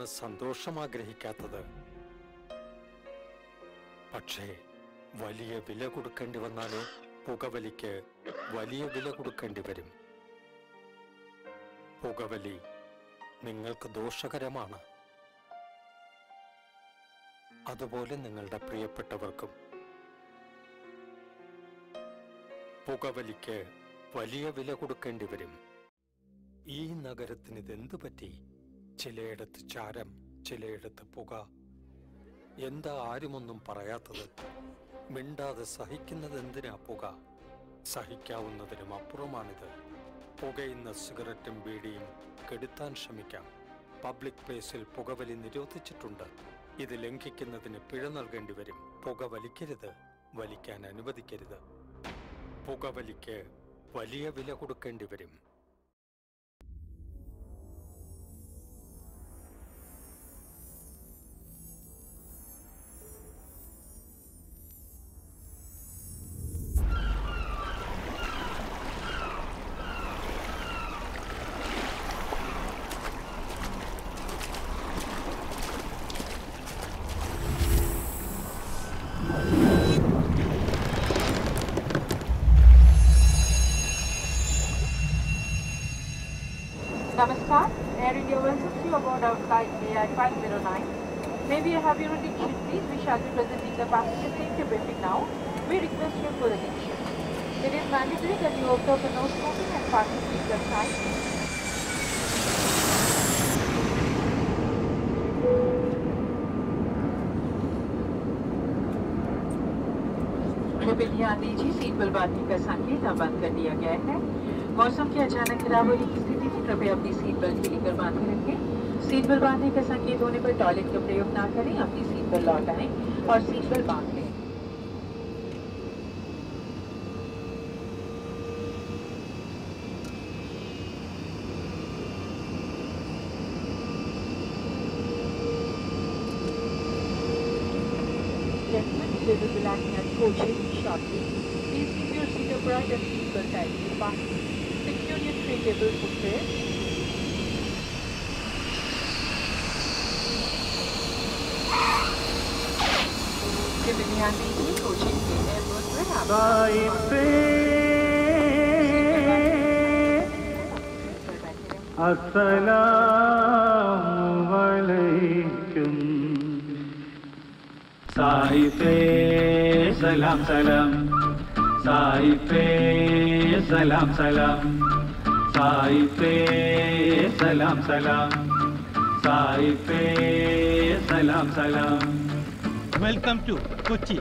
സന്തോഷം ആഗ്രഹിക്കാത്തത് പക്ഷേ വലിയ വില കൊടുക്കേണ്ടി വന്നാലോ പുകവലിക്ക് വലിയ വില കൊടുക്കേണ്ടി വരും പുകവലി നിങ്ങൾക്ക് ദോഷകരമാണ് അതുപോലെ നിങ്ങളുടെ പ്രിയപ്പെട്ടവർക്കും പുകവലിക്ക് വലിയ വില കൊടുക്കേണ്ടി വരും ഈ നഗരത്തിന് ഇതെന്തു പറ്റി ചിലയിടത്ത് ചാരം ചിലയിടത്ത് പുക എന്താ ആരുമൊന്നും പറയാത്തത് മിണ്ടാതെ സഹിക്കുന്നത് എന്തിനാ പുക സഹിക്കാവുന്നതിനും അപ്പുറമാണിത് പുകയുന്ന സിഗരറ്റും ബീഡിയും കെടുത്താൻ ശ്രമിക്കാം പബ്ലിക് പ്ലേസിൽ പുകവലി നിരോധിച്ചിട്ടുണ്ട് ഇത് ലംഘിക്കുന്നതിന് പിഴ നൽകേണ്ടി വരും പുക വലിക്കരുത് വലിക്കാൻ അനുവദിക്കരുത് പുകവലിക്ക് വലിയ വില കൊടുക്കേണ്ടി വരും Namaskar, Air India welcomes you aboard our flight AI 509. May we have your attention please? We shall be presenting the passenger safety briefing now. We request your full attention. It is mandatory that you observe the no smoking and parking seatbelt signs. कृपया ध्यान दीजिए seat belt बांधने का संकेत अब बंद कर दिया गया है मौसम की अचानक खराब होने की स्थिति में कृपया अपनी सीट बेल्ट ढीली कर बांध के रखें सीट बेल्ट बांधने का संकेत होने पर टॉयलेट का प्रयोग ना करें अपनी सीट बेल्ट लौट आएं और सीट बेल्ट बांध लें Gentlemen, we will be landing at Cochin shortly. Please keep your seat upright and seat belt tightly fastened. Secure your tray table footwear. कृपया ध्यान दीजिए कोचिंग के एयरपोर्ट पर आप साहिबे अस्सलामुअलैकुम साहिबे सलाम सलाम साहिबे सलाम सलाम साहिबे सलाम सलाम साहिबे सलाम सलाम വെൽക്കം ടു കൊച്ചി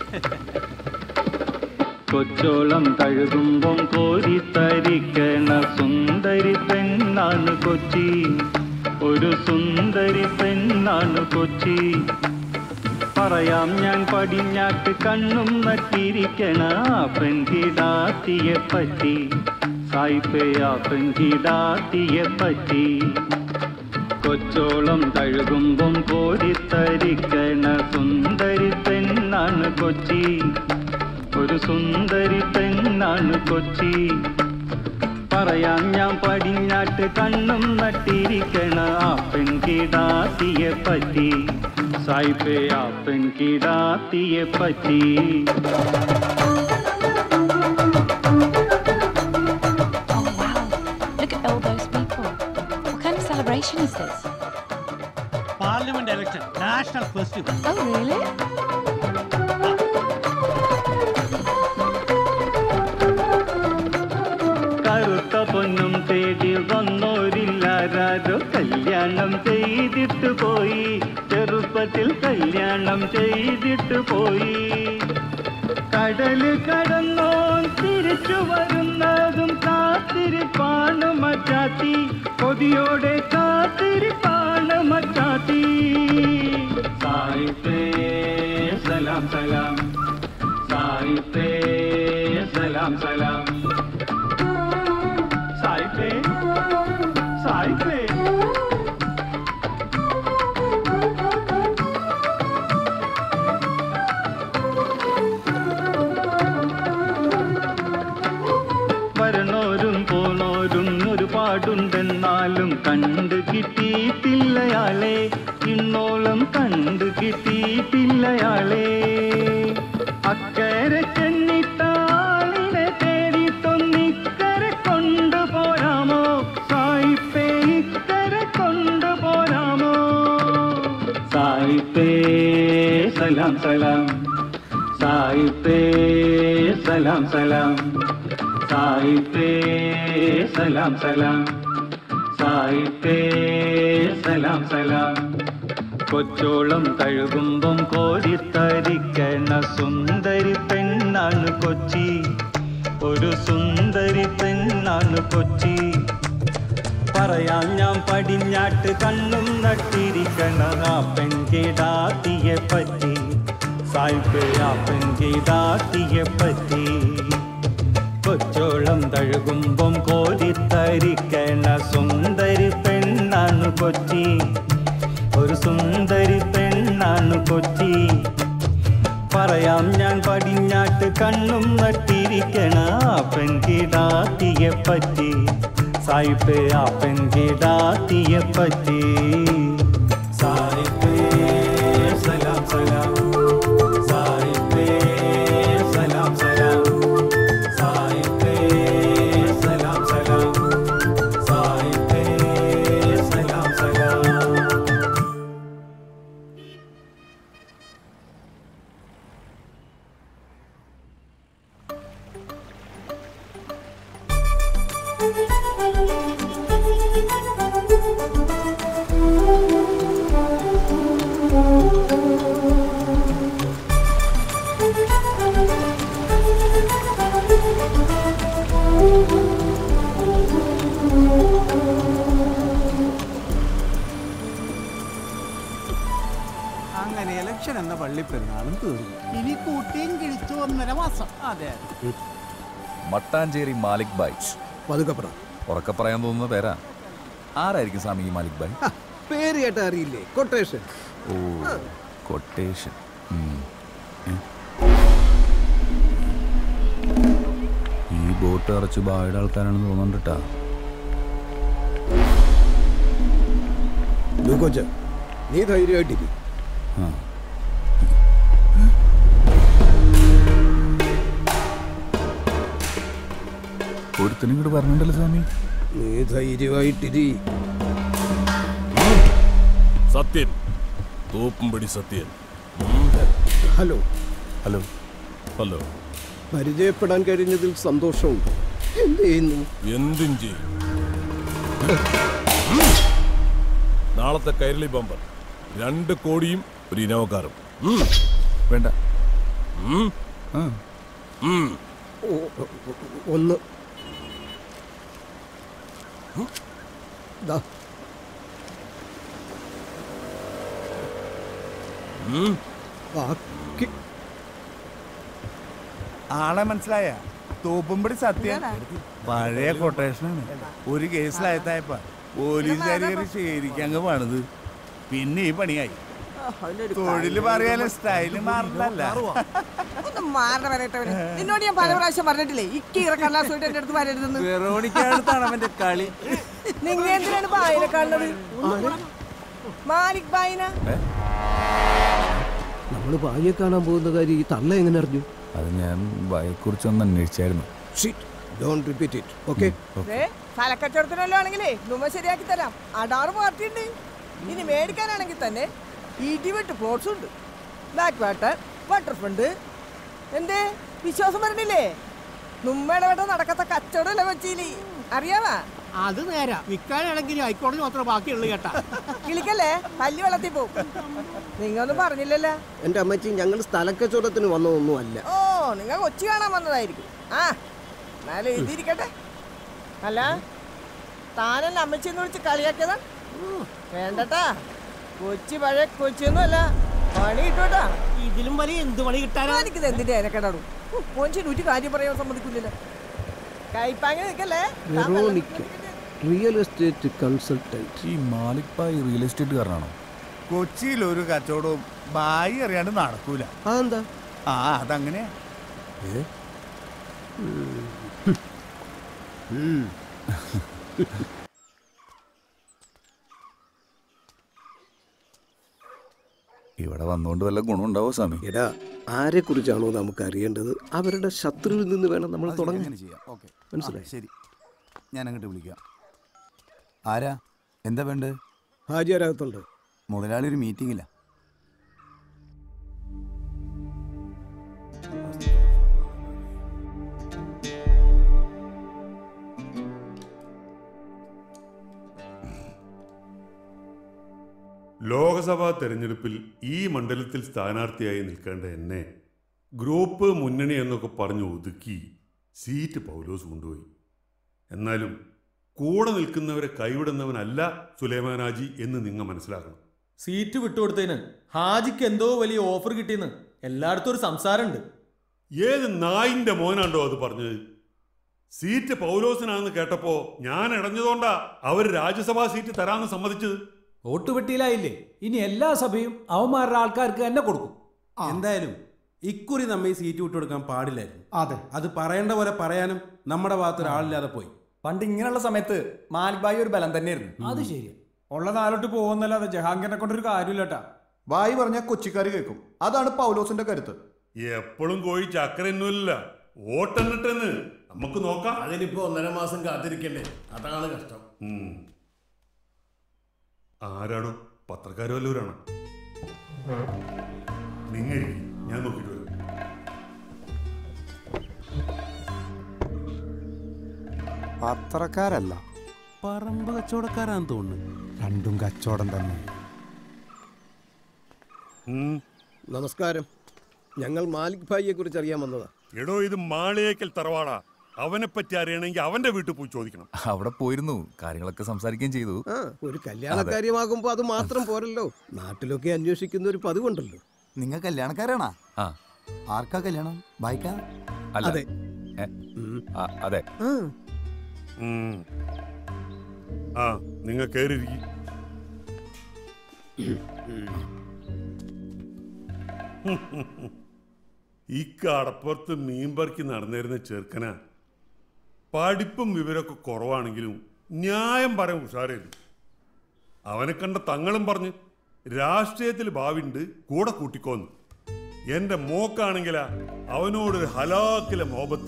കൊച്ചോളം തഴുകുമ്പം കോരിത്തരിക്കണ സുന്ദരി പെണ്ണാണ് കൊച്ചി ഒരു സുന്ദരി പെണ്ണാണ് കൊച്ചി പറയാം ഞാൻ പടിഞ്ഞാട്ട് കണ്ണും നട്ടിരിക്കണ ആ പെൺകിടാത്തിയെ പറ്റി സായിപ്പേ ആ പെൺകിടാത്തിയെ പറ്റി കൊച്ചോളം തഴുകുമ്പം കോരിത്തരിക്കണ സുന്ദരി പെണ്ണാണ് കൊച്ചി ഒരു സുന്ദരി പെണ്ണാണ് കൊച്ചി പറയാൻ ഞാൻ പടിഞ്ഞാട്ട് കണ്ണും നട്ടിരിക്കണ ആ പെൺകിടാത്തിയെ പറ്റി സായിപ്പേ ആ പെൺകിടാത്തിയെ പറ്റി Oh wow, look at all those people. What kind of celebration is this? Parliament election national festival Oh really? കറുത്ത പൊന്നും തേടി വന്നോരില്ലാരോ കല്യാണം ചെയ്തിട്ട് പോയി ചെറുപ്പത്തിൽ കല്യാണം ചെയ്തിട്ട് പോയി കടല് കടന്നോ തിരിച്ചു വരുന്നതും കാത്തിരിപ്പാണ് മച്ചാത്തി കൊതിയോടെ കാത്തിരിപ്പാണ് മച്ചാത്തി സായിപ്പേ സലാം സലാം സായിപ്പേ സലാം സലാം സായിപ്പേ സായിപ്പേ വരണോരും പോണോരും ഒരുപാടുണ്ടെന്നാലും കണ്ടു കിട്ടിയിട്ടില്ലയാലേ മലയാളേ അക്കരെ ചെന്നിട്ടാളിനെ തേടിയിട്ടൊന്നിക്കരെ കൊണ്ടുപോരാമോ സായിപ്പേ ഇക്കരെ കൊണ്ടുപോരാമോ സായിപ്പേ സലാം സലാം സായിപ്പേ സലാം സലാം സായിപ്പേ സലാം സലാം സായിപ്പേ സലാം സലാം കൊച്ചോളം തഴുകുമ്പം കോരിത്തരിക്കണ സുന്ദരി പെണ്ണാണ് കൊച്ചി ഒരു സുന്ദരി പെണ്ണാണ് കൊച്ചി പറയാൻ ഞാൻ പടിഞ്ഞാട്ട് കണ്ണും നട്ടിരിക്കണ ആ പെൺകിടാത്തിയെ പറ്റി സായിപ്പ് ആ പെൺകിടാത്തിയെ പറ്റി കൊച്ചോളം തഴുകുമ്പം കോരിത്തരിക്കണ സുന്ദരി പെണ്ണാണ് കൊച്ചി ഒരു സുന്ദരി പെണ്ണാണ് കൊച്ചി പറയാം ഞാൻ പടിഞ്ഞാട്ട് കണ്ണും നട്ടിരിക്കണ ആ പെൺകിടാത്തിയെ പറ്റി സായിപ്പ് ആ പെൺകിടാത്തിയെ പറ്റി സായിപ്പേ സലാം സലാം സായിപ്പേ സലാം സലാം സായിപ്പേ സലാം സലാം സായിപ്പേ സലാം സലാം അങ്ങനെ ഇലക്ഷൻ എന്ന പള്ളിപ്പെരുന്നാളും തീർന്നു ഇനി കൂട്ടിയും കിഴിച്ചു ഒന്നര മാസം അതെ മട്ടാഞ്ചേരി മാലിക് ബായ് പതുക്കപ്പുറം ഉറക്കെ പറയാൻ തോന്നുന്ന പേരാ ആരായിരിക്കും സ്വാമി ഈ മാലിക് ബായ് പേര് കേട്ട അറിയില്ലേ കൊട്ടേഷൻ ഓ കൊട്ടേഷൻ ഉം. ഏ? ഈ ബോട്ട് അറച്ച് ബായുടെ ആൾക്കാരാണെന്ന് തോന്നുന്നുണ്ടാ കൊച്ച നീ ധൈര്യമായിട്ടിരി ആ ഒരുത്തനും ഇങ്ങോട്ട് പറഞ്ഞിട്ടുണ്ടല്ലോ സ്വാമി നീ ധൈര്യമായിട്ടിരി Sathyan Thoppumpady Sathyan hello hello hello പരിചയപ്പെടാൻ കഴിഞ്ഞതിൽ സന്തോഷമുണ്ട് എന്ത് ചെയ്യുന്നു എന്തും ചെയ്യും നാളത്തെ കൈരളി ബമ്പർ രണ്ട് കോടിയും ഒരു ഇനോക്കാറും ഉം. വേണ്ട ഉം. ആ ഉം. ഓ, ഒന്ന് ദാ, ഉം. ബാക്കി ആളെ മനസ്സിലായ തോപ്പുംപടി സത്യം പഴയ കൊട്ടേഷനാണ് ഒരു കേസിലായതായപ്പ പോലീസുകാർ കയറി ശരിക്കും അങ്ങ് പണിത് പിന്നെ ഈ പണിയായി തൊഴില് പറയാനും സ്റ്റൈല് മാറില്ലല്ല ഒന്ന് മാറണ വരട്ടവന് നിന്നോട് ഞാൻ പല പ്രാവശ്യം പറഞ്ഞിട്ടില്ലേ ഈ കീറ കണ്ണാസുമായിട്ട് എന്റെ അടുത്ത് വരരുതെന്ന് വെറോണിക്കടുത്താണ് അവന്റെ കളി നിങ്ങൾ എന്തിനാണ് ബായിനെ കാണുന്നത് മാലിക് ബായിന നമ്മൾ ഭാര്യയെ കാണാൻ പോകുന്ന കാര്യം ഈ തള്ള എങ്ങനെ അറിഞ്ഞു അത് ഞാൻ ബായെക്കുറിച്ചൊന്ന് അന്വേഷിച്ചായിരുന്നു ഡോണ്ട് റിപ്പീറ്റ് ഇറ്റ് ഓക്കെ ദേ, സ്ഥലക്കച്ചവടത്തിനല്ലോ ആണെങ്കിലേ നുമ്മ ശരിയാക്കി തരാം അടാറ് പാർട്ടിയുണ്ട് ഇനി മേടിക്കാനാണെങ്കിൽ തന്നെ ഇടിവെട്ട് പ്ലോട്ട്സ് ഉണ്ട് ബാക്ക് വാട്ടർ വാട്ടർ ഫണ്ട് എന്തേ വിശ്വാസം വരണില്ലേ നുമ്മയുടെ വേട്ട നടക്കാത്ത കച്ചവടമല്ല കൊച്ചിയില് അറിയാവാ അത് നേരാ വിൽക്കാനാണെങ്കിൽ ഹൈക്കോടതി മാത്രമേ ബാക്കിയുള്ളൂ കേട്ടാ കിളിക്കല്ലേ പല്ലി വെള്ളത്തിൽ പോവും നിങ്ങൊന്നും പറഞ്ഞില്ലല്ലോ എൻ്റെ അമ്മച്ചി ഞങ്ങൾ സ്ഥലക്കച്ചവടത്തിന് വന്നതൊന്നും അല്ല ഓ നിങ്ങൾ കൊച്ചി കാണാൻ വന്നതായിരിക്കും ആ എന്നാലും എഴുതിയിരിക്കട്ടെ അല്ല താനല്ല അമ്മച്ചിന്ന് വിളിച്ച് കളിയാക്കിയതാ വേണ്ടട്ടാ കൊച്ചി പഴയ കൊച്ചിയൊന്നുമല്ല പണി കിട്ടൂട്ടാ ഇതിലും വലിയ എന്ത് പണി കിട്ടാനാ എനിക്കിത് എന്തിന്റെ അതിനെക്കെടാടും മോൻചിന് ഒരു കാര്യം പറയാൻ സമ്മതിക്കില്ലല്ലോ കൈപ്പാങ്ങ നിൽക്കല്ലേ താൻ നല്ല വെറോണിക്ക റിയൽ എസ്റ്റേറ്റ് കൺസൾട്ടന്റ് ഈ മാലിക് ബായ് റിയൽ എസ്റ്റേറ്റുകാരനാണോ കൊച്ചിയിൽ ഒരു കച്ചവടവും ബായി അറിയാണ്ട് നടക്കൂല അതെന്താ ആ അതങ്ങനെയാ ഇവിടെ വന്നുകൊണ്ട് വല്ല ഗുണമുണ്ടാവോ സ്വാമി എടാ ആരെ കുറിച്ചാണോ നമുക്ക് അറിയേണ്ടത് അവരുടെ ശത്രുവിൽ നിന്ന് വേണം നമ്മൾ അത് ശരി, തുടങ്ങാൻ അങ്ങനെ ചെയ്യാം ഓക്കെ മനസ്സിലായി ശരി ഞാൻ അങ്ങോട്ട് വിളിക്കാം ആരാ എന്താ വേണ്ടത് ഹാജി അരകത്തുണ്ട് മുതലാളി ഒരു മീറ്റിംഗില്ല ലോക്സഭാ തെരഞ്ഞെടുപ്പിൽ ഈ മണ്ഡലത്തിൽ സ്ഥാനാർത്ഥിയായി നിൽക്കേണ്ട എന്നെ ഗ്രൂപ്പ് മുന്നണി എന്നൊക്കെ പറഞ്ഞ് ഒതുക്കി സീറ്റ് പൗലോസ് കൊണ്ടുപോയി എന്നാലും കൂടെ നിൽക്കുന്നവരെ കൈവിടുന്നവനല്ല സുലൈമാൻ ഹാജി എന്ന് നിങ്ങൾ മനസ്സിലാക്കണം സീറ്റ് വിട്ടുകൊടുത്തതിന് ഹാജിക്ക് എന്തോ വലിയ ഓഫർ കിട്ടിയെന്ന് എല്ലായിടത്തും ഒരു സംസാരമുണ്ട് ഏത് നായിന്റെ മോനാണ്ടോ അത് പറഞ്ഞത് സീറ്റ് പൗലോസിനാണെന്ന് കേട്ടപ്പോ ഞാൻ ഇടഞ്ഞതുകൊണ്ടാ അവർ രാജ്യസഭാ സീറ്റ് തരാമെന്ന് സമ്മതിച്ചത് വോട്ടുപെട്ടിയിലായില്ലേ ഇനി എല്ലാ സഭയും അവന്മാരുടെ ആൾക്കാർക്ക് തന്നെ കൊടുക്കും എന്തായാലും ഇക്കുറി നമ്മെ ഈ സീറ്റ് വിട്ടുകൊടുക്കാൻ പാടില്ലായിരുന്നു അതെ അത് പറയേണ്ട പോലെ പറയാനും നമ്മുടെ ഭാഗത്ത് ഒരാളില്ലാതെ പോയി പണ്ട് ഇങ്ങനെയുള്ള സമയത്ത് മാലിക് ബായി ഒരു ബലം തന്നെയായിരുന്നു അത് ശരിയാ ഉള്ള നാലോട്ട് പോകുന്നല്ലാതെ ജഹാംഗീറിനെ കൊണ്ടൊരു കാര്യമില്ലട്ടാ ബായി പറഞ്ഞ കൊച്ചിക്കാർ കേൾക്കും അതാണ് പൗലോസിന്റെ കരുത്ത് എപ്പോഴും കോഴി ചക്കരയൊന്നുമില്ല വോട്ടെണ്ണിട്ടെന്ന് നമുക്ക് നോക്കാം അതിനിപ്പോ ഒന്നര മാസം കാത്തിരിക്കണ്ടേ അതാണ് കഷ്ടം ഉം. ആരാണോ പത്രക്കാരോ വല്ലവരാണോ നിങ്ങൾ ഞാൻ നോക്കിയിട്ട് വരാം പത്രക്കാരല്ല പറമ്പ് കച്ചവടക്കാരാന്ന് തോന്നുന്നു രണ്ടും കച്ചവടം തന്നെ നമസ്കാരം ഞങ്ങൾ മാലിക് ഭായിയെ കുറിച്ച് അറിയാൻ വന്നതാ എടോ ഇത് മാളിയേക്കൽ തറവാടാ അവനെ പറ്റി അറിയണമെങ്കിൽ അവന്റെ വീട്ടിൽ പോയി ചോദിക്കണം അവിടെ പോയിരുന്നു കാര്യങ്ങളൊക്കെ സംസാരിക്കുകയും ചെയ്തു ആ ഒരു കല്യാണക്കാര്യമാകുമ്പോ അത് മാത്രം പോരല്ലോ നാട്ടിലൊക്കെ അന്വേഷിക്കുന്ന ഒരു പതിവുണ്ടല്ലോ നിങ്ങൾ കല്യാണക്കാരാണാ ആ ആർക്കാ കല്യാണം ബായിക്കാ അല്ല അതെ. ഏ? ആ, അതെ ഉം. ആ നിങ്ങൾ കയറിയിരിക്കും ഈ കടപ്പുറത്ത് മീൻപറിക്ക് നടന്നിരുന്ന ചെറുക്കന പഠിപ്പും വിവരമൊക്കെ കുറവാണെങ്കിലും ന്യായം പറയാൻ ഉഷാറായിരുന്നു അവനെ കണ്ട തങ്ങളും പറഞ്ഞ് രാഷ്ട്രീയത്തിൽ ഭാവിണ്ട് കൂടെ കൂട്ടിക്കോന്ന് എന്റെ മോക്കാണെങ്കിലാ അവനോടൊരു ഹലാക്കിലെ മോഹബത്ത്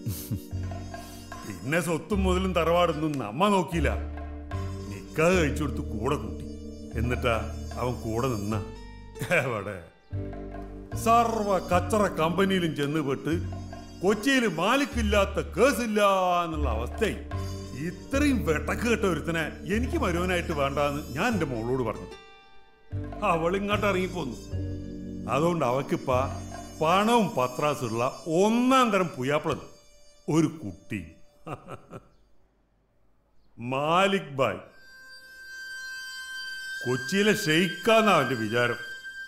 പിന്നെ സ്വത്തും മുതലും തറവാടൊന്നും നമ്മ നോക്കിയില്ല നിക്കാഹ് കഴിച്ചു കൊടുത്ത് കൂടെ കൂട്ടി എന്നിട്ടാ അവൻ കൂടെ നിന്ന എവിടെ സർവ കച്ചറ കമ്പനിയിലും ചെന്ന് പെട്ട് കൊച്ചിയിൽ മാലിക്കില്ലാത്ത കേസില്ല എന്നുള്ള അവസ്ഥയായി ഇത്രയും വെട്ടക്ക് കേട്ട ഒരുത്തനെ എനിക്ക് മരുവനായിട്ട് വേണ്ടാന്ന് ഞാൻ എൻ്റെ മോളോട് പറഞ്ഞു അവൾ ഇങ്ങോട്ട് ഇറങ്ങിപ്പോന്നു അതുകൊണ്ട് അവക്കിപ്പ പണവും പത്രാസുള്ള ഒന്നാം തരം പുയാപ്പളൻ ഒരു കുട്ടി മാലിക് ബായ് കൊച്ചിയിലെ ഷെയ്ക്കാന്ന അവന്റെ വിചാരം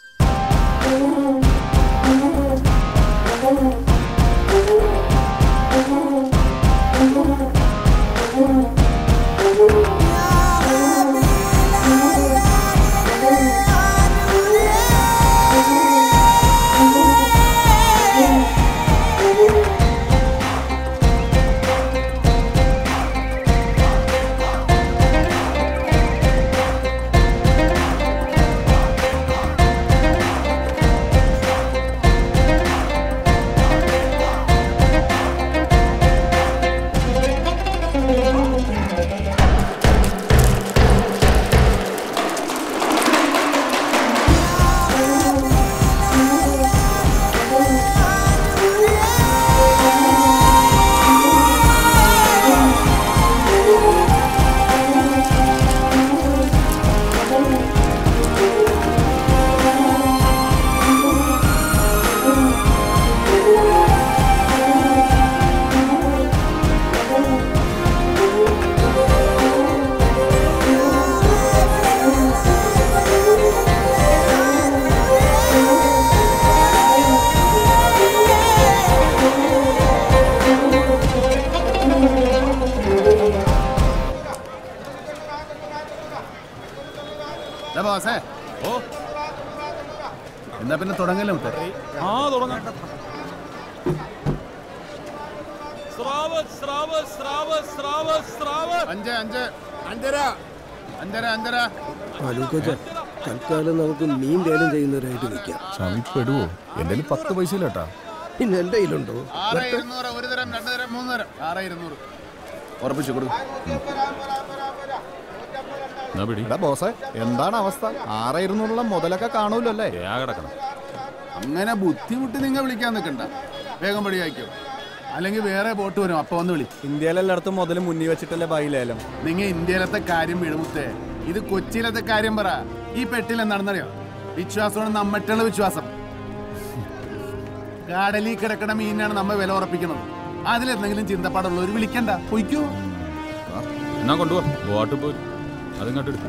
ബോസേ ഓ എന്നാ പിന്നെ തുടങ്ങല്ലേ മുത്തേ ആ തുടങ്ങാം അഞ്ച് അഞ്ച് അഞ്ചര അഞ്ചര അഞ്ചര ആലോചിക്കോ തൽക്കാലം നമുക്ക് മീൻ ലേലം ചെയ്യുന്നവരായിട്ട് നിൽക്കാം സ്വാമി പെടുവോ എൻ്റെ കയ്യിൽ പത്ത് പൈസ ഇല്ല കേട്ടാ പിന്നെ എൻ്റെ കയ്യിലുണ്ടോ ആറ് ഇരുന്നൂറ് ഒരു തരം രണ്ട് തരം മൂന്ന് തരം ആറ് ഇരുന്നൂറ് ഉറപ്പിച്ചു കൊടുക്കും എടാ ബോസേ എന്താണ് അവസ്ഥ ആറ് ഇരുന്നൂറുള്ള മുതലൊക്കെ കാണൂലോ അല്ലേ കിടക്കണം അങ്ങനെ ബുദ്ധിമുട്ടി നിങ്ങൾ വിളിക്കാൻ നിൽക്കണ്ട വേഗം പടിയാക്കോ അല്ലെങ്കിൽ വേറെ ബോട്ട് വരും അപ്പൊ വന്ന് വിളി ഇന്ത്യയിലെല്ലായിടത്തും മുതൽ മുന്നിൽ വെച്ചിട്ടല്ലേ ബായി ലേലം നിങ്ങൾ ഇന്ത്യയിലത്തെ കാര്യം വിടുമുത്തേ ഇത് കൊച്ചിയിലത്തെ കാര്യം പറ ഈ പെട്ടിൽ എന്താണെന്നറിയോ വിശ്വാസമാണ് നമ്മറ്റുള്ള വിശ്വാസം കടലിൽ കിടക്കണ മീനാണ് നമ്മ വില ഉറപ്പിക്കുന്നത് അതിലെന്തെങ്കിലും ചിന്തപ്പാടുള്ളവർ വിളിക്കണ്ട പൊയ്ക്കോ എന്നാ കൊണ്ടുപോവാ ബോട്ട് പോയി അതിങ്ങോട്ട് എടുത്തു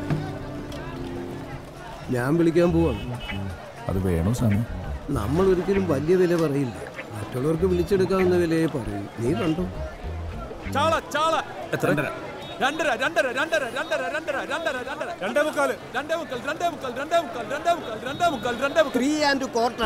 ഞാൻ വിളിക്കാൻ പോവാണ് അത് വേണോ സ്വാമി നമ്മൾ ഒരിക്കലും വലിയ വില പറയില്ല മറ്റുള്ളവർക്ക് വിളിച്ചെടുക്കാവുന്ന വിലയെ പറയും നീ കണ്ടോ ചാള ചാള എത്ര രണ്ടര രണ്ടര രണ്ടര രണ്ടര രണ്ടര രണ്ടര രണ്ടര രണ്ടേ മുക്കാല് രണ്ടേ മുക്കാൽ രണ്ടേ മുക്കാൽ രണ്ടേ മുക്കാൽ രണ്ടേ മുക്കാൽ രണ്ടേ മുക്കാൽ രണ്ടേ മുക്കാൽ ത്രീ ആൻഡ് ക്വാർട്ടർ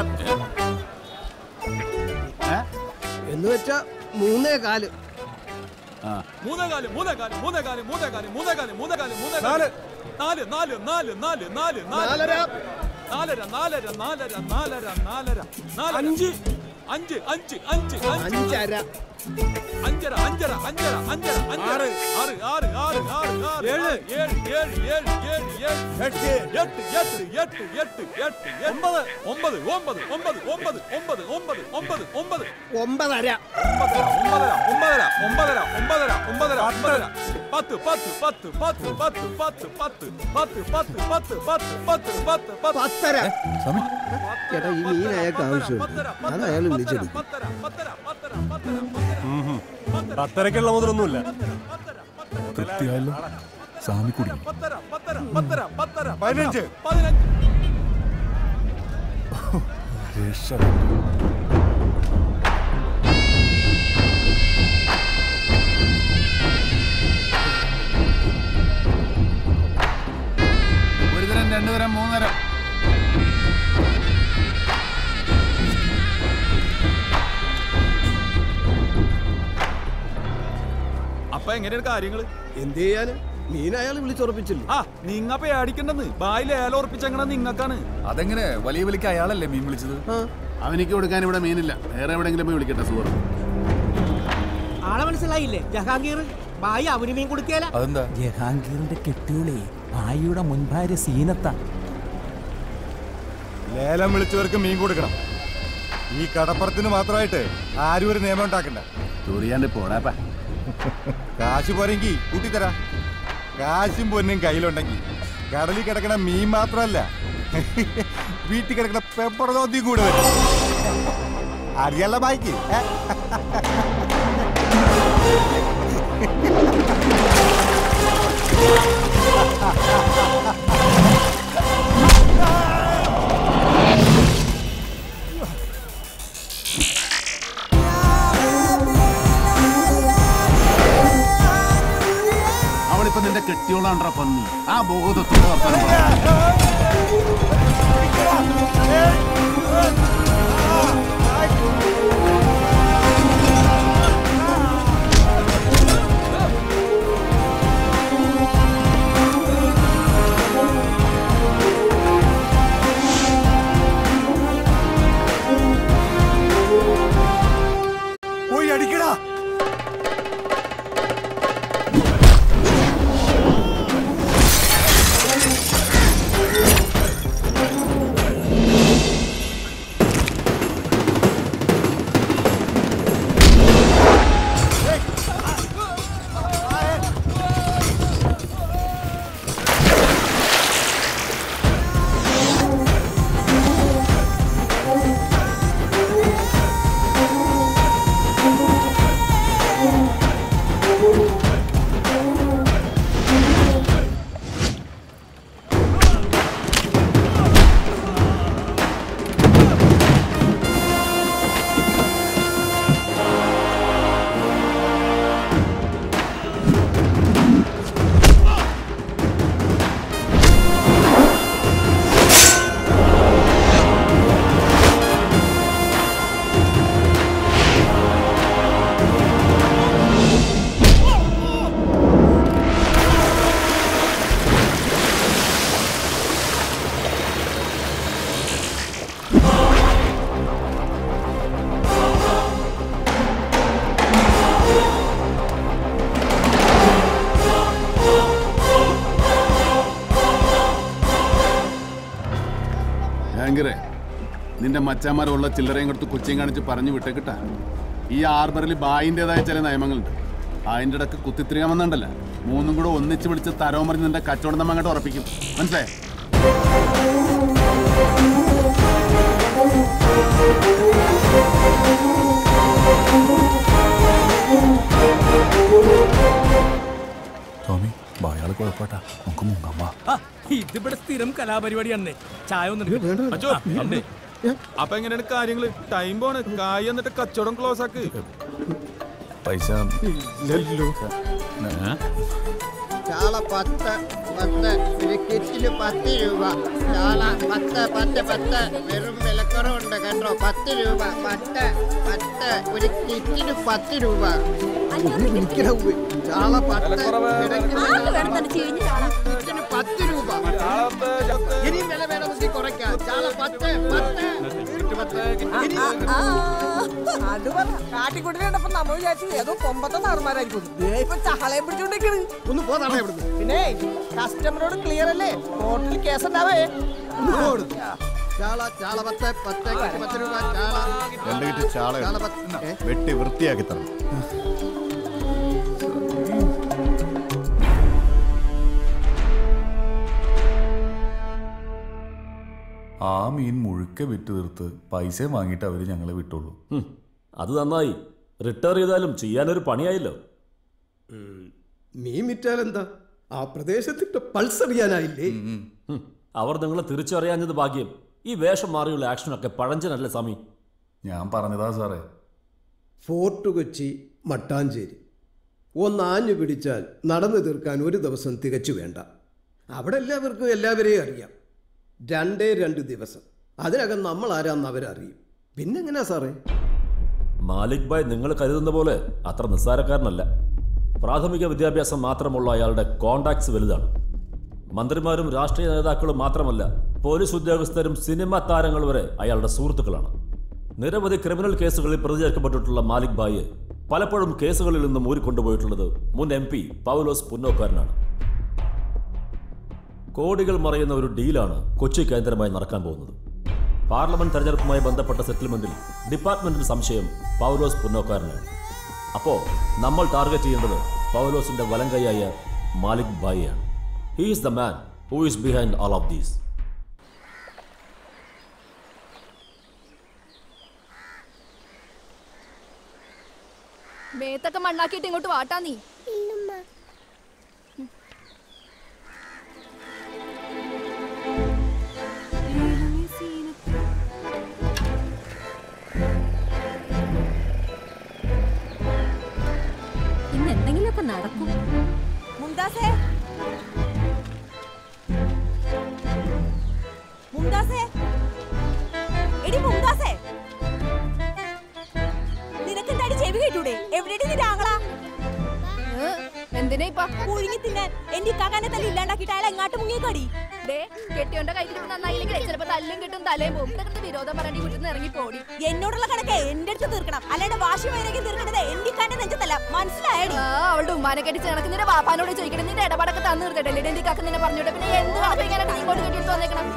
എന്ന് വെച്ചാ മൂന്നേ കാല് മൂന്നേ കാല് മൂന്നേ കാല് മൂന്നേ കാല് മൂന്നേ കാല് മൂന്നേ കാല് മൂന്നേ കാല് മൂന്നേ കാല് നാല് നാല് നാല് നാല് നാല് നാലര നാലര നാലര നാലര നാലര നാലര നാല് അഞ്ച് അഞ്ച് അഞ്ച് അഞ്ച് അഞ്ചര അഞ്ചര അഞ്ചര അഞ്ചര അഞ്ചര ആറ് ആറ് ആറ് ആറ് ആറ് ആറ് ഏഴ് ഏഴ് ഏഴ് ഏഴ് ഏഴ് ഏഴ് എട്ട് എട്ട് എട്ട് എട്ട് എട്ട് എട്ട് ഒമ്പത് ഒമ്പത് ഒമ്പത് ഒമ്പത് ഒമ്പത് ഒമ്പത് ഒമ്പത് ഒമ്പത് ഒമ്പത് ഒമ്പതര ഒമ്പതര ഒമ്പതര ഒമ്പതര ഒമ്പതര ഒമ്പതര ഒമ്പതര പത്ത് പത്ത് പത്ത് പത്ത് പത്ത് പത്ത് പത്ത് പത്ത് പത്ത് പത്ത് പത്ത് പത്ത് പത്ത് പത്ത് പത്തര ചേട്ടാ ഈ മീൻ അയാൾക്ക് ആവശ്യമുണ്ട് അത് അയാൾ വിളിച്ചെടുക്കും പത്തരക്കുള്ള മുതലൊന്നുമില്ല തൃപ്തിയായല്ലോ സ്വാമി കുടി പത്തര പത്തര പത്തര പത്തര പതിനഞ്ച് പതിനഞ്ച് ഒരു തരം രണ്ടു തരം മൂന്ന് തരം അപ്പൊ എങ്ങനെയാണ് കാര്യങ്ങള് എന്ത് ചെയ്യാന് മീൻ അയാൾ വിളിച്ചുറപ്പിച്ചില്ലേ ആ നിങ്ങ പേടിക്കണ്ടെന്ന് ബായിൽ ഏലം ഉറപ്പിച്ചെങ്ങനെ നിങ്ങക്കാണ് അതെങ്ങനെ വലിയ വിളിക്ക് അയാളല്ലേ മീൻ വിളിച്ചത് അവനിക്ക് കൊടുക്കാൻ ഇവിടെ മീനില്ല വേറെ എവിടെയെങ്കിലും പോയി വിളിക്കട്ടെ സുഹൃത്ത് ആളെ മനസ്സിലായില്ലേ ജഹാംഗീർ ബായി അവന് മീൻ കൊടുക്കേല അതെന്താ ജഹാംഗീറിന്റെ കെട്ടിയോളെ ഭായിയുടെ മുൻഭാര്യ സീനത്ത ലേലം വിളിച്ചവർക്ക് മീൻ കൊടുക്കണം ഈ കടപ്പുറത്തിന് മാത്രമായിട്ട് ആരും ഒരു നിയമം ഉണ്ടാക്കണ്ട ചൊറിയാണ്ട് പോടാപ്പാ കാശ് പോരെങ്കി കൂട്ടിത്തരാ കാശും പൊന്നും കയ്യിലുണ്ടെങ്കിൽ കടലിൽ കിടക്കണ മീൻ മാത്രമല്ല വീട്ടിൽ കിടക്കണ പെപ്പർ തോന്തി കൂടെ വരും അറിയാലോ ബായിക്ക് ഏ? അവളിപ്പോ നിന്റെ കെട്ടിയോളാണ്ട്ര പന്നി ആ ബോധത്തോടെ വർത്തമാനം പറ. പോയി അടിക്കടാ ആ ഭയങ്കര നിന്റെ മച്ചാന്മാരുള്ള ചില്ലറയും കൊടുത്ത് കൊച്ചിയും കാണിച്ച് പറഞ്ഞു വിട്ടേക്കിട്ടാ ഈ ആർബറിൽ ബായിൻ്റെതായ ചില നിയമങ്ങളുണ്ട് അതിൻ്റെ ഇടക്ക് കുത്തിത്തിരിയാമെന്നുണ്ടല്ല മൂന്നും കൂടെ ഒന്നിച്ച് വിളിച്ച് തരവും പറഞ്ഞ് നിന്റെ കച്ചവടം നമ്മ അങ്ങോട്ട് ഉറപ്പിക്കും മനസ്സിലായേ ടോമി അയാൾ കുഴപ്പട്ടാ നമുക്ക് മുങ്ങാം വാ ആ, ഇതിവിടെ സ്ഥിരം കലാപരിപാടിയാണേ ചായ ഒന്നും അച്ചോ, അമ്മേ. അപ്പൊ എങ്ങനെയാണ് കാര്യങ്ങള് ടൈം പോണ് കായ് എന്നിട്ട് കച്ചവടം ക്ലോസ് ആക്ക് പൈസ ചാള പത്ത് പത്ത് ഒരു കിറ്റിന് പത്ത് രൂപ ചാള പത്ത് പത്ത് പത്ത് വെറും വിലക്കുറവുണ്ട് കേട്ടോ പത്ത് രൂപ പത്ത് പത്ത് ഒരു കിറ്റിന് പത്ത് രൂപ ചാള പത്ത് കിറ്റിന് പത്ത് രൂപ ഇനിയും വില വേണമെങ്കിൽ കുറയ്ക്കാം ചാള പത്ത് പത്ത് പത്ത് കിറ്റിന് അത് പറ കാട്ടിക്കുട്ടി കണ്ടപ്പോ നമ്മൾ വിചാരിച്ചു ഏതോ കൊമ്പത്തെ സാറുമാരായിരിക്കും ദേ ഇപ്പൊ ചഹളയും പിടിച്ചോണ്ടിരിക്കണ് ഒന്ന് പോതാണേ ഇവിടുന്ന് പിന്നെ കസ്റ്റമറോട് ക്ലിയർ അല്ലേ കോർട്ടിൽ കേസ് ഉണ്ടാവേ ചാള ചാള പത്ത് പത്ത് കിറ്റ് പത്ത് രൂപ ചാള രണ്ട് കിറ്റ് ചാള ചാള പത്ത് ഏ? വെട്ടി വൃത്തിയാക്കി തരണം ആ മീൻ മുഴുക്കെ വിറ്റ് തീർത്ത് പൈസ വാങ്ങിയിട്ട് അവര് ഞങ്ങളെ വിട്ടുള്ളൂ അത് നന്നായി റിട്ടയർ ചെയ്താലും ചെയ്യാനൊരു പണിയായല്ലോ മീൻ വിറ്റാലെന്താ ആ പ്രദേശത്തിന്റെ പൾസ് അറിയാനായില്ലേ ഹും, അവർ നിങ്ങളെ തിരിച്ചറിയാഞ്ഞത് ഭാഗ്യം ഈ വേഷം മാറിയുള്ള ആക്ഷനൊക്കെ പഴഞ്ചനല്ലേ സ്വാമി ഞാൻ പറഞ്ഞതാ സാറേ ഫോർട്ട് കൊച്ചി മട്ടാഞ്ചേരി ഒന്നാഞ്ഞു പിടിച്ചാൽ നടന്നു തീർക്കാൻ ഒരു ദിവസം തികച്ചു വേണ്ട അവിടെ എല്ലാവർക്കും എല്ലാവരെയും അറിയാം രണ്ടേ രണ്ട് ദിവസം അതിനകം നമ്മൾ ആരാന്ന് അവരറിയും പിന്നെങ്ങനെയാ സാറേ മാലിക് ഭായ് നിങ്ങൾ കരുതുന്ന പോലെ അത്ര നിസ്സാരക്കാരനല്ല പ്രാഥമിക വിദ്യാഭ്യാസം മാത്രമുള്ള അയാളുടെ കോണ്ടാക്ട്സ് വലുതാണ് മന്ത്രിമാരും രാഷ്ട്രീയ നേതാക്കളും മാത്രമല്ല പോലീസ് ഉദ്യോഗസ്ഥരും സിനിമ താരങ്ങൾ വരെ അയാളുടെ സുഹൃത്തുക്കളാണ് നിരവധി ക്രിമിനൽ കേസുകളിൽ പ്രതി ചേർക്കപ്പെട്ടിട്ടുള്ള മാലിക് ഭായിയെ പലപ്പോഴും കേസുകളിൽ നിന്നും ഊരിക്കൊണ്ടുപോയിട്ടുള്ളത് മുൻ എം പി പൗലോസ് പുന്നോക്കാരനാണ് കോടികൾ മറയുന്ന ഒരു ഡീലാണ് കൊച്ചി കേന്ദ്രമായി നടക്കാൻ പോകുന്നത് പാർലമെന്റ് തെരഞ്ഞെടുപ്പുമായി ബന്ധപ്പെട്ട സെറ്റിൽമെന്റിൽ ഡിപ്പാർട്ട്മെന്റിന് സംശയം പൗലോസ് പുന്നോക്കാരനാണ് അപ്പോ നമ്മൾ ടാർഗറ്റ് ചെയ്യേണ്ടത് പൗലോസിന്റെ വലങ്കൈയായ മാലിക് ഭായിയാണ് he is the man who is behind all of these മേത്തൊക്കെ മണ്ണാക്കിയിട്ട് ഇങ്ങോട്ട് വാട്ടാ നീ ഇന്ന് എന്തെങ്കിലുമൊക്കെ നടക്കും മുംതാസേ മുംതാസേ എടി മുംതാസേ നിനക്കെന്താടി ചെവി കേട്ടൂടെ എവിടെയാണ് നിന്റെ ആങ്ങളാ എന്തിനാ ഇപ്പൊ പുഴുങ്ങി തിന്നാൻ എന്റെ ഇക്കാക്കാനെ തല്ലി ഇല്ലാണ്ടാക്കിയിട്ട് അയാൾ എങ്ങാട്ട് മുങ്ങിക്കടി ദേ കെട്ടിയോന്റെ കയ്യിലിരിപ്പ് നന്നായില്ലെങ്കിൽ ചിലപ്പോ തല്ലും കിട്ടും തലയും പോകും ഇതൊക്കെ വിരോധം പറയേണ്ടി വീട്ടിൽ ഇറങ്ങി പോടി എന്നോടുള്ള കണക്ക് എന്റെ അടുത്ത് തീർക്കണം അല്ലാണ്ട് വാശി വൈരാഗ്യം തീർക്കണത് എന്റെ ഇക്കാന്റെ നെഞ്ചത്തല്ല മനസ്സിലായടി ആ, അവളുടെ ഉമ്മാനെ കെട്ടിച്ച് നടക്ക് നിന്റെ വാപ്പാനോട് ചോദിക്കണം നിന്റെ ഇടപാടൊക്കെ തന്നു തീർത്തല്ലേ ഡെന്റി കാക്ക നിന്നെ പറഞ്ഞോട്ടെ പിന്നെ എന്ത് വാപ്പിക്കാനായിട്ട് നീ ഇങ്ങോട്ട് കെട്ടിയിട്ട് വന്നേക്കണം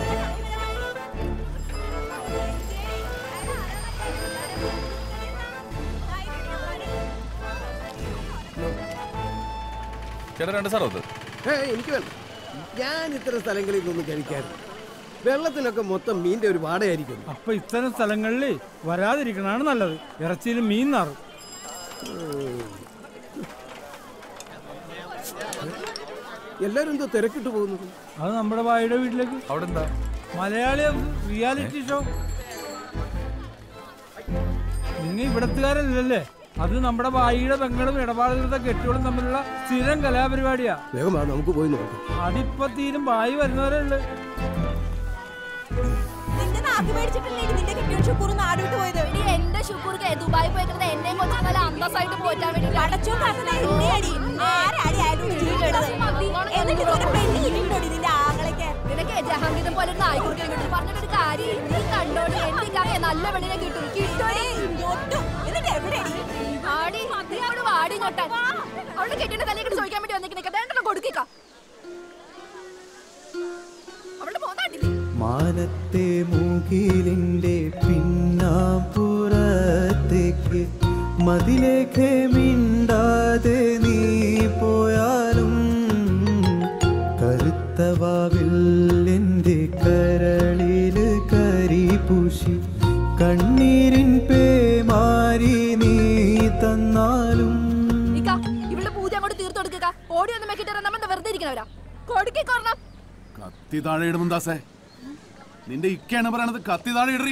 ചേട്ടാ രണ്ട് സ്ഥലത്ത് ഏ എനിക്ക് വേണ്ട ഞാൻ ഇത്തരം സ്ഥലങ്ങളിൽ നിന്നൊന്നും കഴിക്കാറില്ല വെള്ളത്തിനൊക്കെ മൊത്തം മീൻ്റെ ഒരു വാടയായിരിക്കും അപ്പൊ ഇത്തരം സ്ഥലങ്ങളിൽ വരാതിരിക്കണതാണ് നല്ലത് ഇറച്ചിയിൽ മീൻ നാറും എല്ലാരും എന്തോ തിരക്കിട്ട് പോകുന്നത് അത് നമ്മുടെ ഭായിയുടെ വീട്ടിലേക്ക് അവിടെ എന്താ മലയാളി റിയാലിറ്റി ഷോ നിങ്ങൾ ഇവിടത്തുകാരല്ലല്ലേ അത് നമ്മുടെ ഭായിയുടെ പെങ്ങളും ഇടപാടുകളുടെ കെട്ടിയോളും തമ്മിലുള്ള സ്ഥിരം കലാപരിപാടിയാ വേഗം വാ നമുക്ക് പോയി നോക്കാം അതിപ്പോ തീരും ഭായി വരുന്നവരേ ഉള്ളു നിന്റെ നാക്ക് മേടിച്ചിട്ടല്ലേ നിന്റെ കെട്ടിയോൻ ഷുക്കൂർ നാട് വിട്ട് പോയത് എടി, എന്റെ ശുക്കൂർക്ക് ദുബായി പോയിരിക്കുന്നത് എന്നെയും കൊച്ചു നല്ല അന്തസ്സായിട്ട് പോറ്റാൻ വേണ്ടി അടച്ചോ കാക്കനെ എന്നെയടി ആരാടി അയാളോട് ജീവിക്കണത് എന്നിട്ട് ഇതുവരെ പെണ്ണ് കിട്ടിയിട്ടുണ്ടോടി നിന്റെ ആങ്ങളൊക്കെ നിനക്ക് ജഹാംഗീതം പോലെ ഒരു നായ്ക്കുട്ടിയെ കിട്ടും പറഞ്ഞിട്ടൊരു കാര്യം നീ കണ്ടോണ്ട് എന്റെ കാക്കെ നല്ല പെണ്ണിനെ കിട്ടും കിട്ടോടി എന്നിട്ട് എവിടെയാടി ആടി നീ അവിടെ വാടി കൊട്ടാൻ അവിടെ കെട്ടിന്റെ തലയിട്ട് ചോദിക്കാൻ വേണ്ടി വന്നിരിക്കുന്ന രണ്ടെണ്ണം കൊടുക്കുക അവിടെ പോന്നാട്ടില്ലേ മാനത്തെ മുകിലിൻ്റെ പിന്നാമ്പുറത്തേക്ക് മതിലേക്ക് മിണ്ടാതെ നീ പോയാലും കറുത്തവാവിൽ എൻ്റെ കരളിൽ കരിപൂശി കണ്ണീരിൻ പേമാരി നീ തന്നാലും ഇക്ക ഇവളുടെ പൂജ അങ്ങോട്ട് തീർത്തു കൊടുക്കുക ഓടി ഒന്ന് മെക്കിട്ട് നമ്മൾ വെറുതെ ഇരിക്കണവരാ കൊടുക്കി കൊറണം കത്തി താഴെ ഇടും മുന്താസേ നിന്റെ ഇക്കയാണ് പറയണത് കത്തി താഴെ ഇടറി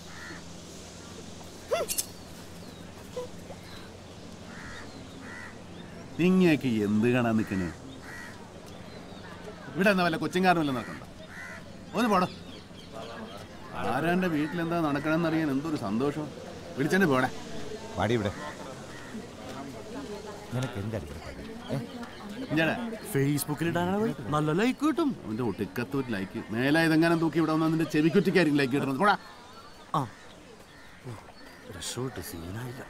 നിങ്ങയൊക്കെ എന്ത് കാണാൻ നിൽക്കണേ ഇവിടെ എന്നാ വല്ല കൊച്ചിങ്കാരൻ വല്ല നടക്കണ്ട ഒന്ന് പോടോ ആരാന്റെ വീട്ടിലെന്താ നടക്കണമെന്ന് അറിയാൻ എന്തൊരു സന്തോഷം വിളിച്ചെന്നെ പോടെ പാടി ഇവിടെ നിനക്ക് എന്താ ഫേസ്ബുക്കിൽ നല്ല ലൈക്ക് കിട്ടും അവന്റെ ഒട്ടിക്കത്തൊരു ലൈക്ക് മേലെ ഇതെങ്ങനെ തൂക്കി ഇവിടെ വന്നാൽ നിന്റെ ചെവിക്കുറ്റിക്കായിരിക്കും ലൈക്ക് കിട്ടുന്നത് പോടാ രക്ഷോട്ട് സീനായില്ല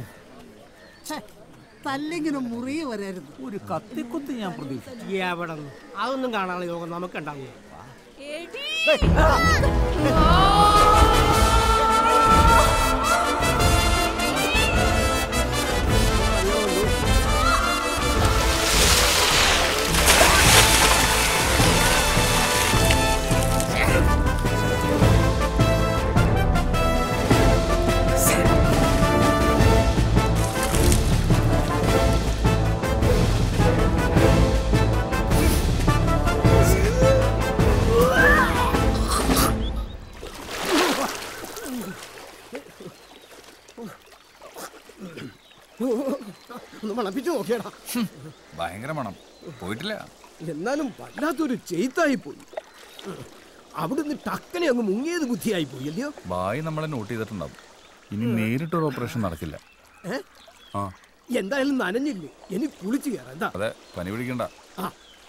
തല്ലെങ്കിലും മുറിയെ വരരുത് ഒരു കത്തിക്കുത്ത് ഞാൻ പ്രതീക്ഷിച്ചു എവിടെ അതൊന്നും കാണാനുള്ള യോഗം നമുക്ക് ഉണ്ടാവില്ല ഒന്ന് മണപ്പിച്ചു നോക്കിയടാ ഭയങ്കര മണം പോയിട്ടില്ല എന്നാലും വല്ലാത്തൊരു ചെയ്ത്തായി പോയി അവിടുന്ന് ടക്കനെ അങ്ങ് മുങ്ങിയത് ബുദ്ധിയായി പോയി അല്ലയോ ബായി നമ്മളെ നോട്ട് ചെയ്തിട്ടുണ്ടാവും ഇനി നേരിട്ടൊരു ഓപ്പറേഷൻ നടക്കില്ല ഏ? ആ എന്തായാലും നനഞ്ഞില്ലേ ഇനി കുളിച്ചു കയറാം എന്താ അതെ പനി പിടിക്കണ്ട ആ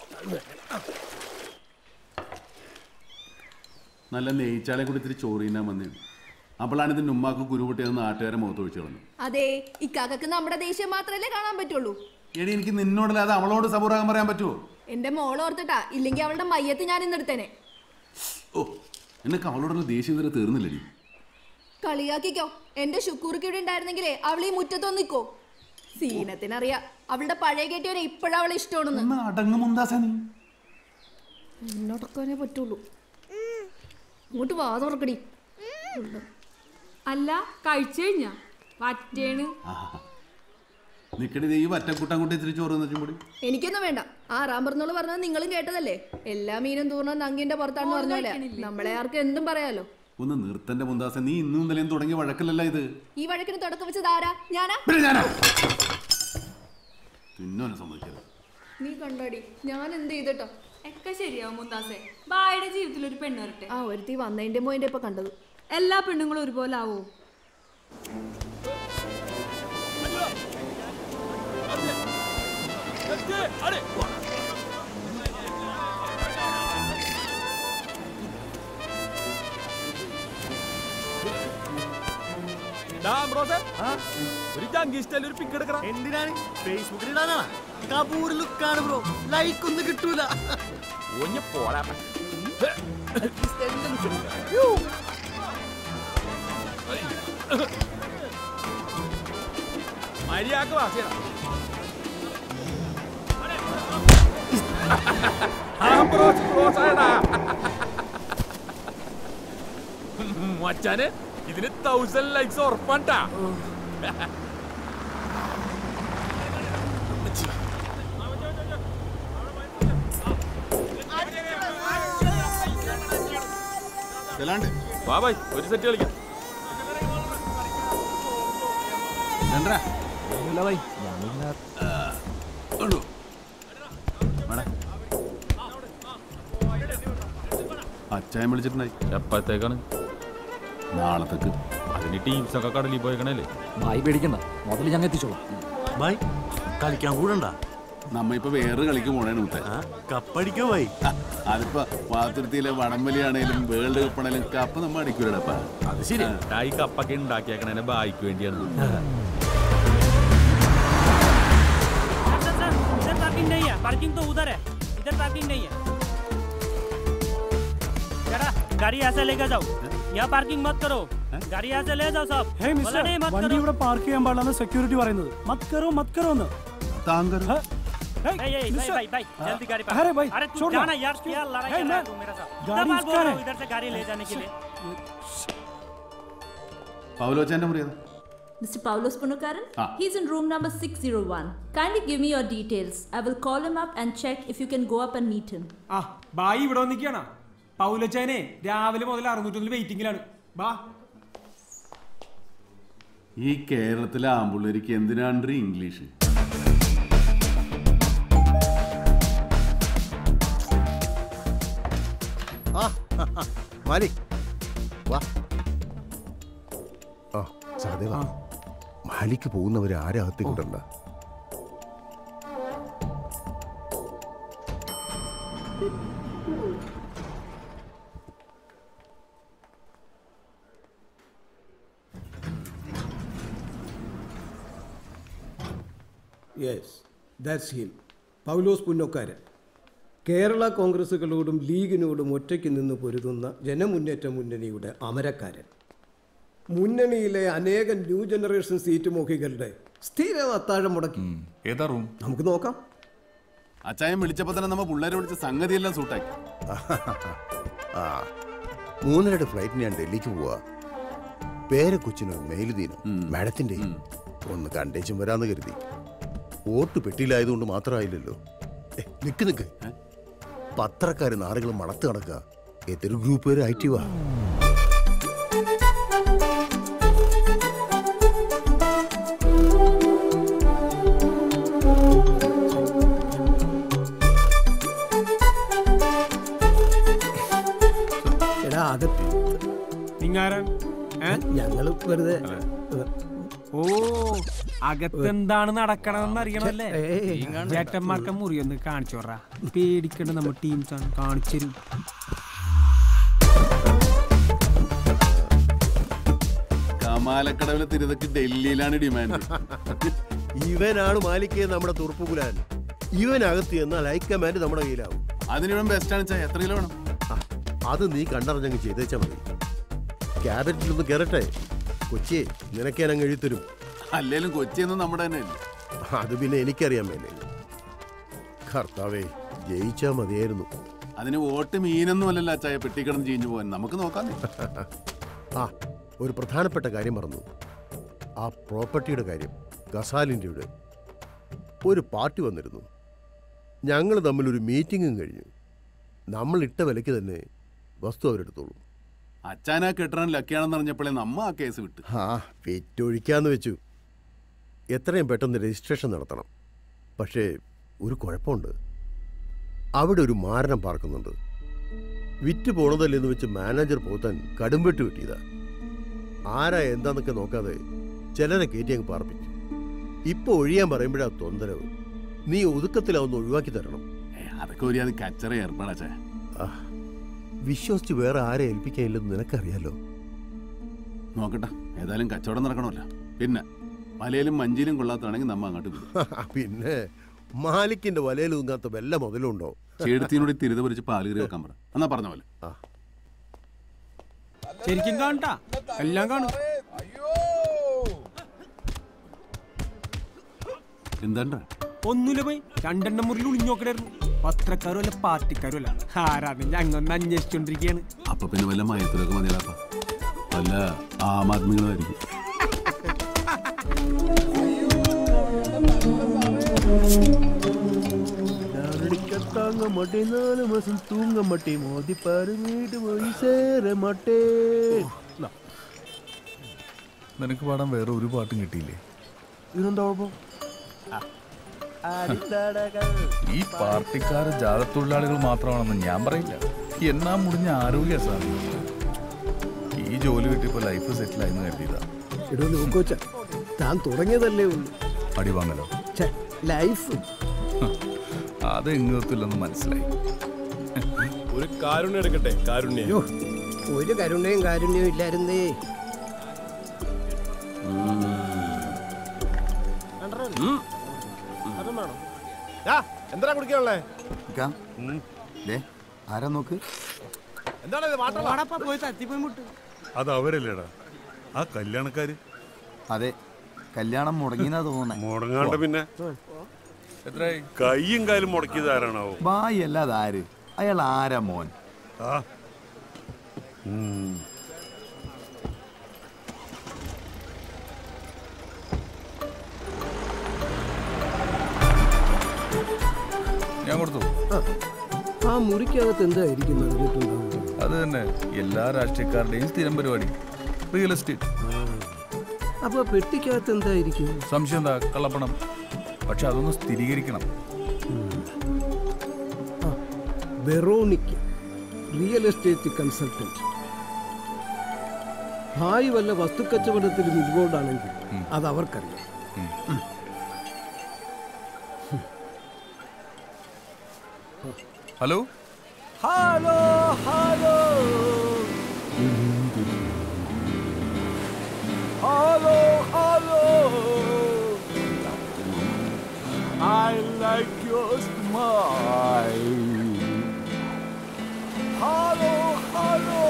നല്ല നെയ്ച്ചാളെ കൂടി ഇത്തിരി ചോറ് തിന്നാൻ വന്നേ അപ്പോഴാണ് ഇതിന്റെ ഉമ്മാക്ക് കുരുപൊട്ടിയെന്ന് നാട്ടുകാരെ മുഖത്ത് ഒഴിച്ചു കളഞ്ഞു അതെ ഇക്കാക്കക്ക് നമ്മുടെ ദേഷ്യം മാത്രല്ലേ കാണാൻ പറ്റുള്ളൂ എടി എനിക്ക് നിന്നോടല്ലാതെ അവളോട് സബൂറാകാൻ പറയാൻ പറ്റുമോ എന്റെ മോൾ ഓർത്തിട്ടാ ഇല്ലെങ്കിൽ അവളുടെ മയ്യത്ത് ഞാൻ ഇന്നെടുത്തേനെ ഓ എന്നൊക്കെ അവളോടുള്ള ദേഷ്യം ഇതുവരെ തീർന്നില്ലടി കളിയാക്കിക്കോ എന്റെ ശുക്കൂർക്ക് ഇവിടെ ഉണ്ടായിരുന്നെങ്കിലേ അവൾ ഈ മുറ്റത്തൊന്ന് നിക്കോ സീനത്തിനറിയാ അവളുടെ പഴയ കെട്ടിയവനെ ഇപ്പോഴാ അവളെ ഇഷ്ടമാണെന്ന് അടങ്ങുമുണ്ടാസ നീ എന്നോടൊക്കെ പറ്റുള്ളൂ ഇങ്ങോട്ട് വാ തുറക്കടി അല്ല കഴിച്ചു കഴിഞ്ഞാ പറ്റേണ് നിക്കടി ദേ ഈ വറ്റക്കൂട്ടം കൂട്ടി ഇത്തിരി ചോറ് തന്നിട്ടും കൂടി എനിക്കൊന്നും വേണ്ട ആ റാമ്പറന്നോള് പറഞ്ഞത് നിങ്ങളും കേട്ടതല്ലേ എല്ലാ മീനും തൂർന്ന നങ്കിന്റെ പുറത്താണെന്ന് പറഞ്ഞ പോലെ നമ്മളെ ആർക്കും എന്തും പറയാലോ ഒന്ന് നിർത്തന്റെ മുന്താസ നീ ഇന്നും ഇന്നലെയും തുടങ്ങിയ വഴക്കല്ലല്ല ഇത് ഈ വഴക്കിന് തുടക്കം വെച്ചത് ആരാ ഞാനാ പിന്നെ ഞാനാ തിന്നോനെ സമ്മതിക്കരുത് നീ കണ്ടോടി ഞാൻ എന്ത് ചെയ്തിട്ടോ ഒക്കെ ശരിയാവും മുന്താസേ ബായുടെ ജീവിതത്തിൽ ഒരു പെണ്ണ് വരട്ടെ ആ ഒരുത്തി വന്നതിന്റെ മോയിന്റെ ഇപ്പൊ കണ്ടത് എല്ലാ പെണ്ണുങ്ങളും ഒരുപോലെ ആവോ ഒരു ജംഗി സ്റ്റൈൽ ഒരു പിക്ക് എടുക്കണം എന്തിനാണ് ഫേസ്ബുക്കിൽ ഇടാനാ കപൂർ ലുക്കാണ് ബ്രോ ലൈക്ക് ഒന്നും കിട്ടൂല ഒഞ്ഞ പോരാ മര്യാദക്ക് വാസിയടാ മച്ചാന് ഇതിന് തൗസൻഡ് ലൈക്സ് ഉറപ്പാണ്ടാ ചെല്ലാണ്ട് വാ ബൈ ഒരു സെറ്റ് കളിക്കാം എന്താ ബൈ കൊണ്ടു വേടാ അച്ചായം വിളിച്ചിട്ടുണ്ടായി എപ്പോഴത്തേക്കാണ് നാളത്തേക്ക് അതിന് ടീംസ് ഒക്കെ കടലിൽ പോയേക്കണല്ലേ ബായി പേടിക്കണ്ട മുതൽ ഞങ്ങൾ എത്തിച്ചോളാം ബൈ കളിക്കാൻ കൂടണ്ട നമ്മ ഇപ്പൊ വേറെ കളിക്ക് പോണേ മുത്തേ കപ്പടിക്കോ ബൈ അതിപ്പോ പാത്രത്തിലെ വടംവലിയാണേലും വേൾഡ് കപ്പ് ആണേലും കപ്പ് നമ്മ അടിക്കൂലടപ്പാ അത് ശരി ഈ കപ്പൊക്കെ ഉണ്ടാക്കിയേക്കണേ ബായിക്ക് വേണ്ടിയാണ് इधर पार्किंग नहीं है पार्किंग तो उधर है इधर पार्किंग नहीं है जरा गाड़ी यहाँ से लेकर जाओ यहाँ पार्किंग मत करो गाड़ी यहाँ से ले जाओ सब ഹേയ് बोला മിസ്റ്റർ नहीं मत വണ്ടി करो ഇവിടെ പാർക്ക് ചെയ്യാൻ പാടില്ലെന്ന് സെക്യൂരിറ്റി പറയുന്നത് മത് കറോ മത് കറോ എന്ന് താങ്കർ ഹേ, ए, ए, भाई मिस्टर- भाई भाई जल्दी गाड़ी अरे भाई, अरे तू छोड़ ना। जाना यार क्या लड़ाई हे, कर रहा है मैं- तू मेरे साथ गाड़ी कितना बार इसका बोल रहा है। हूँ इधर से गाड़ी ले जाने के लिए പൗലോച്ചാന്റെ മുറി ഏതാ? Mr. Paulos Punukaran? Ah. He's in room number 601. Kindly give me your details. I will call him up and check if you can go up and meet him. ആ ബായി ഇവിടെ വന്നിക്കാണ് പൗലച്ചാനെ രാവിലെ മുതൽ അറുന്നൂറ്റൊന്നിൽ വെയിറ്റിംഗിലാണ് ബാ ഈ കേരളത്തിലെ ആമ്പുള്ളേർക്ക് എന്തിനാണ് ഇംഗ്ലീഷ് ആ മാലിക് വാ ആ സഹദേവ മാലിക്ക് പോകുന്നവരെ ആരെ അകത്തേക്ക് വിടണ്ട യെസ് ദാറ്റ്സ് ഹിം പൗലോസ് പുന്നോക്കാരൻ കേരള കോൺഗ്രസുകളോടും ലീഗിനോടും ഒറ്റയ്ക്ക് നിന്ന് പൊരുതുന്ന ജനമുന്നേറ്റ മുന്നണിയുടെ അമരക്കാരൻ മുന്നണിയിലെ അനേകം ന്യൂ ജനറേഷൻ സീറ്റ് മോഹികളുടെ സ്ഥിര അത്താഴം മുടക്കി ഏതാ റൂം നമുക്ക് നോക്കാം അച്ചായൻ വിളിച്ചപ്പോ തന്നെ നമ്മ പിള്ളേരെ വിളിച്ച് സംഗതിയെല്ലാം സൂട്ടാക്കി ആ മൂന്നരയുടെ ഫ്ലൈറ്റിന് ഞാൻ ഡൽഹിക്ക് പോവാ പേരെ കൊച്ചിനോ മെയിലുദീനോ മാഡത്തിന്റെ ഒന്ന് കണ്ടേച്ചും വരാന്ന് കരുതി വോട്ട് പെട്ടിയിലായതുകൊണ്ട് മാത്രമായില്ലല്ലോ ഏ, നിക്ക് നിക്ക് പത്രക്കാര് നാറുകൾ മണത്ത് നടക്കുക എതിർ ഗ്രൂപ്പുകാർ ആക്റ്റീവാ എടാ അകത്ത് നിങ്ങാരൻ ഞങ്ങൾ വെറുതെ ഓ അകത്തെന്താണ് നടക്കണമെന്ന് അറിയണമല്ലേ ചേട്ടന്മാർക്ക് മുറി ഒന്ന് കാണിച്ചു പറ പേടിക്കണ്ട നമ്മൾ ടീംസ് ആണ് കാണിച്ചു തരും കമാലക്കടവിലെ തിരുതക്ക് ഡൽഹിയിലാണ് ഡിമാൻഡ് ഇവനാണ് മാലിക്കേ നമ്മുടെ തുറപ്പുകുലാൻ ഇവനകത്ത് എന്നാൽ ഹൈക്കമാൻഡ് നമ്മുടെ കയ്യിലാവും അതിനിവൻ ബെസ്റ്റ് ആണ് ചായ എത്ര കിലോ വേണം അത് നീ കണ്ടറിഞ്ഞങ്ങ് ചെയ്തേച്ചാ മതി ക്യാബിനറ്റിലൊന്ന് കയറട്ടെ കൊച്ചിയെ നിനക്ക് ഞാൻ അങ്ങ് എഴുത്തരും അല്ലേലും കൊച്ചിയൊന്നും നമ്മുടെ തന്നെ അല്ലേ അത് പിന്നെ എനിക്കറിയാൻ മേലെ കർത്താവേ ജയിച്ചാ മതിയായിരുന്നു അതിന് വോട്ട് മീനൊന്നും അല്ലല്ലോ അച്ചായ പെട്ടിക്കിടന്ന് ചീഞ്ഞു പോകാൻ നമുക്ക് നോക്കാം ആ ഒരു പ്രധാനപ്പെട്ട കാര്യം പറഞ്ഞു ആ പ്രോപ്പർട്ടിയുടെ കാര്യം ഗസാലിൻ്റെയുടെ ഒരു പാർട്ടി വന്നിരുന്നു ഞങ്ങൾ തമ്മിൽ ഒരു മീറ്റിങ്ങും കഴിഞ്ഞു നമ്മൾ ഇട്ട വിലയ്ക്ക് തന്നെ വസ്തു അവരെടുത്തോളൂ അച്ചാനാ കെട്ടറാൻ ലക്കിയാണെന്ന് അറിഞ്ഞപ്പോഴേ നമ്മ ആ കേസ് വിട്ട് ആ വിറ്റൊഴിക്കാന്ന് വെച്ചു എത്രയും പെട്ടെന്ന് രജിസ്ട്രേഷൻ നടത്തണം പക്ഷേ ഒരു കുഴപ്പമുണ്ട് അവിടെ ഒരു മാരണം പാർക്കുന്നുണ്ട് വിറ്റ് പോണതല്ലെന്ന് വെച്ച് മാനേജർ പോത്താൻ കടുംവെട്ട് കിട്ടിയതാ ആരാ എന്താന്നൊക്കെ നോക്കാതെ ചിലരെ കയറ്റി അങ്ങ് പാർപ്പിച്ചു ഇപ്പൊ ഒഴിയാൻ പറയുമ്പോഴാ തൊന്തരവ് നീ ഒതുക്കത്തിലാവുന്ന ഒഴിവാക്കി തരണം അതൊക്കെ ഒരു അത് കച്ചറ ഏർപ്പാടാ ചായ ആ, വിശ്വസിച്ച് വേറെ ആരെ ഏൽപ്പിക്കാനില്ലെന്ന് നിനക്കറിയാലോ നോക്കട്ടെ ഏതായാലും കച്ചവടം നടക്കണമല്ലോ പിന്നെ വലയിലും മഞ്ചിയിലും കൊള്ളാത്തതാണെങ്കിൽ നമ്മ അങ്ങോട്ട് വിടും പിന്നെ മാലിക്കിന്റെ വലയിൽ തൂങ്ങാത്ത വല്ല മുതലുണ്ടോ ചേടത്തിനോട് തിരുത പൊരിച്ച് പാല് കറി വെക്കാൻ പറ എന്നാ പറഞ്ഞ പോലെ ശരിക്കും കാണട്ടാ എല്ലാം കാണും എന്താണ്ടാ ഒന്നുമില്ല പോയി രണ്ടെണ്ണം മുറിയിൽ ഒളിഞ്ഞോക്കടായിരുന്നു പത്രക്കാരും അല്ല പാർട്ടിക്കാരും അല്ല ആരാണ് ഞങ്ങൾ ഒന്ന് അന്വേഷിച്ചോണ്ടിരിക്കുകയാണ് അപ്പൊ പിന്നെ വല്ല മയത്തിലൊക്കെ മതിയാപ്പാ വല്ല ആം ആദ്മികളായിരിക്കും தாங்க மாட்டேன் நாலு மாசம் தூங்க மாட்டேன் மோதி பாரு வீடு போய் சேர மாட்டேன் നിനക്ക് പാടാൻ വേറെ ഒരു പാട്ടും കിട്ടിയില്ലേ ഇതെന്താ കുഴപ്പം ഈ പാർട്ടിക്കാർ ജാതത്തൊഴിലാളികൾ മാത്രമാണെന്ന് ഞാൻ പറയില്ല എന്നാ മുടിഞ്ഞ ആരോഗ്യ സാർ ഈ ജോലി കിട്ടിയപ്പോ ലൈഫ് സെറ്റിൽ ആയെന്ന് കരുതിയതാ എടോ നോക്കോച്ച താൻ തുടങ്ങിയതല്ലേ ഉള്ളൂ അടി വാങ്ങലോ ഛെ, ലൈഫ് അത് എങ്ങത്തില്ലെന്ന് മനസ്സിലായി ഒരു കാരുണ്യം എടുക്കട്ടെ കാരുണ്യം അയ്യോ ഒരു കരുണയും കാരുണ്യവും ഇല്ലായിരുന്നേ എന്താ കുടിക്കാനുള്ളേ ദേ, ആരാ നോക്ക് എന്താണ് ഇത് വാട്ടർ ഓടപ്പാ പോയി തട്ടിപ്പോയി മുട്ട് അത് അവരല്ലേടാ ആ കല്യാണക്കാര് അതെ കല്യാണം മുടങ്ങിനാ തോന്നുന്നേ മുടങ്ങാണ്ട് പിന്നെ എത്രയായി കൈയും കാലും മുടക്കിയത് ആരാണാവോ ബായി അല്ലാതെ ആര് അയാൾ ആരാ മോൻ ആ ഉം. ഞാൻ കൊടുത്തു ആ മുറിക്കകത്ത് എന്തായിരിക്കും നടന്നിട്ടുണ്ടാവുക അത് തന്നെ എല്ലാ രാഷ്ട്രീയക്കാരുടെയും സ്ഥിരം പരിപാടി റിയൽ എസ്റ്റേറ്റ് അപ്പൊ പെട്ടിക്കകത്ത് എന്തായിരിക്കും സംശയം എന്താ കള്ളപ്പണം പക്ഷെ അതൊന്ന് സ്ഥിരീകരിക്കണം വെറോണിക്ക റിയൽ എസ്റ്റേറ്റ് കൺസൾട്ടന്റ് ഭായി വല്ല വസ്തുക്കച്ചവടത്തിലും ഇൻവോൾവ് ആണെങ്കിൽ അത് അവർക്കറിയാം hello hello hello hello hello I like your smile. Hello, hello.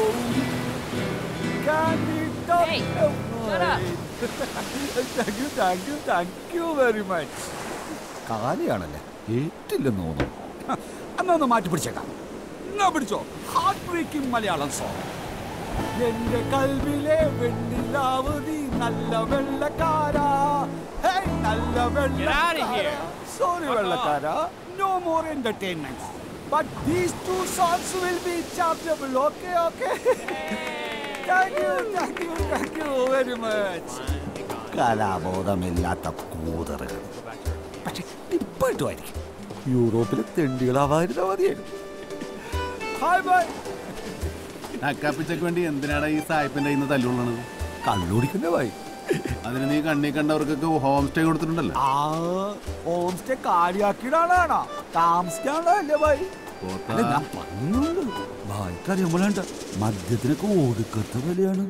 Can you talk? Hey, shut up. thank you, thank you, thank you very much. കാലിയാണല്ലേ ഏറ്റില്ലെന്ന് തോന്നുന്നു എന്നാ ഒന്ന് മാറ്റി പിടിച്ചേക്കാം എന്നാ പിടിച്ചോ ഹാർട്ട് ബ്രേക്കിംഗ് മലയാളം സോങ് എന്റെ കൽവിലെ വെണ്ണിലാവ് നീ നല്ല വെള്ളക്കാരാ ഹേയ് നല്ല വെള്ളക്കാരാ സോറി വെള്ളക്കാരാ no more entertainment but these two songs will be acceptable okay okay thank you thank you thank you very much കലാബോധമില്ലാത്ത കൂതറുകൾ പക്ഷെ ഇപ്പോഴുമായിരിക്കും യൂറോപ്പിലെ തെണ്ടികളാവാതിരുന്ന മതിയായിരുന്നു ഹായ് ബൈ നക്കാപ്പിച്ചക്ക് വേണ്ടി എന്തിനാടാ ഈ സായിപ്പിന്റെ ഇന്ന് തല്ലുകൊള്ളണത് കള്ളുടിക്കുന്ന വായി അതിന് നീ കണ്ണി കണ്ടവർക്കൊക്കെ ഹോം സ്റ്റേ കൊടുത്തിട്ടുണ്ടല്ലോ ആ ഹോം സ്റ്റേ കാര്യാക്കിയുടെ ആളാണോ താമസിക്കാനുള്ള അല്ലേ ബൈ അല്ല ഞാൻ പറഞ്ഞുള്ളൂ ഭായിക്കറിയുമ്പോഴാണ്ട് മദ്യത്തിനൊക്കെ ഒടുക്കത്തെ വിലയാണ്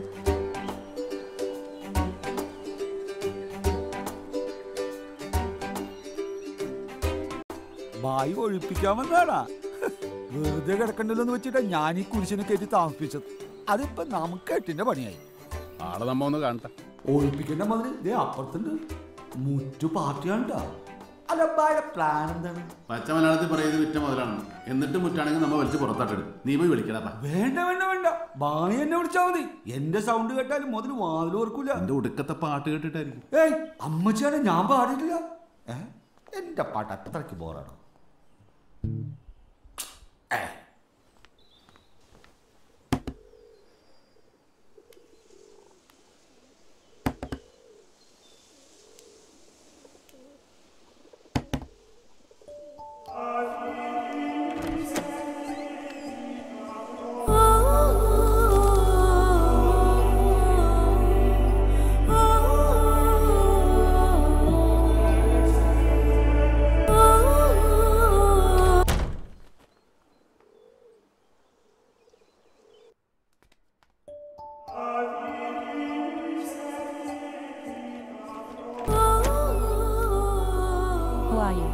ഭായി ഒഴിപ്പിക്കാൻ വന്നാടാ വെറുതെ കിടക്കണ്ടല്ലോ എന്ന് വെച്ചിട്ടാ ഞാൻ ഈ കുരിശിനെ കയറ്റി താമസിപ്പിച്ചത് അതിപ്പോ നമുക്ക് എട്ടിന്റെ പണിയായി ആളെ നമ്മ ഒന്ന് കാണട്ടെ ഒഴിപ്പിക്കേണ്ട മതിന് ദേ അപ്പുറത്തുണ്ട് മുറ്റു പാർട്ടിയാണ്ടാ അല്ല ഭായിയുടെ പ്ലാൻ എന്താണ് പച്ച മലയാളത്തിൽ പറയുന്നത് വിറ്റ മുതലാണ് എന്നിട്ട് മുറ്റാണെങ്കിൽ നമ്മ വലിച്ച് പുറത്താട്ടിടും നീ പോയി വിളിക്കടാ വേണ്ട വേണ്ട വേണ്ട ബാണി എന്നെ വിളിച്ചാ മതി എന്റെ സൗണ്ട് കേട്ടാലും മുതൽ വാതിൽ ഓർക്കൂല എന്റെ ഒടുക്കത്തെ പാട്ട് കേട്ടിട്ടായിരിക്കും ഏയ് അമ്മച്ചാണ് ഞാൻ പാടിയിട്ടില്ല ഏ എന്റെ പാട്ട് അത്രയ്ക്ക് ബോറാണ് Who are you?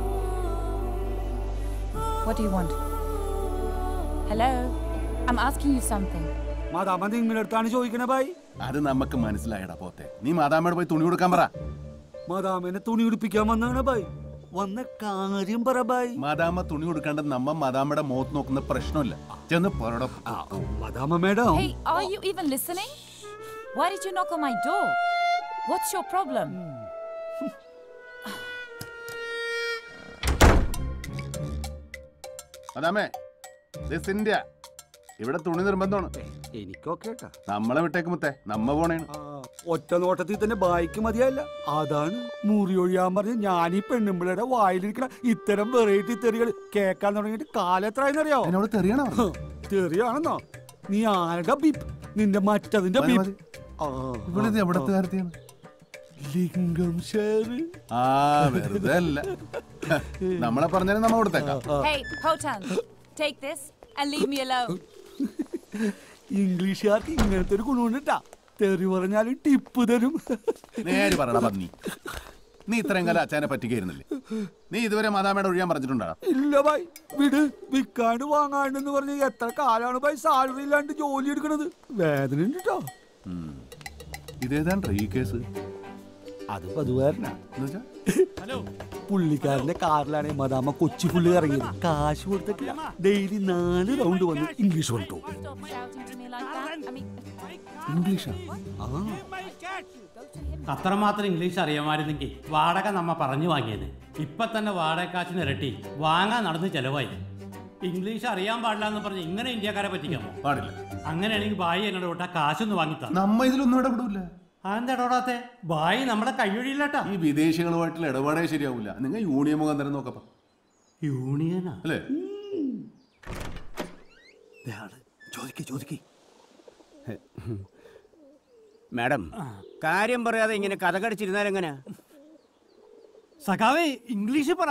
What do you want? Hello? I'm asking you something. മാതാമ നിങ്ങളുടെ അടുത്താണ് ചോദിക്കണേ ബായി അത് നമുക്ക് മനസ്സിലായടാ പോത്തെ നീ മാതാമ്മയോട് പോയി തുണി കൊടുക്കാൻ പറ മാതാമേനെ തുണി ഉടുപ്പിക്കാൻ വന്നാണ് ബായി വന്ന കാര്യം പറ ബായി മാതാമ്മ തുണി കൊടുക്കാണ്ട് നമ്മ മാതാമ്മയുടെ മുഖത്ത് നോക്കുന്ന പ്രശ്നമില്ല ചെന്ന് പറട മാതാമ madam Hey, are you even listening? Why did you knock on my door? What's your problem? മാതാമേ ദിസ് ഇന്ത്യ ഇവിടെ തുണി നിർബന്ധമാണ് എനിക്കൊക്കെ കേട്ടാ നമ്മളെ വിട്ടേക്ക് മുത്തേ നമ്മ പോണേണ് ഒറ്റ നോട്ടത്തിൽ തന്നെ ബായിക്ക് മതിയല്ല അതാണ് മുറി ഒഴിയാൻ പറഞ്ഞ് ഞാൻ ഈ പെണ്ണുമ്പിളയുടെ വായിലിരിക്കണ ഇത്തരം വെറൈറ്റി തെറികൾ കേൾക്കാൻ തുടങ്ങിയിട്ട് കാലം എത്രയെന്നറിയാവോ എന്നോട് തെറിയാണോ തെറിയാണെന്നോ നീ ആരുടെ ബീപ്പ് നിന്റെ മറ്റതിന്റെ മതി, ബീപ്പ് മതി. ഇവളിത് എവിടത്തെ കാര്യത്തെയാണ് ലിംഗം ഷേറ് ആ വെറുതെ അല്ല നമ്മളെ പറഞ്ഞാലും നമ്മ കൊടുത്തേക്കാം Hey, Hotan, take this and leave me alone. ഇംഗ്ലീഷുകാർക്ക് ഇങ്ങനത്തെ ഒരു ഗുണമുണ്ട് ട്ടാ തെറി പറഞ്ഞാലും ടിപ്പ് തരും നേര് പറയണ പന്നി നീ ഇത്രയും കാലം അച്ഛനെ പറ്റിക്കായിരുന്നില്ലേ നീ ഇതുവരെ മാതാമയുടെ ഒഴിയാൻ പറഞ്ഞിട്ടുണ്ടാ ഇല്ല ബൈ വിട് വിൽക്കാണ്ട് വാങ്ങാണ്ടെന്ന് പറഞ്ഞ് എത്ര കാലാണ് ബൈ സാലറി ഇല്ലാണ്ട് ജോലി എടുക്കണത് വേദന ഉണ്ട് കേട്ടോ ഇതേതാണ്ട് ഈ കേസ് അത് പതുവാരനാ പുള്ളിക്കാരന്റെ കാറിലാണ് മദാമ കൊച്ചി പുള്ളി ഇറങ്ങിയത് കാശ് കൊടുത്തിട്ടില്ല ഡെയിലി നാല് റൗണ്ട് വന്ന് ഇംഗ്ലീഷ് കൊണ്ടു ഇംഗ്ലീഷാ അത്രമാത്രം ഇംഗ്ലീഷ് അറിയാമായിരുന്നെങ്കിൽ വാടക നമ്മ പറഞ്ഞു വാങ്ങിയത് ഇപ്പൊ തന്നെ വാടക കാശിന് ഇരട്ടി വാങ്ങാൻ നടന്ന് ചെലവായി ഇംഗ്ലീഷ് അറിയാൻ പാടില്ല എന്ന് പറഞ്ഞ് ഇങ്ങനെ ഇന്ത്യക്കാരെ പറ്റിക്കാമോ പാടില്ല അങ്ങനെയാണെങ്കിൽ ബായി എന്നോട് വിട്ടാ കാശൊന്ന് വാങ്ങിത്താ നമ്മ ഇതിലൊന്നും ഇടപെടില്ല അതെന്താ ഇടപെടാത്തെ ബായി നമ്മുടെ കൈയൊഴിയില്ലട്ടാ ഈ വിദേശികളുമായിട്ടുള്ള ഇടപാടേ ശരിയാവില്ല നിങ്ങൾ യൂണിയൻ മുഖാന്തരം നോക്കപ്പ യൂണിയനാ അല്ലേ ചോദിക്കേ ചോദിക്കേ മാഡം കാര്യം പറയാതെ ഇങ്ങനെ കഥ കടിച്ചിരുന്നാൽ എങ്ങനെ സഖാവേ ഇംഗ്ലീഷ് പറ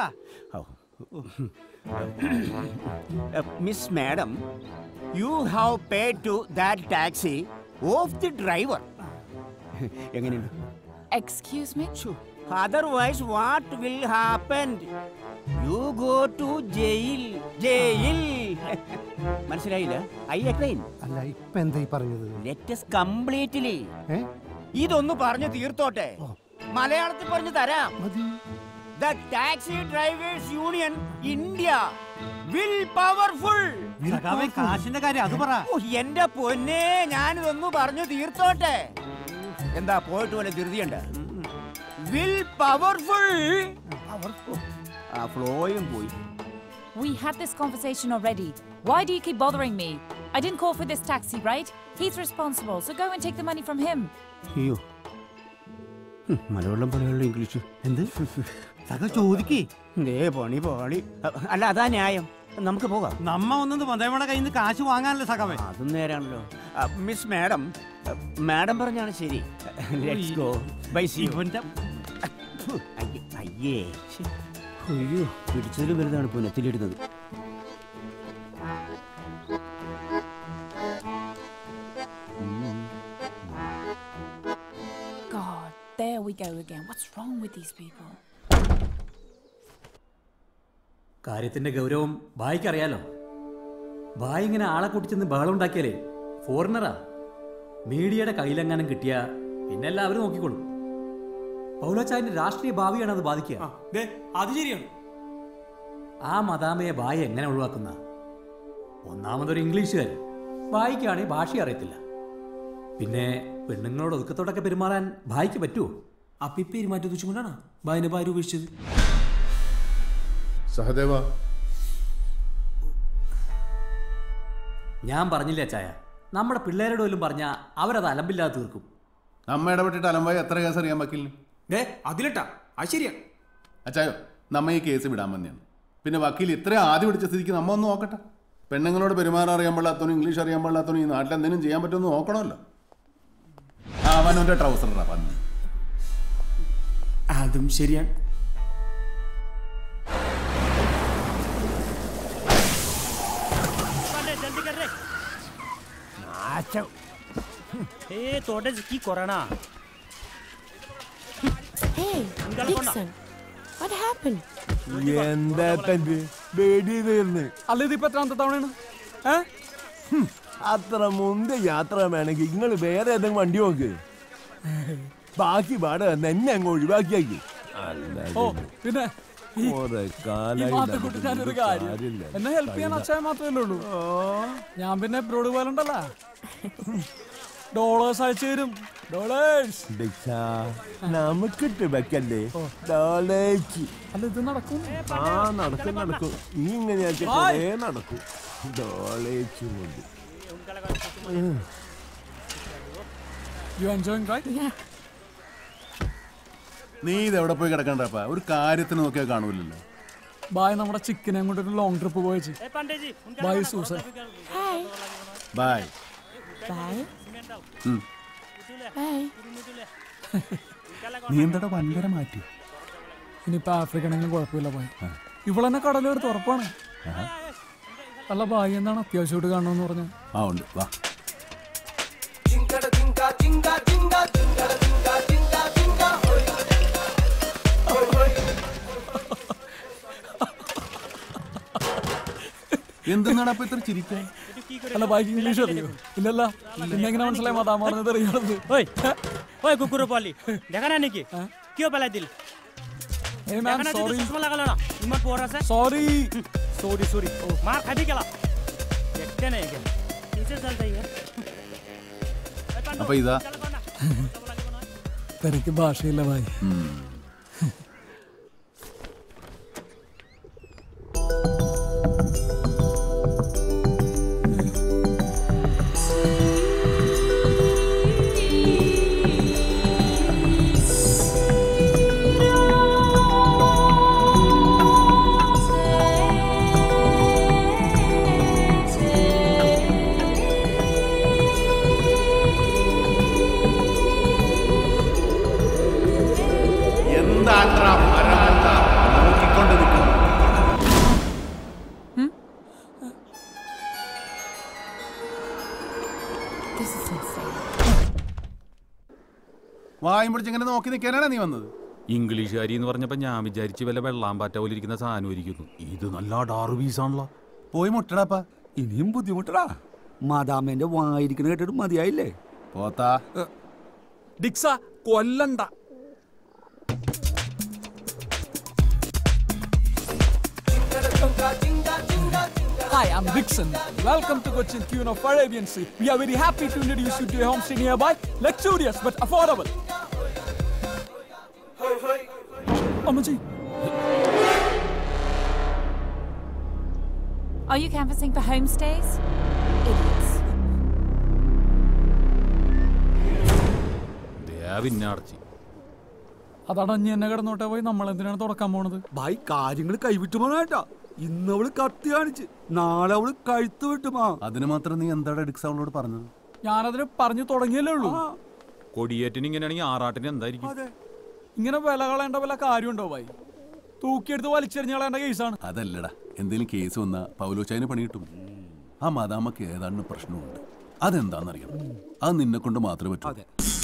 miss madam you have pay to that taxi of the driver എങ്ങനെയുണ്ട് Excuse me? Otherwise what will happen you go to jail jail മനസ്സിലായില്ല ഐ എക്സ്പ്ലെയിൻ അല്ല ഇപ്പൊ എന്താ ഈ പറഞ്ഞത് ലെറ്റസ് കംപ്ലീറ്റ്ലി ഇതൊന്ന് പറഞ്ഞു തീർത്തോട്ടെ മലയാളത്തിൽ പറഞ്ഞു തരാം the taxi drivers union India will powerful സഖാവേ കാശിന്റെ കാര്യം അത് പറ എന്റെ പൊന്നെ ഞാനിതൊന്ന് പറഞ്ഞു തീർത്തോട്ടെ എന്താ പോയിട്ട് പോലെ ധൃതിയുണ്ട് വിൽ പവർഫുൾ ആ ഫ്ലോയും പോയി We had this conversation already. Why do you keep bothering me? I didn't call for this taxi, right? He's responsible, so go and take the money from him. അയ്യോ ഹും, മലയാളം പോലെയുള്ള ഇംഗ്ലീഷ് എന്ത് സക ചോദിക്കേ ദേ പണി പാളി അ- അല്ല അതാ ന്യായം നമുക്ക് പോകാം നമ്മ ഒന്നത് മതയുടെ കയ്യിൽ നിന്ന് കാശ് വാങ്ങാനല്ലേ സഖാവേ അതും നേരാണല്ലോ മിസ് മാഡം മാഡം പറഞ്ഞാണ് ശരി ലെറ്റ്സ് ഗോ ബൈ സി ഇവന്റെ അയ്യേ ശ്ശെ. അയ്യോ പിടിച്ചതിൽ വലുതാണ് പുനത്തിലിടുന്നത് God, there we go again. What's wrong with these people? കാര്യത്തിന്റെ ഗൗരവം ബായിക്ക് അറിയാലോ ബായ് ഇങ്ങനെ ആളെ കൂട്ടിച്ചെന്ന് ബഹളം ഉണ്ടാക്കിയാലേ ഫോറിനറാ മീഡിയയുടെ കയ്യിലെങ്ങാനും കിട്ടിയ പിന്നെ എല്ലാവരും നോക്കിക്കോളും പൗലോച്ചായന്റെ രാഷ്ട്രീയ ഭാവിയാണ് അത് ബാധിക്കുക അത് ശരിയാണ് ആ മദാമയെ ബായി എങ്ങനെ ഒഴിവാക്കുന്ന ഒന്നാമതൊരു ഇംഗ്ലീഷുകാരൻ ബായിക്കാണെങ്കിൽ ഭാഷ അറിയത്തില്ല പിന്നെ പെണ്ണുങ്ങളോട് ഒതുക്കത്തോടൊക്കെ പെരുമാറാൻ ഭായിക്ക് പറ്റുമോ അപ്പൊ ഈ പെരുമാറ്റം വെച്ചുകൊണ്ടാണ് ബായിന്റെ ഭാര്യ ഉപേക്ഷിച്ചത് സഹദേവ ഞാൻ പറഞ്ഞില്ല ചായ നമ്മുടെ പിള്ളേരോട് പോലും പറഞ്ഞാൽ അവരത് അലമ്പില്ലാതെ തീർക്കും നമ്മ ഇടപെട്ടിട്ട് അലമ്പായി എത്ര കേസ് അറിയാൻ വക്കീലിന് ദേ അതിലിട്ടാ അത് ശരിയാ അച്ചായോ നമ്മ ഈ കേസ് വിടാൻ തന്നെയാണ് പിന്നെ വക്കീൽ ഇത്രയും ആദ്യം പിടിച്ച സ്ഥിതിക്ക് നമ്മ ഒന്ന് നോക്കട്ടെ പെണ്ണുങ്ങളോട് പെരുമാറാൻ അറിയാൻ പാടില്ലാത്തവനും ഇംഗ്ലീഷ് അറിയാൻ പാടില്ലാത്തവനും ഈ നാട്ടിൽ എന്തെങ്കിലും ചെയ്യാൻ പറ്റുമെന്ന് നോക്കണമല്ലോ ആ അവനവൻ്റെ ട്രൗസറാ പന്നി അതും ശരിയാണ് জলদি কর রে আচ্ছা এ তোടെ কি করে না Hey, Enggak, Dixon, what happened? എന്താ പേടി തീർന്ന് അല്ല ഇതിപ്പോ എത്രാമത്തെ തവണയാണ് അത്ര മുന്ത് യാത്ര വേണമെങ്കിൽ നിങ്ങൾ വേറെ ഏതെങ്കിലും വണ്ടി നോക്ക് ബാക്കി പാടെ എന്നെ അങ്ങ് ഒഴിവാക്കിയാക്കി ഓ പിന്നെ ഈ- കുറെ ഈ കാലായി മാത്തുക്കുട്ടി നടന്നിട്ട് ഞാനൊരു ഒരു കാര്യം കാര്യമില്ല. എന്നെ ഹെൽപ്പ് ചെയ്യാൻ അച്ഛൻ മാത്രമേ ഉള്ളൂ ഞാൻ പിന്നെ എബ്രോഡ് പോലുണ്ടല്ലോ ഡോളേഴ്സ് അയച്ചു തരും ഡോളേഴ്സ് ഡിക്സാ, നമുക്കിട്ട് വെക്കല്ലേ ഡോളേക്ക് അല്ല ഇത് നടക്കും ആ നടക്കും നടക്കും നീ ഇങ്ങനെയാക്കി Bye. കുറേ നടക്കും ഡോളേക്ക് കൊണ്ട് യു എൻജോയിങ് റൈറ്റ് നീ ഇത് എവിടെ പോയി കിടക്കണ്ടപ്പാ ഒരു കാര്യത്തിന് നോക്കിയാൽ കാണൂലല്ലോ ബായ് നമ്മുടെ ചിക്കനെ കൊണ്ട് ഒരു ലോങ് ട്രിപ്പ് പോയച്ച് ए पांडे जी उनका ബായ് लगाना, സൂസൻ Hi. Bye Bye. ഉം. Bye. നീ എന്താ വൻകര മാറ്റി ഇനിയിപ്പോ ആഫ്രിക്കണെങ്കിലും കുഴപ്പമില്ല ബായ് ഇവളെന്നെ കടലെടുത്ത് ഉറപ്പാണ് അല്ല ബായ് എന്താണ് അത്യാവശ്യമായിട്ട് കാണണമെന്ന് പറഞ്ഞു ആ ഉണ്ട് വാ എന്തെന്നാണ് അപ്പൊ ഇത്ര ചിരിക്കാൻ അല്ല ബാക്കി ഇംഗ്ലീഷ് അറിയോ ഇല്ലല്ല പിന്നെ എങ്ങനെ മനസ്സിലായി മതാ പറഞ്ഞത് അറിയണത് ओए ओए कुकुर पाली देखा ना निकी क्यों पला दिल Hey man, देखा ना sorry. चश्मा लगा लेना इमत पोरा से Sorry. सॉरी सॉरी मार खा दी केला देखते नहीं क्या पीछे चलता ही है അപ്പൊ ഇതാ തനിക്ക് ഭാഷയില്ല ഭായി എന്താണ്ടാ മരമണ്ട നോക്കിക്കൊണ്ട് നിൽക്കുന്നു This is insane. വായും പിടിച്ച് ഇങ്ങനെ നോക്കി നിൽക്കാനാണ് നീ വന്നത് ഇംഗ്ലീഷുകാരി എന്ന് പറഞ്ഞപ്പോ ഞാൻ വിചാരിച്ച് വല്ല വെള്ളാൻ പാറ്റ പോലെ ഇരിക്കുന്ന സാധനം ഇരിക്കുന്നു ഇത് നല്ല ഡാറ് പീസാണല്ലോ പോയി മുട്ടടാപ്പാ ഇനിയും ബുദ്ധിമുട്ടടാ മാതാമേന്റെ വായിരിക്കുന്ന കേട്ടിട്ട് മതിയായില്ലേ പോത്താ ഡിക്സ കൊല്ലണ്ട Hi, I'm Dixon. Welcome to Cochin Queen of Arabian Sea. We are very happy to introduce you to a homestay nearby, luxurious but affordable. Amaji. Are you canvassing for homestays? Idiots. പിന്നടച്ചി അതടഞ്ഞ് എന്നെ കിടന്നോട്ടെ പോയി നമ്മൾ എന്തിനാണ് തുറക്കാൻ പോണത് ഭായ് കാര്യങ്ങൾ കൈവിട്ടു പോണേട്ടാ ഇന്ന് അവള് കത്തി കാണിച്ച് നാളെ അവള് കഴുത്ത് വിട്ടുമാ അതിന് മാത്രം നീ എന്താണ് ഡിക്സ് അവളോട് പറഞ്ഞത് ഞാനതിന് പറഞ്ഞു തുടങ്ങിയല്ലേ ഉള്ളൂ കൊടിയേറ്റിന് ഇങ്ങനെയാണെങ്കിൽ ആറാട്ടിന് എന്തായിരിക്കും ഇങ്ങനെ വില കളയേണ്ട വല്ല കാര്യമുണ്ടോ ഭായി തൂക്കിയെടുത്ത് വലിച്ചെറിഞ്ഞ് കളയേണ്ട കേസാണ് അതല്ലടാ എന്തെങ്കിലും കേസ് വന്നാ പൗലോച്ചായന് പണി കിട്ടും ആ മദാമക്ക് ഏതാണ്ട് പ്രശ്നമുണ്ട് അതെന്താണെന്നറിയണം അത് നിന്നെ കൊണ്ട് മാത്രമേ പറ്റൂ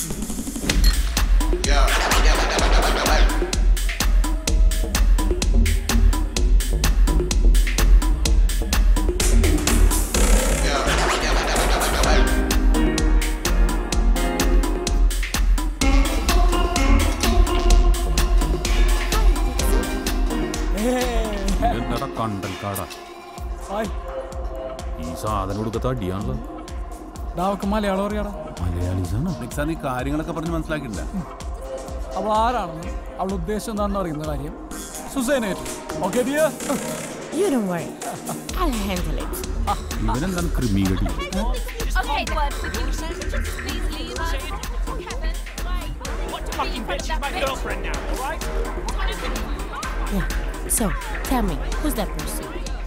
എന്താടാ കണ്ടൽ കാടാ ഹായ് ഈ സാധനം കൊടുക്കത്ത അടിയാണല്ലോ ഡാവക്ക് മലയാളം അറിയാടാ മലയാളീസാണ് ഡിക്സാ നീ കാര്യങ്ങളൊക്കെ പറഞ്ഞ് മനസ്സിലാക്കിയിട്ടില്ല അവൾ ആരാണെന്ന് അവൾ ഉദ്ദേശം എന്താണെന്ന് അറിയുന്ന കാര്യം സുസൈനേറ്റ് okay dear You don't worry. I'll handle it. ഇവനെന്താണ് ക്രിമികടി Okay, word with you. Just please leave us. Kevin, What fucking bitch? She's my girlfriend now, alright? Yeah. So, tell me, who's that person?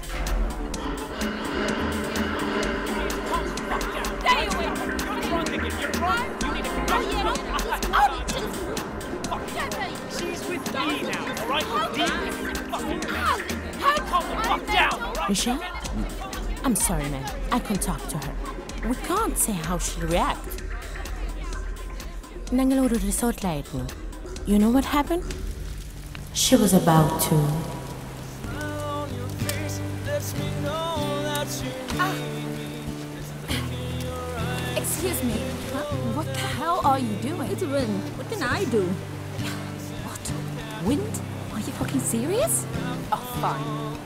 Stay away from her. You're drunk again. You're drunk. You need to confess. She's with me now, alright? With me. Fucking Calm the fuck down, alright? Michelle? I'm sorry, man. I can talk to her. We can't say how she'll react. ഞങ്ങൾ ഒരു റിസോർട്ടിലായിരുന്നു you know what happen she was about to Excuse me. What the hell are you doing? It's wind. What can I do? What? Wind? Are you fucking serious? Oh, fine.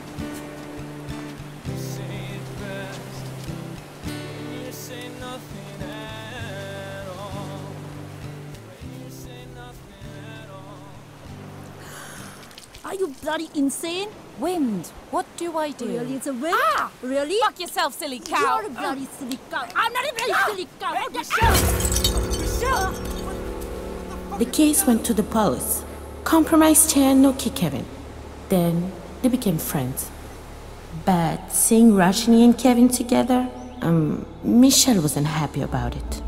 Are you bloody insane? Wind. What do I do? Really, it's a wind? Ah! Really? Fuck yourself, silly cow. You're a bloody silly cow. I'm not a bloody silly cow. What the shit? The case went to the police. Compromised her and Noki Kevin. Then they became friends. But seeing Rashni and Kevin together, um, Michelle wasn't happy about it.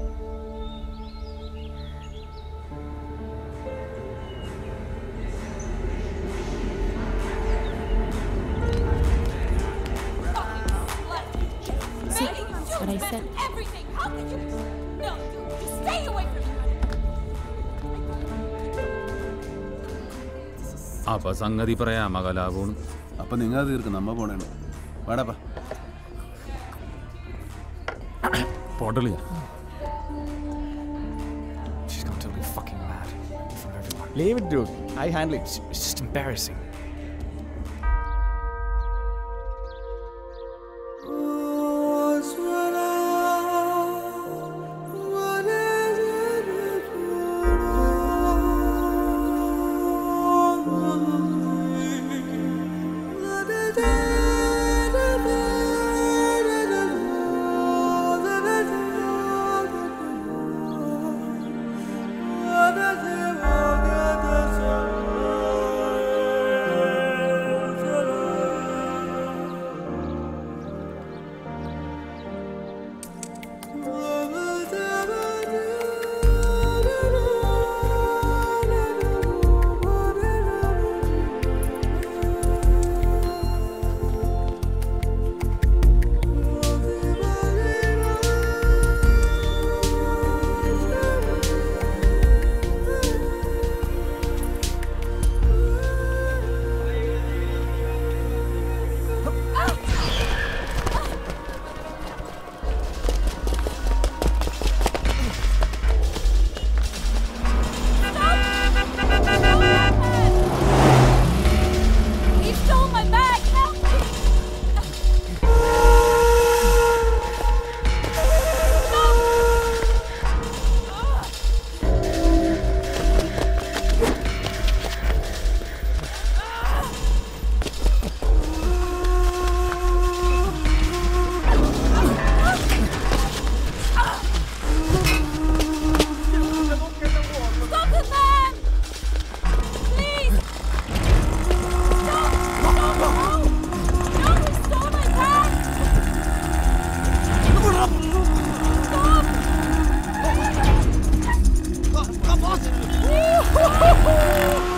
See what I said? Everything. How could you? No, just stay away from me. അപ്പൊ സംഗതി പറയാം മകലാകൂണ് അപ്പൊ നിങ്ങൾ തീർക്കും നമ്മ പോണേണ് വേടപ്പാ പോട്ടളിയാ She's gonna totally fucking mad in front of everyone. Leave it, dude. I handle it. It's, it's just embarrassing. He stole my bag! Help me! Stop him, man! Please! Stop! Stop! No! No, he stole my bag! Stop!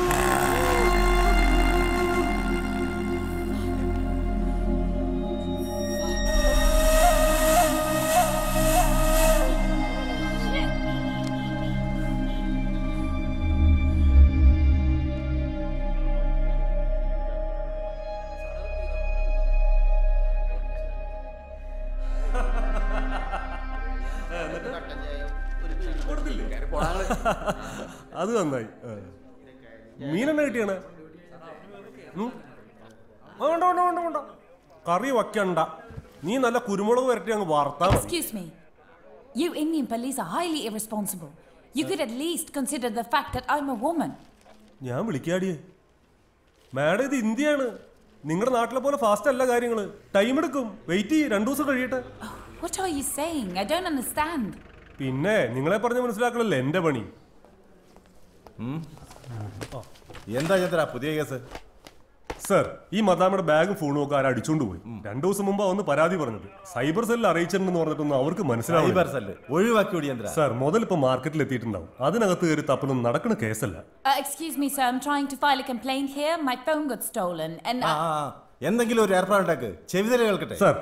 അത് നന്നായി ആ. മീനെണ്ണ കിട്ടിയാണ് ഉം. ആ, വേണ്ട വേണ്ട വേണ്ട വേണ്ട കറി വയ്ക്കണ്ട നീ നല്ല കുരുമുളക് വരട്ടി അങ്ങ് വറുത്താ മതി Excuse me. You Indian police are highly irresponsible. You could at least consider the fact that I'm a woman. ഞാൻ വിളിക്കാടിയേ മാഡം ഇത് ഇന്ത്യയാണ് നിങ്ങളുടെ നാട്ടിലെ പോലെ ഫാസ്റ്റ് അല്ല കാര്യങ്ങള് ടൈം എടുക്കും വെയിറ്റ് ചെയ്യ് രണ്ടു ദിവസം കഴിയട്ടെ What are you saying? I don't understand. പിന്നെ നിങ്ങളെ പറഞ്ഞ് മനസ്സിലാക്കണല്ലേ എന്റെ പണി എന്താ ചന്ദ്ര പുതിയ കേസ് സർ ഈ മദാമയുടെ ബാഗും ഫോണും ഒക്കെ ആരും അടിച്ചോണ്ട് പോയി രണ്ടു ദിവസം മുമ്പ് ഒന്ന് പരാതി പറഞ്ഞത് സൈബർ സെല്ലിൽ അറിയിച്ചിട്ടുണ്ടെന്ന് പറഞ്ഞിട്ടൊന്നും അവർക്ക് മനസ്സിലാവും സൈബർ സെല്ല് ഒഴിവാക്കി വിടി ചന്ദ്ര സർ മുതൽ ഇപ്പൊ മാർക്കറ്റിൽ എത്തിയിട്ടുണ്ടാവും അതിനകത്ത് കയറി തപ്പലൊന്നും നടക്കുന്ന കേസല്ല Uh, excuse me, sir. I'm trying to file a complaint here. My phone got stolen, and ആ, I- ആ, എന്തെങ്കിലും ഒരു ഏർപ്പാടുണ്ടാക്ക് ചെവിതര കേൾക്കട്ടെ sir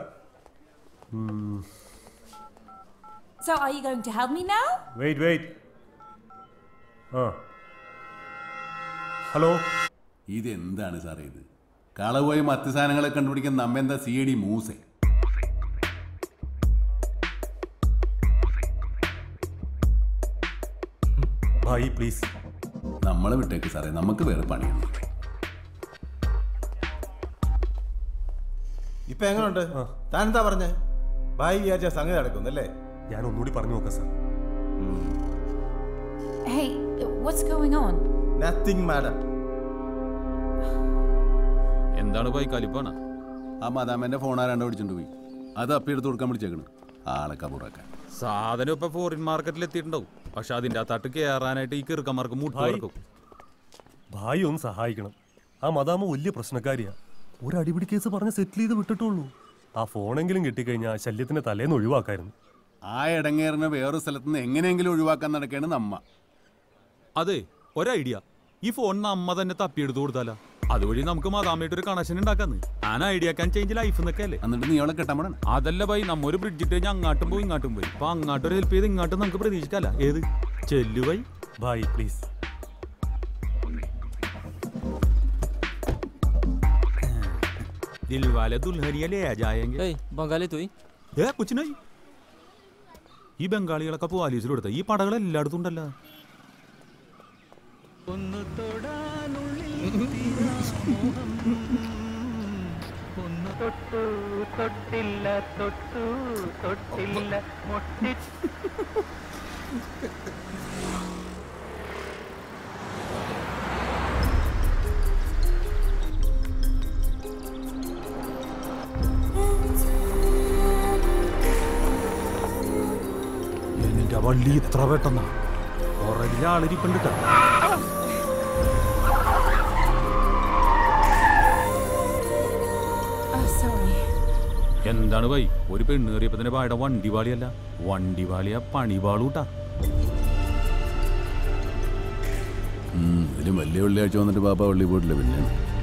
so are you going to help me now? Wait wait ആ ഹലോ ഇതെന്താണ് സാറേ ഇത് കളവുപോയി മറ്റ് സാധനങ്ങളെ കണ്ടുപിടിക്കാൻ നമ്മെന്താ സി ഐ ഡി മൂസെ ഭായി പ്ലീസ് നമ്മളെ വിട്ടേക്ക് സാറേ നമുക്ക് വേറെ പണിയാണ് ഇപ്പൊ എങ്ങനെയുണ്ട് താൻ എന്താ പറഞ്ഞേ ഭായി വിചാരിച്ച സംഗതി നടക്കുന്നല്ലേ ഞാൻ ഒന്നുകൂടി പറഞ്ഞു നോക്കാം sir Hey, what's going on? Nothing madam എന്താണ് പോയി കലിപ്പാണ് ആ മദാമന്റെ ഫോൺ ആരാണ്ട് പിടിച്ചോണ്ട് പോയി അത് അപ്പിയെടുത്ത് കൊടുക്കാൻ പിടിച്ചേക്കണ് ആളെ കബൂറാക്കാൻ സാധനം ഇപ്പൊ ഫോറിൻ മാർക്കറ്റിൽ എത്തിയിട്ടുണ്ടാവും പക്ഷെ അതിന്റെ അകത്താട്ട് കയറാനായിട്ട് ഈ കിറുക്കന്മാർക്ക് മുട്ട് ഭായ്. തുറക്കും ഭായി ഒന്ന് സഹായിക്കണം ആ മദാമ വലിയ പ്രശ്നക്കാരിയാ ഒരു അടിപിടി കേസ് പറഞ്ഞ് സെറ്റിൽ ചെയ്ത് വിട്ടിട്ടുള്ളൂ ആ ഫോണെങ്കിലും കിട്ടിക്കഴിഞ്ഞാൽ ശല്യത്തിന്റെ തലേന്ന് ഒഴിവാക്കായിരുന്നു ആ ഇടങ്ങേറിനെ വേറൊരു സ്ഥലത്ത് നിന്ന് എങ്ങനെയെങ്കിലും ഒഴിവാക്കാൻ നടക്കുകയാണ് നമ്മ അതെ ഒരു ഐഡിയ ഈ ഫോൺ നമ്മ തന്നെ തപ്പിയെടുത്ത് കൊടുത്താലോ അതുവഴി നമുക്ക് മതാമായിട്ട് ഒരു കണക്ഷൻ ഉണ്ടാക്കാന്ന് an idea can change life എന്നൊക്കെ അല്ലേ എന്നിട്ട് നീ അവളെ കെട്ടാൻ പോണ അതല്ല ബൈ നമ്മ ഒരു ബ്രിഡ്ജ് ഇട്ട് കഴിഞ്ഞാൽ അങ്ങാട്ടും പോയി ഇങ്ങോട്ടും പോയി അപ്പൊ അങ്ങോട്ട് ഒരു ഹെൽപ്പ് ചെയ്ത് ഇങ്ങോട്ടും നമുക്ക് പ്രതീക്ഷിക്കാല്ല ഏത് ചെല്ലു ബൈ ഭായ് പ്ലീസ് दिल वाले दुल्हनिया ले आ जाएंगे बंगाली तू ए कुछ नहीं ഈ ബംഗാളികളൊക്കെ പോലീസിൽ കൊടുത്ത ഈ പടകൾ എല്ലായിടത്തും ഉണ്ടല്ലോ തൊട്ടു തൊട്ടില്ല തൊട്ടു തൊട്ടില്ല മുട്ടി നിന്റെ വള്ളി ഇത്ര പെട്ടെന്നാ പുറകിലെ ആളിരിപ്പുണ്ട് ട്ടോ. Oh, sorry. എന്താണ് വൈ ഒരു പെണ്ണ് കയറിയപ്പോ തന്നെ പായുടെ വണ്ടി പാളിയല്ല വണ്ടി പാളിയ പണി പാളൂട്ടാ ഇതിലും വലിയ വെള്ളിയാഴ്ച വന്നിട്ട് പാപ്പ വെള്ളി പോയിട്ടില്ല പിന്നെ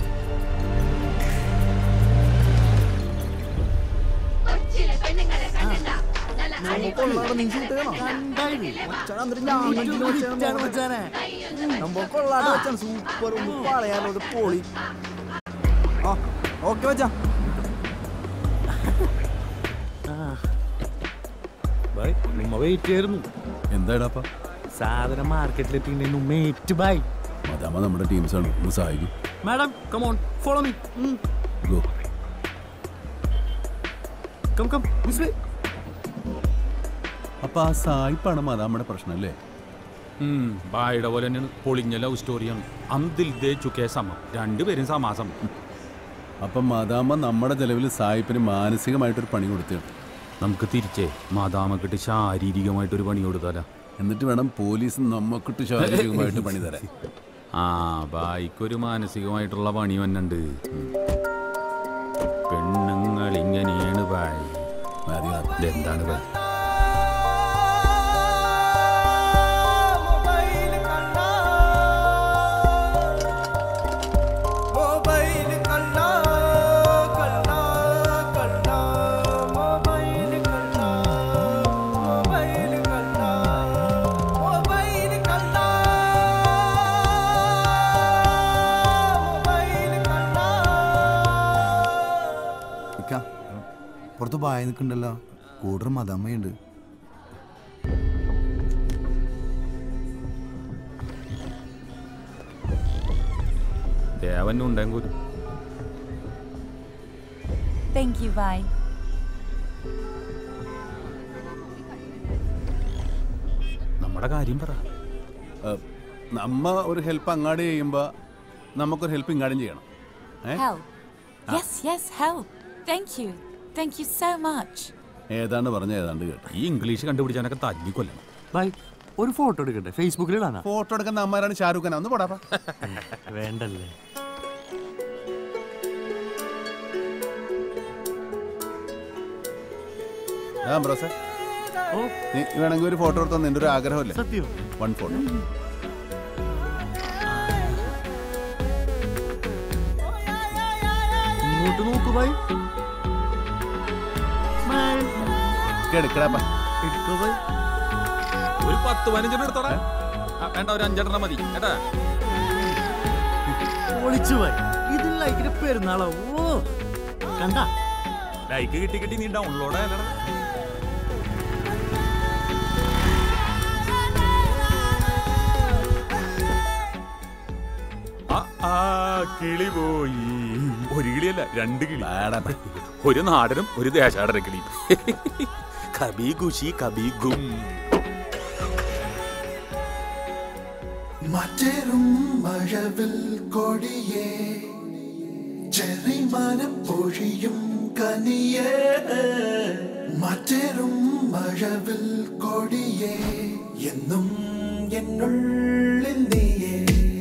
സൂപ്പർ ഒന്ന് പറയാനോട് പൊളി ആ ഓക്കെ വച്ചാ ബൈ ഉമ്മ വെയിറ്റ് ചെയ്യായിരുന്നു എന്താടാപ്പ സാധനം മാർക്കറ്റിലെത്തി ഉമ്മ ഏറ്റു ബൈ മതാമ നമ്മുടെ ടീംസാണ് ഒന്ന് സഹായിക്കും madam come on follow me go come come this way അപ്പൊ ആ സായിപ്പാണ് മതാമ്മയുടെ പ്രശ്നമല്ലേ ബായുടെ പോലെ തന്നെയാണ് പൊളിഞ്ഞ ലവ് സ്റ്റോറിയാണ് അന്തിൽ ദേ ചുക്കേ സമം രണ്ടുപേരും സമാസം അപ്പം മതാമ്മ നമ്മുടെ ചെലവിൽ സായിപ്പിന് മാനസികമായിട്ടൊരു പണി കൊടുത്തിട്ടുണ്ട് നമുക്ക് തിരിച്ചേ മാതാമക്കിട്ട് ശാരീരികമായിട്ടൊരു പണി കൊടുത്താലാ എന്നിട്ട് വേണം പോലീസ് നമ്മക്കിട്ട് ശാരീരികമായിട്ട് പണി തരാൻ ആ ബായിക്കൊരു മാനസികമായിട്ടുള്ള പണി വന്നുണ്ട് പെണ്ണുങ്ങൾ ഇങ്ങനെയാണ് ബായ് എന്താണ് ബായ് മൊബൈൽ കണ്ണാ കണ്ണാ കണ്ണാ മൊബൈൽ കണ്ണാ മൊബൈൽ കണ്ണാ മൊബൈൽ കണ്ണാ മൊബൈൽ കണ്ണാ ഇക്ക, പുറത്ത് ബായ നിൽക്കണ്ടല്ലോ കൂടർ മദമ്മയുണ്ട് ദേവനും ഉണ്ടെങ്കിൽ Thank you, bye. നമ്മുടെ കാര്യം പറ നമ്മ ഒരു ഹെൽപ്പ് അങ്ങാടി ചെയ്യുമ്പോ നമുക്കൊരു ഹെൽപ്പ് ഇങ്ങാടും ചെയ്യണം ഏ Help. Yes, yes, help. Thank you. Thank you so much. ഏതാണ്ട് പറഞ്ഞ ഏതാണ്ട് കേട്ടോ ഈ ഇംഗ്ലീഷ് കണ്ടുപിടിച്ചാനൊക്കെ തല്ലിക്കൊല്ലണം ബൈ ഒരു ഫോട്ടോ എടുക്കട്ടെ ഫേസ്ബുക്കിൽ ഇടാനാ ഫോട്ടോ എടുക്കുന്ന അമ്മാരാണ് ഷാരൂഖ് ഖാൻ ഒന്ന് പോടാ വേണ്ടല്ലേ ആ ബ്രോസേ നീ വേണമെങ്കിൽ ഒരു ഫോട്ടോ എടുത്താൽ നിന്റെ ഒരു ആഗ്രഹമല്ലേ സത്യം വൺ ഫോട്ടോ ഇങ്ങോട്ട് നോക്കൂ ബൈ എടുക്കടാ എടുക്കോ ബൈ ഒരു പത്ത് പതിനഞ്ചെണ്ണം എടുത്തോടാ ആ, വേണ്ട ഒരു അഞ്ചെണ്ണം മതി കേട്ടാ പൊളിച്ചു ബൈ ഇതിൽ ലൈക്കിന് പെരുന്നാളോ ഓ കണ്ട ലൈക്ക് കിട്ടി കിട്ടി നീ ഡൗൺലോഡ് ആയല്ലടാ ആ, ആ, കിളി പോയി ഒരു കിളിയല്ല രണ്ട് കിളി ഒരു നാടനും ഒരു ദേശാടന കിളി കബി ഖുഷി കബി ഗും മറ്റേറും മഴവിൽ കൊടിയേ ചെറിമനം പൊഴിയും കനിയേ മറ്റേറും മഴവിൽ കൊടിയേ എന്നും എന്നുള്ളിൽ നീയേ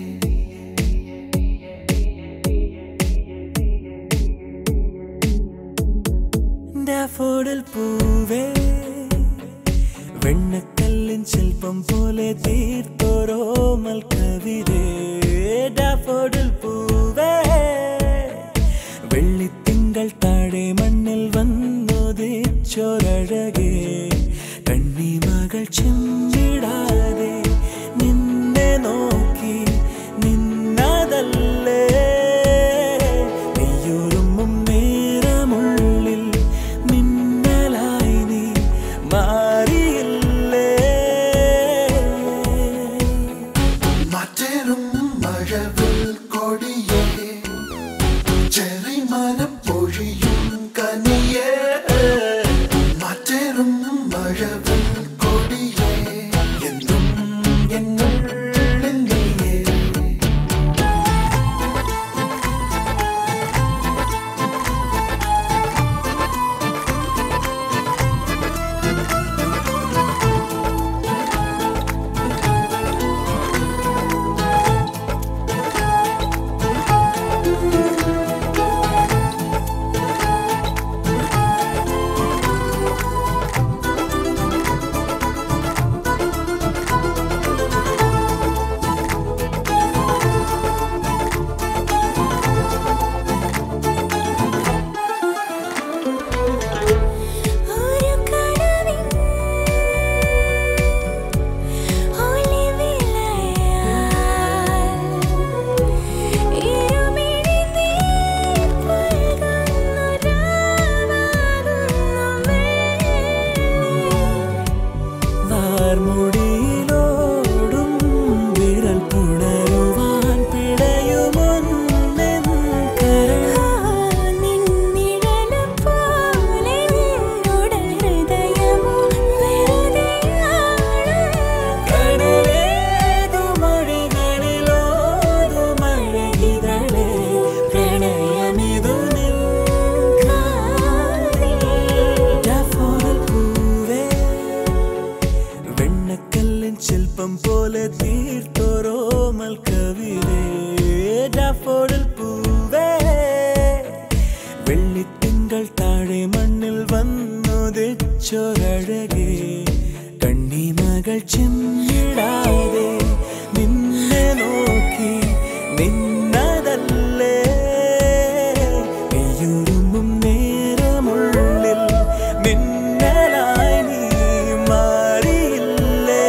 ഡാഫോഡിൽ പൂവേ വെണ്ണക്കല്ലിൻ ശില്പം പോലെ തീർത്തോരോ മൽക്കവിരേ ഡാഫോഡിൽ പൂവേ വെള്ളിത്തിങ്കൾ താഴെ മണ്ണിൽ വന്നുദിച്ചൊരഴകേ കണ്ണിമകൾ ചെമ്പിടാതെ നിന്നെ നോക്കി നിന്നതല്ലേ നെയ്യൊരുമ്പും നേരമുള്ളിൽ മിന്നലായി നീ മാറിയില്ല ശില്പം പോലെ തീർത്തോരോമൽ കവിതേ ഡാഫോഡിൽ പൂവേ വെള്ളിത്തിങ്കൾ താഴെ മണ്ണിൽ വന്നുദിച്ചൊരഴകേ കണ്ണിമകൾ ചിമ്മിടാതെ നിന്നെ നോക്കി നിന്നതല്ലേ നെയ്യുരുമ്പും നേരമുള്ളിൽ മിന്നലായി നീ മാറിയില്ലേ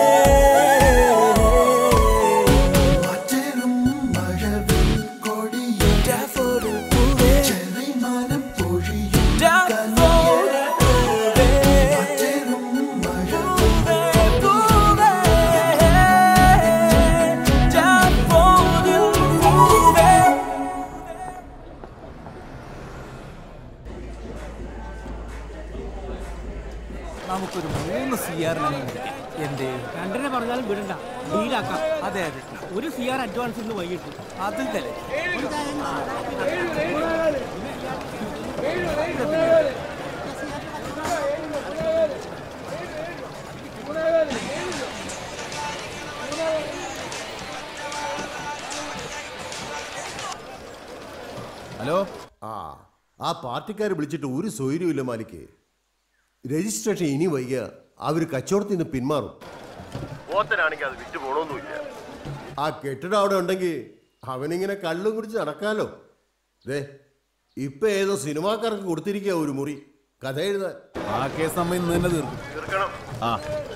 മാറ്റേറും മഴവിൽ കൊടിയെ ഡാഫോഡിൽ പൂവേ ചെറിമാനം പൊഴിയും ഡാഫോഡിൽ പൂവേ മാറ്റേറും നമുക്കൊരു മൂന്ന് സി ആർ എന്റെ രണ്ടെണ്ണ പറഞ്ഞാലും വിടണ്ട ഡീലാക്കാം അതെ അതെ ഒരു സി ആർ അഡ്വാൻസ് ഇന്ന് വൈകിട്ട് അത് തന്നെ ഹലോ ആ ആ പാർട്ടിക്കാർ വിളിച്ചിട്ട് ഒരു സൗകര്യമില്ല മാലിക്ക് രജിസ്ട്രേഷൻ ഇനി വൈകിയ അവർ കച്ചവടത്തിൽ നിന്ന് പിന്മാറും ഓത്തനാണെങ്കിൽ അത് വിറ്റ് പോണൊന്നുമില്ല ആ കെട്ടിടം അവിടെ ഉണ്ടെങ്കിൽ അവനിങ്ങനെ കള്ളും കുടിച്ച് നടക്കാലോ ദേ ഇപ്പൊ ഏതോ സിനിമാക്കാർക്ക് കൊടുത്തിരിക്കുക ഒരു മുറി കഥ എഴുതാൻ ആ കേസ് നമ്മ ഇന്ന് തന്നെ തീർക്കും തീർക്കണം ആ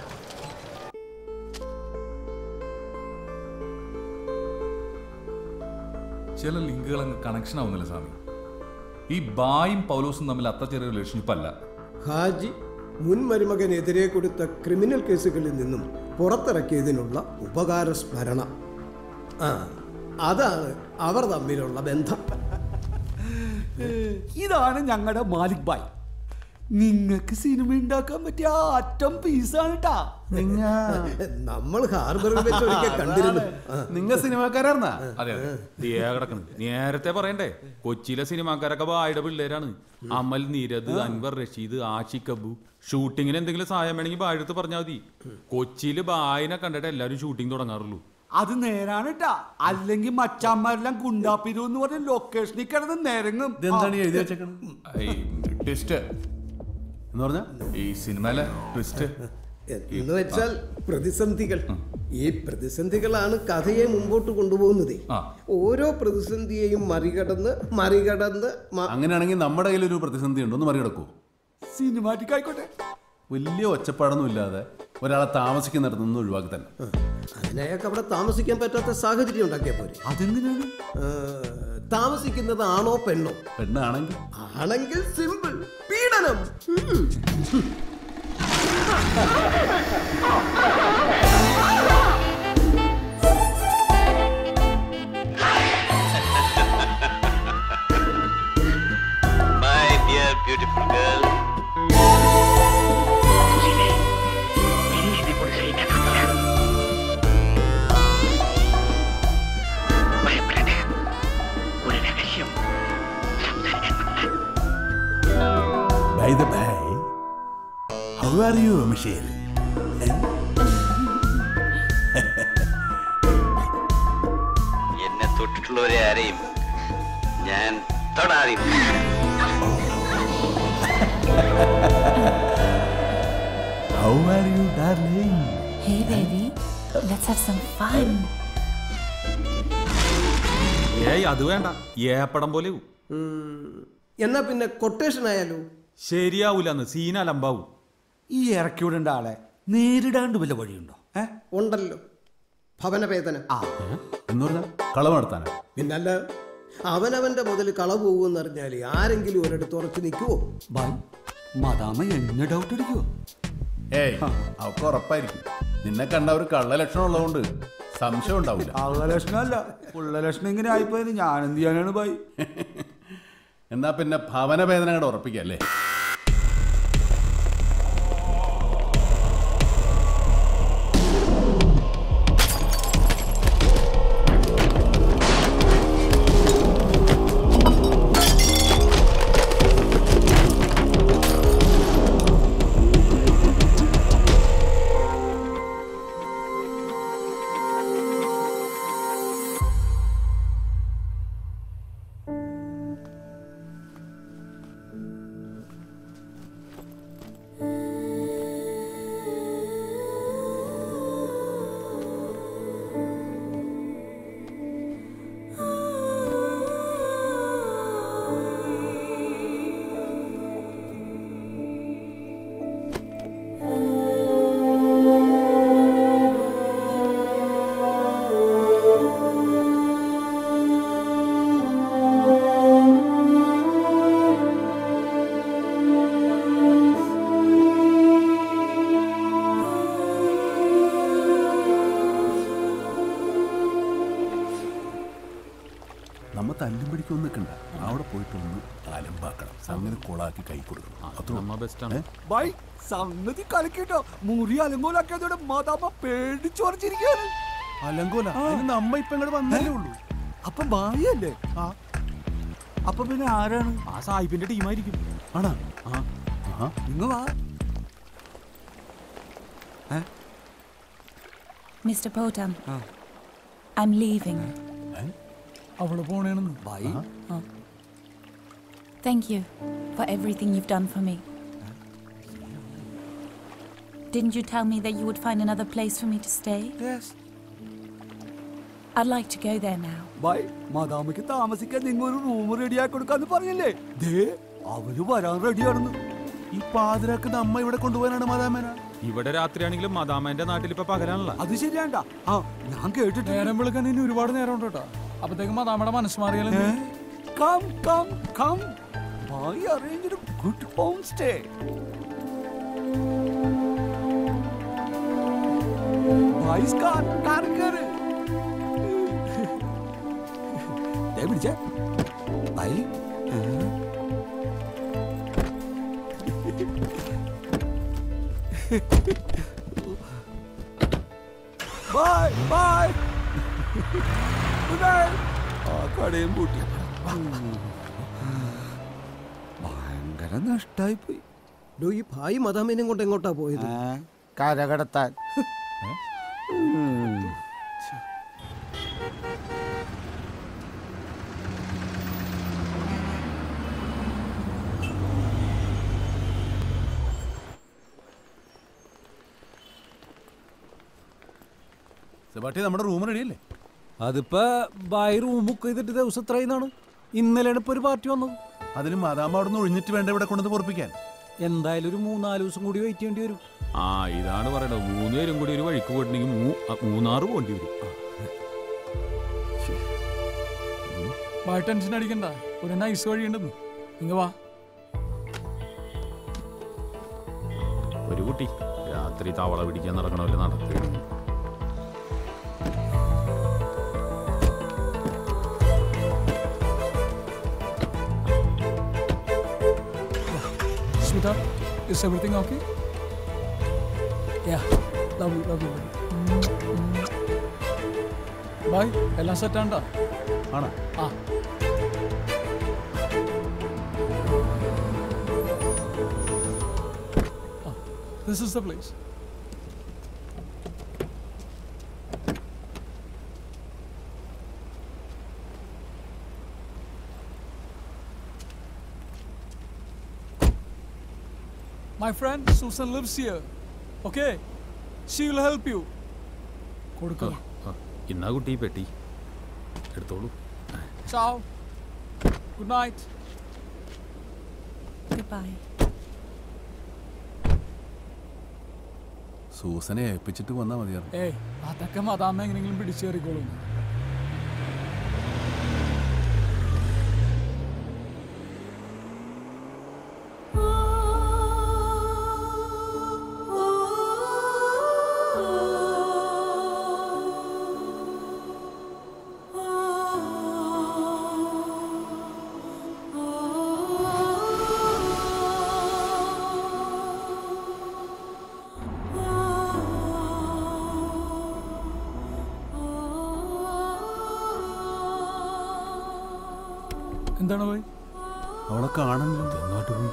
ചില ലിങ്കുകൾ അങ്ങ് കണക്ഷൻ ആവുന്നില്ല സ്വാമി ഈ ബായും പൗലോസും തമ്മിൽ അത്ര ചെറിയ റിലേഷൻഷിപ്പ് അല്ല ഹാജി മുൻ മരുമകനെതിരെ കൊടുത്ത ക്രിമിനൽ കേസുകളിൽ നിന്നും പുറത്തിറക്കിയതിനുള്ള ഉപകാര സ്മരണ ആ അതാണ് അവർ തമ്മിലുള്ള ബന്ധം ഇതാണ് ഞങ്ങളുടെ മാലിക് ബായ് നിങ്ങൾക്ക് സിനിമ ഉണ്ടാക്കാൻ പറ്റിയ ആ അറ്റം പീസാണ് കേട്ടാ നമ്മൾ ഹാർബറിൽ വെച്ച് ഒരിക്കൽ കണ്ടിരുന്നു ആ. നിങ്ങൾ സിനിമാക്കാരായിരുന്നാ അതെ അതെ ദിയാ കിടക്കണം നേരത്തെ പറയണ്ടേ കൊച്ചിയിലെ സിനിമാക്കാരൊക്കെ ബായുടെ പിള്ളേരാണ് അമൽ നീരദ് അൻവർ റഷീദ് ആഷിഖ് അബു ഷൂട്ടിങ്ങിന് എന്തെങ്കിലും സഹായം വേണമെങ്കിൽ ബായുടെ അടുത്ത് പറഞ്ഞാൽ മതി കൊച്ചിയിൽ ബായിനെ കണ്ടിട്ട് എല്ലാവരും ഷൂട്ടിംഗ് തുടങ്ങാറുള്ളൂ അത് നേരാണ് കേട്ടാ അല്ലെങ്കിൽ മച്ചാന്മാരെല്ലാം ഗുണ്ടാപ്പിരു എന്ന് പറഞ്ഞ ലൊക്കേഷനിൽ കിടന്ന് നിരങ്ങും ഇതെന്താണ് ഈ എഴുതി വെച്ചേക്കണത് ട്വിസ്റ്റ് എന്ന് പറഞ്ഞ ഈ സിനിമയിലെ ട്വിസ്റ്റ് എന്ന് വെച്ചാൽ പ്രതിസന്ധികൾ ഈ പ്രതിസന്ധികളാണ് കഥയെ മുമ്പോട്ട് കൊണ്ടുപോകുന്നത് ഓരോ പ്രതിസന്ധിയെയും മറികടന്ന് മറികടന്ന് മ- അങ്ങനെയാണെങ്കിൽ നമ്മുടെ കയ്യിൽ ഒരു പ്രതിസന്ധി ഉണ്ട് ഒന്ന് മറികടക്കൂ സിനിമാറ്റിക് ആയിക്കോട്ടെ വലിയ ഒച്ചപ്പാടൊന്നും ഇല്ലാതെ ഒരാളെ താമസിക്കുന്നിടത്ത് നിന്ന് ഒഴിവാക്കി തന്നെ അതിന് അയാൾക്ക് അവിടെ താമസിക്കാൻ പറ്റാത്ത സാഹചര്യം ഉണ്ടാക്കിയ പോരെ അതെന്തിനാണ് താമസിക്കുന്നത് ആണോ പെണ്ണോ പെണ്ണാണെങ്കിൽ ആണെങ്കിൽ സിമ്പിൾ പീഡനം ഉം. My dear beautiful girl. By the by, how are you, Michelle? എന്നെ തൊട്ടിട്ടുള്ളവരെ ആരെയും ഞാൻ തൊടാറില്ല How are you, darling? Hey, baby. Let's have some fun. ഏയ് അത് വേണ്ട ഏപ്പടം പോലെ ഉം. എന്നാ പിന്നെ കൊട്ടേഷൻ ആയാലോ ശരിയാവൂലെന്ന് സീന അലമ്പാവും ഈ ഇറക്കിവിടേണ്ട ആളെ നേരിടാണ്ട് വല്ല വഴിയുണ്ടോ ഉണ്ടല്ലോ ഭവനവേദന എന്ന് പറഞ്ഞാൽ കളവ് നടത്താനാ പിന്നല്ല അവനവന്റെ മുതൽ കളവ് പോകുമെന്നറിഞ്ഞാൽ ആരെങ്കിലും ഒരിടത്ത് ഉറച്ചു നിൽക്കുവോ ബൈ മദാമ എന്നെ ഡൗട്ട് അടിക്കുവോ ഏയ് അവർക്ക് ഉറപ്പായിരിക്കും നിന്നെ കണ്ട ഒരു കള്ള ലക്ഷണം ഉള്ളതുകൊണ്ട് സംശയം ഉണ്ടാവില്ല കള്ള ലക്ഷണമല്ല ഉള്ള ലക്ഷണം ഇങ്ങനെ ആയിപ്പോയത് ഞാൻ എന്ത് ചെയ്യാനാണ് ബൈ എന്നാ പിന്നെ ഭവന വേദനകൾ ഉറപ്പിക്കാം അല്ലേ തല്ലും പിടിക്കൊന്നും നിൽക്കണ്ട അവിടെ പോയിട്ട് ഒന്ന് അലമ്പാക്കണം സംഗതി കൊളാക്കി കൈ കൊടുക്കണം അത്ര ബെസ്റ്റാണ് ബൈ സംഗതി കലക്കിട്ടോ മുറി അലങ്കോലാക്കിയതോടെ മാതാമ്മ പേടിച്ചു പറിച്ചിരിക്കുകയാണ് അലങ്കോല നമ്മ ഇപ്പൊ ഇങ്ങോട്ട് വന്നല്ലേ ഉള്ളൂ അപ്പൊ ബായല്ലേ ആ അപ്പൊ പിന്നെ ആരാണ് ആ സാഹിബിന്റെ ടീമായിരിക്കും ആണോ ആ ഇങ്ങ വാ Mr. Potam, I'm leaving. അവള് പോണേണെന്ന് bye Thank you for everything you've done for me. Didn't you tell me that you would find another place for me to stay? Yes. I'd like to go there now. ബൈ മാതാമയ്ക്ക് താമസിക്കാൻ നിങ്ങൾ ഒരു room റെഡിയാക്കി കൊടുക്കാന്ന് പറഞ്ഞില്ലേ ദേ അവര് വരാൻ റെഡിയാണെന്ന് ഈ പാതിരാക്ക് നമ്മ ഇവിടെ കൊണ്ടുപോകാനാണ് മാതാമേന ഇവിടെ രാത്രിയാണെങ്കിലും മദാമേന്റെ നാട്ടിൽ ഇപ്പൊ പകരാനല്ല അത് ശരിയാണ്ട ആ ഞാൻ കേട്ടിട്ട് നേരം വിളിക്കാൻ ഇനി ഒരുപാട് നേരം ഉണ്ട് കേട്ടോ അപ്പത്തേക്കും മാതാമയുടെ മനസ്സ് മാറിയാലും കം കം കം ബൈ അറേഞ്ച് ഗുഡ് ഹോം സ്റ്റേ ബൈസ് കാർ കാർ കയറ് ദേ പിടിച്ചേ bye bye bye good night ആ കടയും പൂട്ടി ഭയങ്കര നഷ്ടായിപ്പോയി ഡോ ഈ ഭായി മദാമേനെയും കൊണ്ട് എങ്ങോട്ടാ പോയത് കരകടത്താൻ സെബാട്ടി നമ്മുടെ റൂം റെഡിയല്ലേ അതിപ്പോ ബൈ റൂം ബുക്ക് ചെയ്തിട്ട് ദിവസം എത്രയെന്നാണ് ഇന്നലെയാണ് ഇപ്പൊ ഒരു പാർട്ടി വന്നത് അതിന് മാതാമ അവിടെ നിന്ന് ഒഴിഞ്ഞിട്ട് വേണ്ട ഇവിടെ കൊണ്ടുവന്ന് പൊറപ്പിക്കാൻ എന്തായാലും ഒരു മൂന്നാല് ദിവസം കൂടി വെയിറ്റ് ചെയ്യേണ്ടി വരും ആ ഇതാണ് പറയണത് മൂന്ന് പേരും കൂടി ഒരു വഴിക്ക് പോയിട്ടുണ്ടെങ്കിൽ മൂ- ആ, മൂന്നാറ് പോകേണ്ടി വരും ബൈ ടെൻഷൻ അടിക്കണ്ട ഒരു നൈസ് വഴിയുണ്ടെന്ന് ഇങ്ങ വാ ഒരു കുട്ടി രാത്രി തവള പിടിക്കാൻ നടക്കണമല്ലോ നടക്കുകയാണ് Sweetheart, is everything okay? Yeah, lovely, lovely. ബൈ എല്ലാം സെറ്റ് ആണ്ടാ ആണോ ആ this is the place My friend Susan lives here. Okay? She will help you. കൊടുക്കാം ആ, ഇന്നാ കുട്ടി ഈ പെട്ടി എടുത്തോളൂ Ciao. Good night. Goodbye. സൂസനെ ഏൽപ്പിച്ചിട്ട് വന്നാ മതിയായിരുന്നു ഏയ് അതൊക്കെ മതാമ്മ എങ്ങനെയെങ്കിലും പിടിച്ചേറിക്കോളും എന്താണ് പോയി അവളെ കാണുന്നില്ല എങ്ങോട്ട് പോയി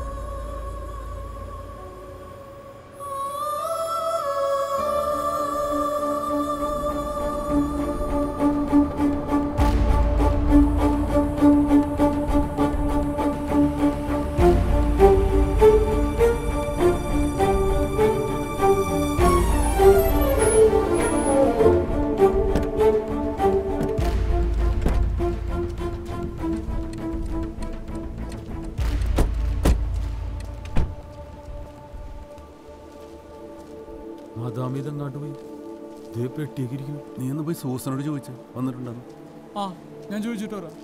മദാമി ഇതെങ്ങാട്ട് പോയി ഇതേ പെട്ടിയൊക്കെ ഇരിക്കുന്നു നീ ഒന്ന് പോയി സൂസനോട് ചോദിച്ചു വന്നിട്ടുണ്ടാവും ആ ഞാൻ ചോദിച്ചിട്ട് വരാം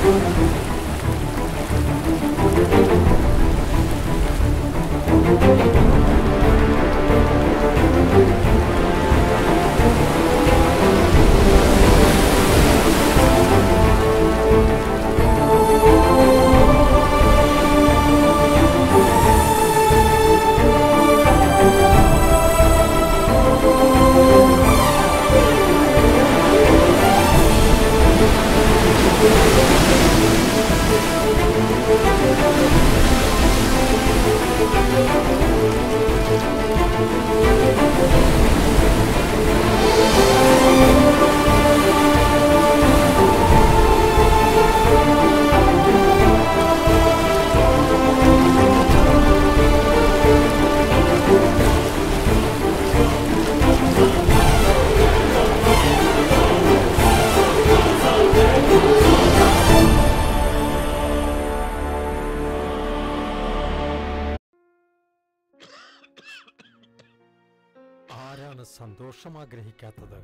ആരാണ് സന്തോഷം ആഗ്രഹിക്കാത്തത്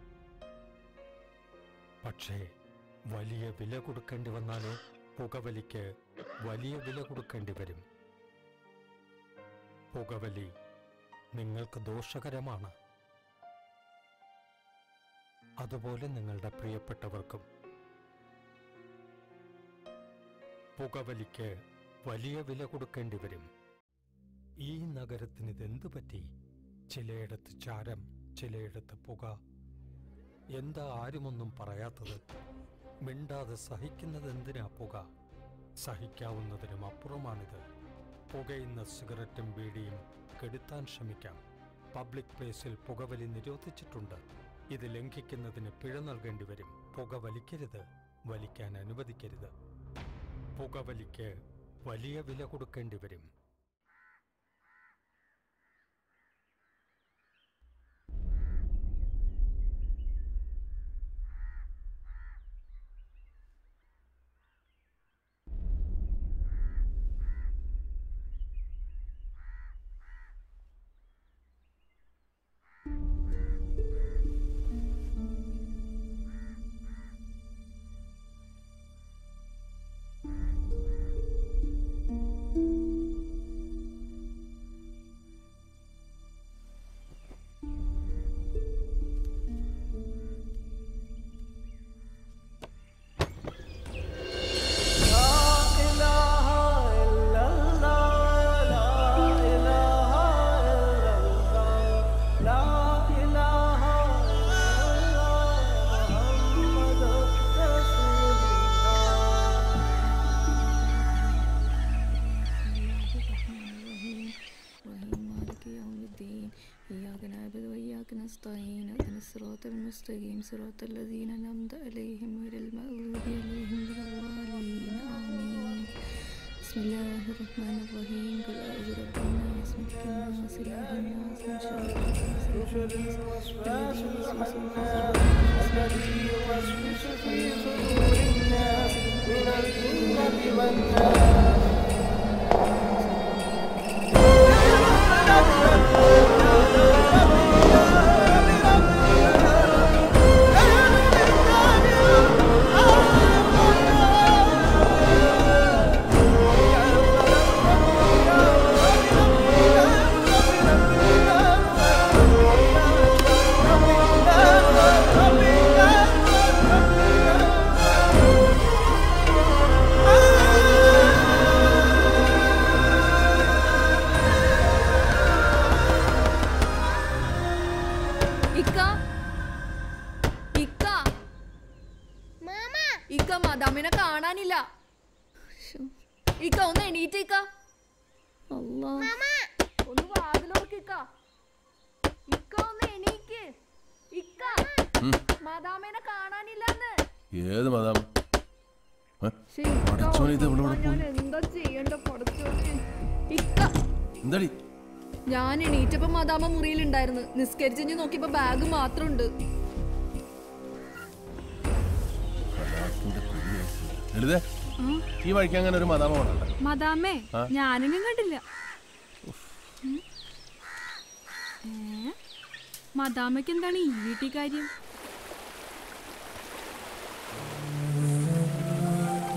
പക്ഷേ വലിയ വില കൊടുക്കേണ്ടി വന്നാലോ പുകവലിക്ക് വലിയ വില കൊടുക്കേണ്ടി വരും പുകവലി നിങ്ങൾക്ക് ദോഷകരമാണ് അതുപോലെ നിങ്ങളുടെ പ്രിയപ്പെട്ടവർക്കും പുകവലിക്ക് വലിയ വില കൊടുക്കേണ്ടി വരും ഈ നഗരത്തിന് ഇതെന്തു പറ്റി ചിലയിടത്ത് ചാരം ചിലയിടത്ത് പുക എന്താ ആരുമൊന്നും പറയാത്തത് മിണ്ടാതെ സഹിക്കുന്നത് എന്തിനാ പുക സഹിക്കാവുന്നതിനും അപ്പുറമാണിത് പുകയുന്ന സിഗരറ്റും ബീഡിയും കെടുത്താൻ ശ്രമിക്കാം പബ്ലിക് പ്ലേസിൽ പുകവലി നിരോധിച്ചിട്ടുണ്ട് ഇത് ലംഘിക്കുന്നതിന് പിഴ നൽകേണ്ടി വരും പുക വലിക്കരുത് വലിക്കാൻ അനുവദിക്കരുത് പുകവലിക്ക് വലിയ വില കൊടുക്കേണ്ടി വരും إياك نعبد وإياك نستعين اهدنا الصراط المستقيم صراط الذين أنعمت عليهم غير المغضوب عليهم ولا الضالين آمين بسم الله الرحمن الرحيم قل أعوذ برب الناس ملك الناس إله الناس من شر الوسواس الذي يوسوس في صدور الناس من الجنة والناس ഇക്ക ഇക്ക ഇക്ക മദാമിനെ കാണാനില്ല ശ്ശോ. ഇക്ക ഒന്ന് എണീറ്റ് ഇക്ക അല്ലാ ഒന്ന് വാതിലോർക്ക് ഇക്ക ഇക്ക ഒന്ന് എണീക്ക് ഇക്ക ഉം. മദാമിനെ കാണാനില്ലെന്ന് ഏത് മതാം ശ്ശേ, ഇക്ക പടച്ചോനെ, ഇത് വന്നോ, ഇവിടെ ഇവിടെ ഞാൻ എന്താ ചെയ്യണ്ട പടച്ചോനെ ഇക്ക എന്താടി ഞാൻ എണീറ്റപ്പോ മദാമ മുറിയിലുണ്ടായിരുന്നു നിസ്കരിച്ചു നോക്കിയപ്പോ ബാഗ് മാത്രമുണ്ട് ലളിതേ ഈ വഴിക്ക് അങ്ങനെ ഒരു മതാമ പോണണ്ട മദാമേ ആ? ഞാനെങ്ങും കണ്ടില്ല ഉം. ഏ? മദാമയ്ക്ക് എന്താണ് ഈ വീട്ടിൽ കാര്യം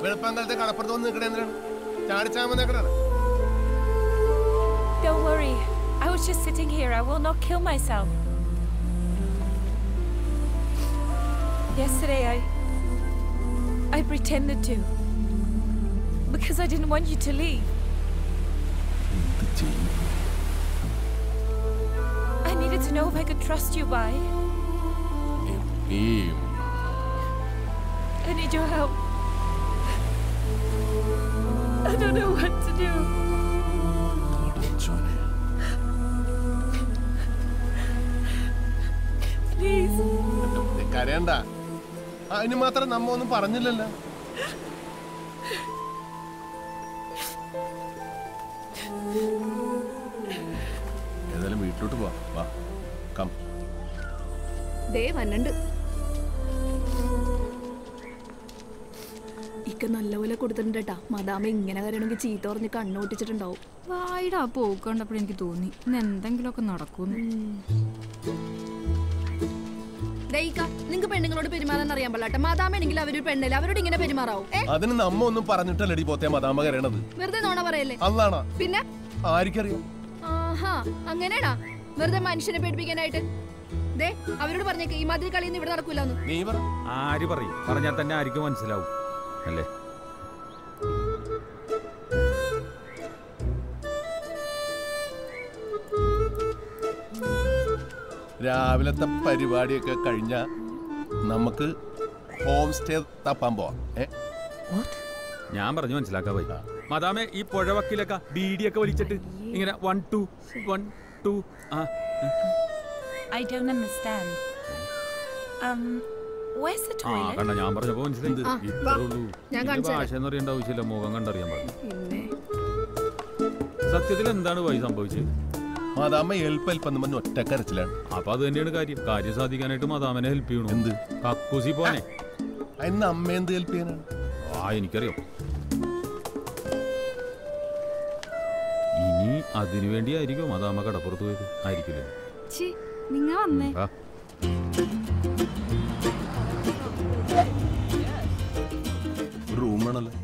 വെളുപ്പാങ്കാലത്തെ കടപ്പുറത്ത് വന്ന് നിൽക്കണേ എന്തിനാണ് ചാടിച്ചാമ നിൽക്കണേ Don't worry. I was just sitting here. I will not kill myself. Yesterday, I. I pretended to. Because I didn't want you to leave. I needed to know if I could trust you, Bai. I need your help. I don't know what to do. Please. കരയണ്ട അതിന് മാത്രം നമ്മ ഒന്നും പറഞ്ഞില്ലല്ലോ ഏതായാലും വീട്ടിലോട്ട് പോവാ വാ കം ദേ വന്നുണ്ട് ഇക്ക നല്ലപോലെ കൊടുത്തിട്ടുണ്ട് കേട്ടാ മദാമ ഇങ്ങനെ കരയണമെങ്കിൽ ചീത്ത പറഞ്ഞ് കണ്ണോട്ടിച്ചിട്ടുണ്ടാവും വായിടാ പോക്ക് കണ്ടപ്പോൾ എനിക്ക് തോന്നി ഇന്ന് എന്തെങ്കിലുമൊക്കെ നടക്കുന്നു നിങ്ങൾക്ക് പെണ്ണുങ്ങളോട് പെരുമാറാൻ അറിയാൻ പാടില്ല മദാമാണെങ്കിൽ അവരൊരു പെണ്ണല്ലേ അവരോട് ഇങ്ങനെ പെരുമാറാവും ഏ അതിന് നമ്മ ഒന്നും പറഞ്ഞിട്ടല്ലടി പോത്തേ മതാമ കരയണത് വെറുതെ നോണ പറയല്ലേ അല്ലാണോ പിന്നെ ആർക്കറിയാം ആഹാ അങ്ങനെയാണാ വെറുതെ മനുഷ്യനെ പേടിപ്പിക്കാനായിട്ട് ദേ അവരോട് പറഞ്ഞേക്ക് ഈ മാതിരി കളിയൊന്നും ഇവിടെ നടക്കൂലെന്ന് നീ പറ ആര് പറയും പറഞ്ഞാൽ തന്നെ ആർക്കും മനസ്സിലാവും അല്ലേ രാവിലത്തെ പരിപാടിയൊക്കെ കഴിഞ്ഞ നമുക്ക് ഹോം സ്റ്റേ തപ്പാൻ പോവാം ഏ ഞാൻ പറഞ്ഞു മനസ്സിലാക്കാൻ പോയി മദാമേ ഈ പുഴ വക്കിലൊക്കെ ബീഡിയൊക്കെ വലിച്ചിട്ട് ഇങ്ങനെ വൺ ടു വൺ ടു ആ I don't understand. Um, where's the ആ toilet? കണ്ട ഞാൻ പറഞ്ഞപ്പോ മനസ്സിലായി ആ, ഇത്രേ വാ. ഉള്ളൂ ഞാൻ ഇതിന്റെ കാണിച്ചു തരാം. ഭാഷ എന്ന് അറിയേണ്ട ആവശ്യമില്ല മുഖം കണ്ടറിയാൻ പാടില്ല പിന്നെ സത്യത്തിൽ എന്താണ് വഴി സംഭവിച്ചത് മദാമ ഹെൽപ്പ് ഹെൽപ്പ് എന്ന് പറഞ്ഞ് ഒറ്റ കരച്ചിലാണ് അപ്പൊ അത് തന്നെയാണ് കാര്യം കാര്യം സാധിക്കാനായിട്ട് മദാമനെ ഹെൽപ്പ് ചെയ്യണു എന്ത് കക്കൂസി പോനെ അതിന് അമ്മ എന്ത് ഹെൽപ്പ് ചെയ്യാനാണ് ആ എനിക്കറിയാം ഇനി അതിനു വേണ്ടിയായിരിക്കും മദാമ കടപ്പുറത്ത് പോയത് ആയിരിക്കില്ലേ ചി നിങ്ങ വന്നേ ആ റൂം വേണല്ലോ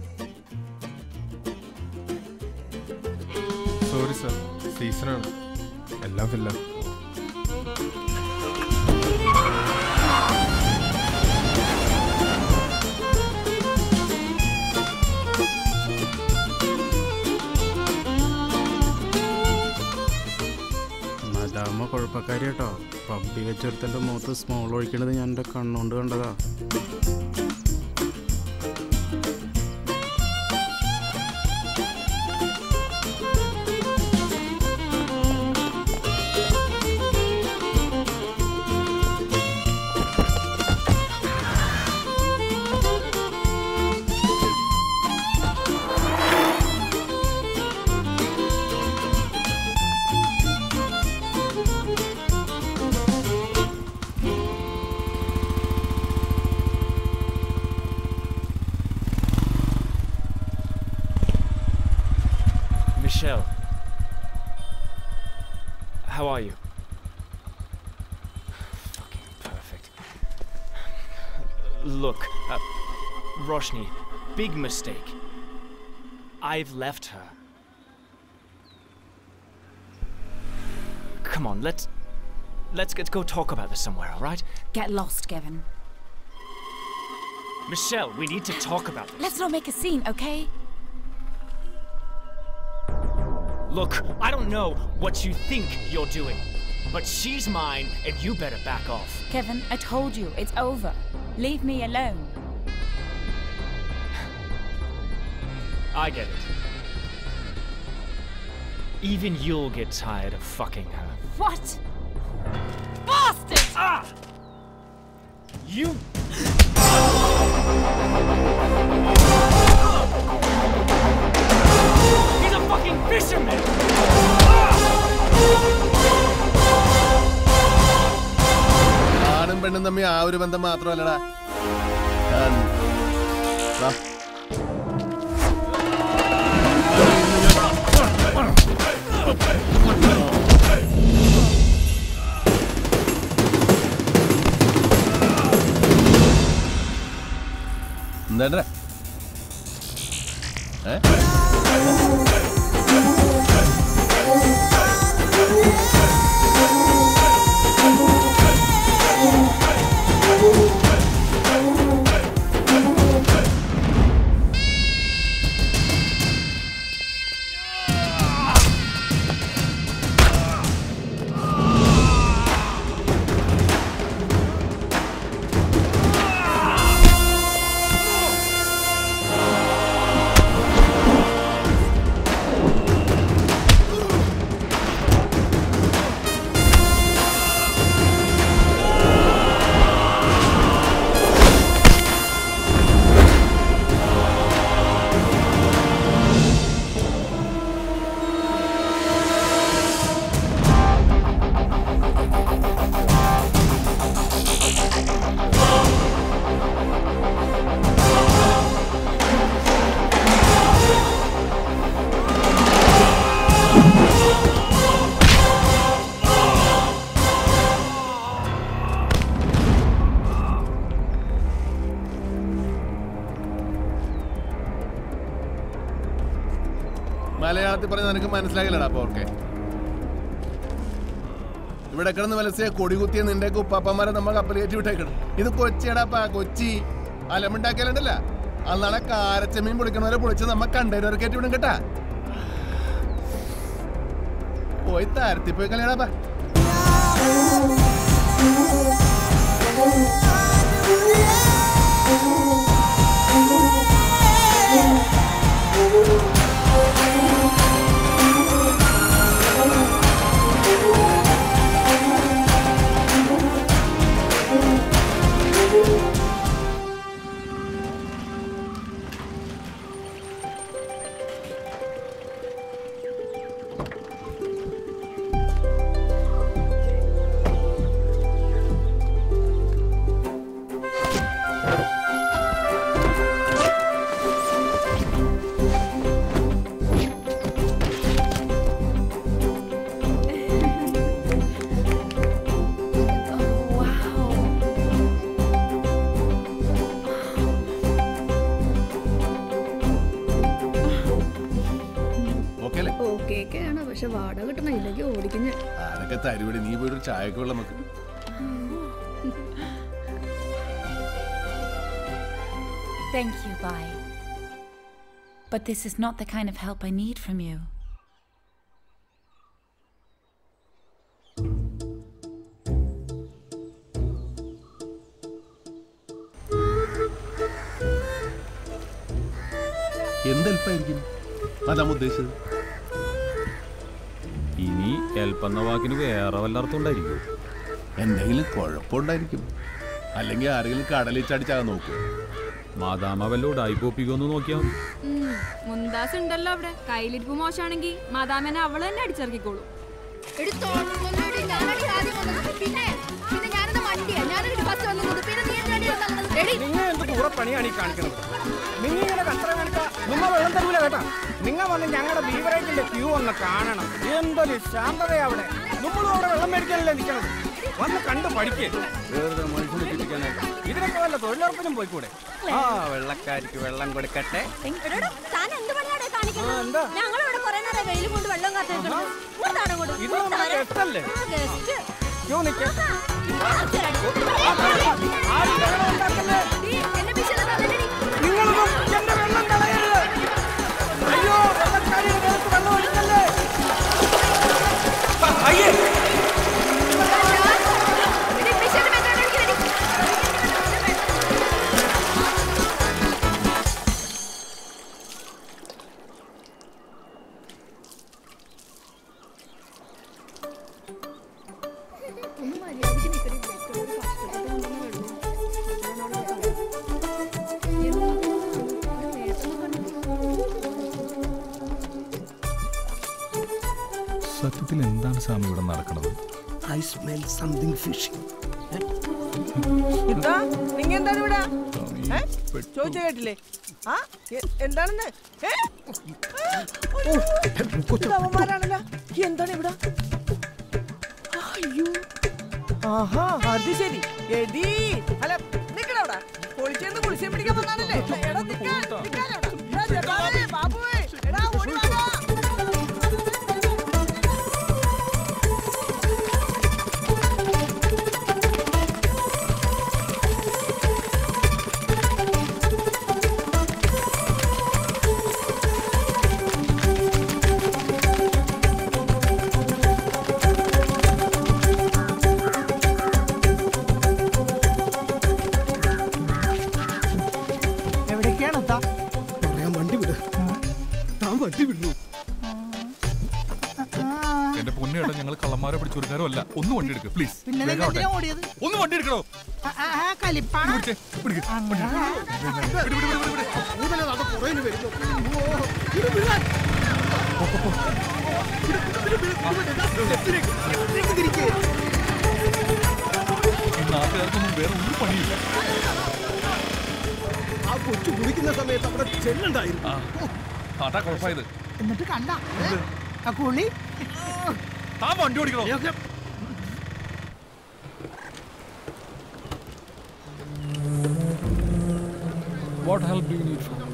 സോറി സർ സീസണാണ് എല്ലാം ഫില്ല മദാമ കുഴപ്പക്കാരി കേട്ടോ പബ്ബി വെച്ചെടുത്തൻ്റെ മുഖത്ത് സ്മോൾ ഒഴിക്കണത് ഞാൻ എൻ്റെ കണ്ണുകൊണ്ട് കണ്ടതാ Michelle. How are you? Fucking perfect. Look, uh, Roshni, big mistake. I've left her. Come on, let's let's get go talk about this somewhere, all right? Get lost, Kevin. Michelle, we need to talk about this. Let's not make a scene, okay? Look, I don't know what you think you're doing, but she's mine and you better back off. Kevin, I told you, it's over. Leave me alone. I get it. Even you'll get tired of fucking her. What? Bastard! Ah! You. He's a fucking fisherman! ആണും പെണ്ണും തമ്മിൽ ആ ഒരു ബന്ധം മാത്രമല്ലടാ ഞാൻ വാ. എന്താണ്ടാ മലയാളത്തിൽ പറഞ്ഞ നിനക്ക് മനസ്സിലാകില്ലടാ അപ്പൊ ഓർക്കെ ഇവിടെ കിടന്ന് വലസിയ കൊടികുത്തിയ നിന്റെ ഉപ്പാപ്പന്മാരെ നമ്മൾ കപ്പൽ കയറ്റി വിട്ടേക്കണം ഇത് കൊച്ചിയടാപ്പാ കൊച്ചി അലമുണ്ടാക്കിയാലുണ്ടല്ല അന്നാളെ കാരച്ചമീൻ പൊളിക്കണവരെ പൊളിച്ച് നമ്മ കണ്ടെയ്നർ കയറ്റി വിടും കേട്ടാ പോയി താരത്തി പോയി കളിയാടാപ്പാ ഓക്കെ അല്ലേ ഓക്കെയൊക്കെയാണ് പക്ഷെ വാടക കിട്ടണ ഇല്ലെങ്കിൽ ഓടിക്കും ഞാൻ ആരൊക്കെ തരുവടി നീ പോയിട്ട് ഒരു ചായക്ക് വെള്ളം നമുക്ക് Thank you, bye. But this is not the kind of help I need from you. എന്ത് ഹെൽപ്പായിരിക്കും അതാ ഉദ്ദേശിച്ചത് ഇനി എൽപ്പെന്ന വാക്കിന് വേറെ വല്ലർത്ഥം ഉണ്ടായിരിക്കും എന്തെങ്കിലും കുഴപ്പമുണ്ടായിരിക്കും അല്ലെങ്കിൽ ആരെങ്കിലും കടലിൽ ചാടിച്ചാകാൻ നോക്കും മാതാമ വല്ല ഉടായിപ്പോപ്പിക്കുമെന്ന് നോക്കിയാൽ മതി ഉം, മുന്താസ് ഉണ്ടല്ലോ അവിടെ കയ്യിലിരിപ്പ് മോശമാണെങ്കിൽ മാതാമേനെ അവള് തന്നെ അടിച്ചിറക്കിക്കോളൂ എടി തോന്നുന്നു ഞാനടി ആദ്യം വന്നത് പിന്നെ പിന്നെ ഞാനെന്താ വണ്ടിയാ ഞാനൊരു ഫസ്റ്റ് വന്നത് പിന്നെ നീ എന്തിനാടി വന്നത് എടി നിങ്ങൾ എന്ത് കൂടെ പണിയാണ് ഈ കാണിക്കുന്നത് നിങ്ങൾ ഇങ്ങനെ കച്ചറ കാണിച്ചാ നിങ്ങ വെള്ളം തരൂല കേട്ടാ നിങ്ങൾ വന്ന് ഞങ്ങളുടെ ബീവറേജിന്റെ ക്യൂ ഒന്ന് കാണണം എന്തൊരു ശാന്തതയാ അവിടെ നമ്മളും അവിടെ വെള്ളം മേടിക്കാനല്ലേ നിൽക്കണത് വന്ന് കണ്ട് പഠിക്കേ വെറുതെ മനുഷ്യനെ ചിന്തിക്കാനായിട്ട് ഇതിനൊക്കെ വല്ല തൊഴിലുറപ്പിനും പോയിക്കൂടെ ആ വെള്ളക്കാരിക്ക് വെള്ളം കൊടുക്കട്ടെ താൻ എന്ത് പണിയാടേ കാണിക്കുന്നത് ആ, എന്താ? ഞങ്ങളിവിടെ കുറെ നേരം വെയിൽ കൊണ്ട് വെള്ളം കാത്തു നിൽക്കണം. ഇങ്ങോട്ടാണ് ഇങ്ങോട്ട്. ഇത് നമ്മുടെ ഇങ്ങോട്ടാണ്. ഗസ്റ്റല്ലേ ആ, ഗസ്റ്റ്. ക്യൂ നിൽക്കാം നിങ്ങളൊന്നും എന്റെ വെള്ളം കളയരുത് അയ്യോ വെള്ളക്കാരിയുടെ ദേഹത്ത് വെള്ളം ഒഴിക്കല്ലേ അയ്യേ സത്യത്തിൽ എന്താണ് സ്വാമി ഇവിടെ നടക്കുന്നത് ഐ സ്മെൽ സംതിങ് ഫിഷ് ഇതാ നിങ്ങ എന്താണ് ഇവിടെ ഏ? ചോദിച്ച കേട്ടില്ലേ ആ എ- എന്താണെന്ന് ഏ? ഓ, ഇത് അവന്മാരാണല്ലോ എന്താണ് ഇവിടെ അയ്യോ ആഹാ അത് ശരി എടീ അല്ല നിക്കട അവിടെ പൊളിച്ചെന്ന് കുളിച്ചേ പിടിക്കാൻ വന്നാണല്ലേ എടാ നിക്ക നിക്കാനവിടെ. എടാ, ജപ്പാനേ, ബാബു വണ്ടി വിടൂ എന്റെ പൊന്നേട്ടാ ഞങ്ങൾ കള്ളന്മാരെ പിടിച്ചൊരുക്കാരോ അല്ല ഒന്ന് വണ്ടി എടുക്കുക പ്ലീസ് പിന്നെ നിങ്ങൾ എന്തിനാ ഓടിയത് ഒന്ന് വണ്ടി എടുക്കണോ ആ, ആ, ആ, കലിപ്പാണ് നാട്ടുകാർക്കൊന്നും വേറെ ഒരു പണിയില്ല ആ കൊച്ചു കുടിക്കുന്ന സമയത്ത് അവിടെ ചെല്ലണ്ടായിരുന്നു അതാ കുഴപ്പമായത് എന്നിട്ട് കണ്ട ആ കുളി ആ വണ്ടി ഓടിക്കണോ What help do you need from me?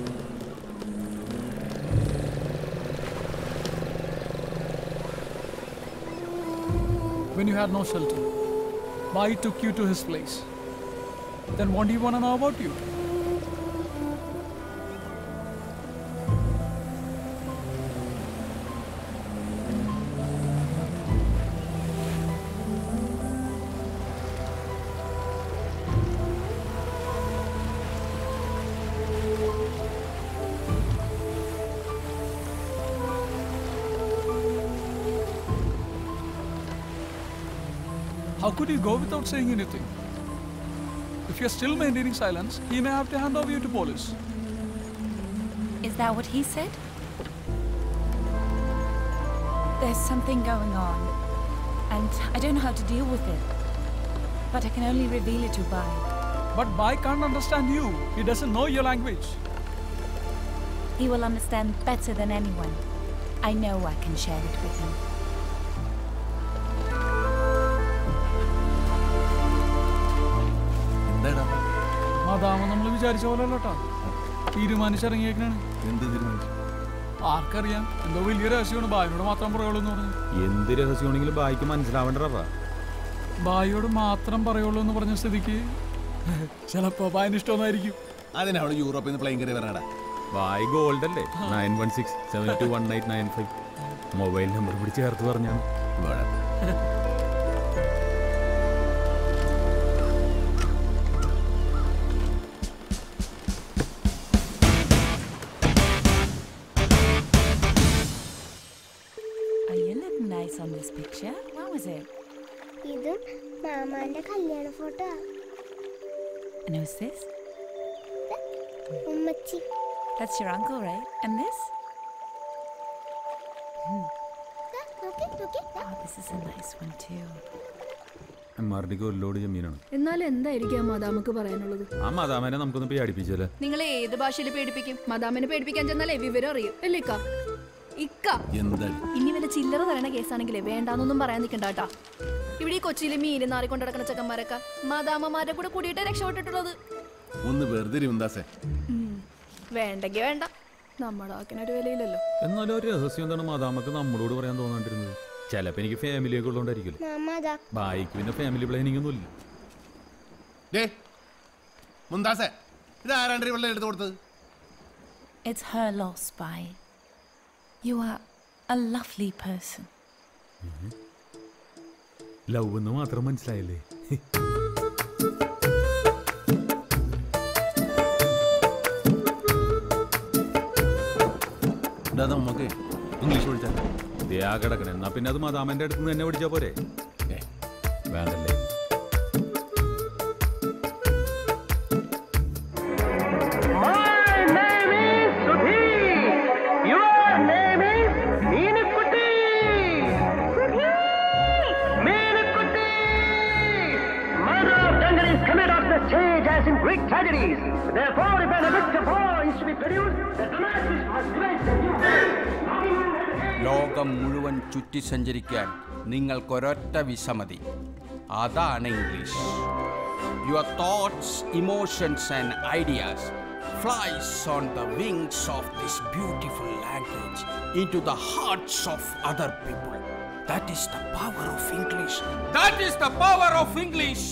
When you had no shelter, Bai took you to his place. Then what do you want to know about you? How could you go without saying anything? If you're still maintaining silence, he may have to hand over you to police. Is that what he said? There's something going on, and I don't know how to deal with it. But I can only reveal it to Bai. But Bai can't understand you. He doesn't know your language. He will understand better than anyone. I know I can share it with him. എന്താടാ മാതാമ നമ്മൾ വിചാരിച്ച പോലെ അല്ലോട്ടാ തീരുമാനിച്ചിറങ്ങിയേക്കാണ് എന്ത് തീരുമാനിച്ചു ആർക്കറിയാം എന്തോ വലിയ രഹസ്യമാണ് ബായിനോട് മാത്രം പറയുള്ളൂ എന്ന് പറഞ്ഞു എന്ത് രഹസ്യമാണെങ്കിലും ബായിക്ക് മനസ്സിലാവേണ്ടതാ ബായിയോട് മാത്രം പറയുള്ളൂ എന്ന് പറഞ്ഞ സ്ഥിതിക്ക് ചിലപ്പോ ബായിന് ഇഷ്ടമൊന്നായിരിക്കും അതിനവിടെ യൂറോപ്പിൽ നിന്ന് പ്ലെയിൻ കയറി വരണടാ ബായ് ഗോൾഡ് അല്ലേ nine one six seven two one eight nine five mobile number കൂടി ചേർത്ത് പറഞ്ഞാണ് Are you looking nice on this picture? What was it? ഇതും മാമാന്റെ കല്യാണ ഫോട്ടോ And who's this? ഉമ്മച്ചി That's your uncle, right? And this? Hmm. നോക്കി നോക്കി Oh, this is a nice one too. എമ്മാരുടെക്ക് ഒരു load ജമീനാണ് എന്നാലും എന്തായിരിക്കും ആ മദാമക്ക് പറയാനുള്ളത് ആ മദാമനെ നമുക്കൊന്ന് പേടിപ്പിച്ചാലേ നിങ്ങൾ ഏത് ഭാഷയിൽ പേടിപ്പിക്കും മദാമിനെ പേടിപ്പിക്കാൻ ചെന്നാലേ വിവരം അറിയും അല്ലേ ഇക്ക ഇക്ക എന്താണ് ഇനി വല്ല ചില്ലറ തരണ കേസാണെങ്കിലേ വേണ്ടാന്നൊന്നും പറയാൻ നിൽക്കണ്ട കേട്ടാ ഇവിടെ ഈ കൊച്ചിയിലെ മീന് നാറിക്കൊണ്ട് നടക്കുന്ന ചെക്കന്മാരൊക്കെ മദാമ്മമാരുടെ കൂടെ കൂടിയിട്ട് രക്ഷപ്പെട്ടിട്ടുള്ളത് ഒന്ന് വെറുതെ ഇരുന്താസേ ഉം. വേണ്ടെങ്കി വേണ്ട നമ്മുടെ ആക്കിനൊരു വിലയില്ലല്ലോ എന്നാലും ഒരു രഹസ്യം എന്താണ് മദാമക്ക് നമ്മളോട് പറയാൻ തോന്നാണ്ടിരുന്നത് ചിലപ്പോ എനിക്ക് ഫാമിലിയൊക്കെ ഉള്ളതുകൊണ്ടായിരിക്കും മാമ അതാ ബായിക്ക് പിന്നെ ഫാമിലി പ്ലാനിങ് ഒന്നും ഇല്ല ഡേ മുന്താസേ ഇത് ആരാണ്ട് വെള്ളം എടുത്തു കൊടുത്തത് It's her loss, Bai. You are a lovely person. Love എന്ന് മാത്രം മനസ്സിലായില്ലേ ഇതാ നമുക്ക് ഇംഗ്ലീഷ് പഠിച്ചാൽ ദേ ആ കിടക്കണേ എന്നാ പിന്നെ അത് മദാമന്റെ അടുത്ത് നിന്ന് തന്നെ പഠിച്ചാ പോരെ വേണ്ടല്ലേ as in Greek tragedies. Therefore, if an epic of war is to be produced, the dramatis must grace the new. ലോകം മുഴുവൻ ചുറ്റി സഞ്ചരിക്കാൻ നിങ്ങൾക്കൊരൊറ്റ വിസമതി അതാണ് English your thoughts emotions and ideas flies on the wings of this beautiful language into the hearts of other people that is the power of English that is the power of English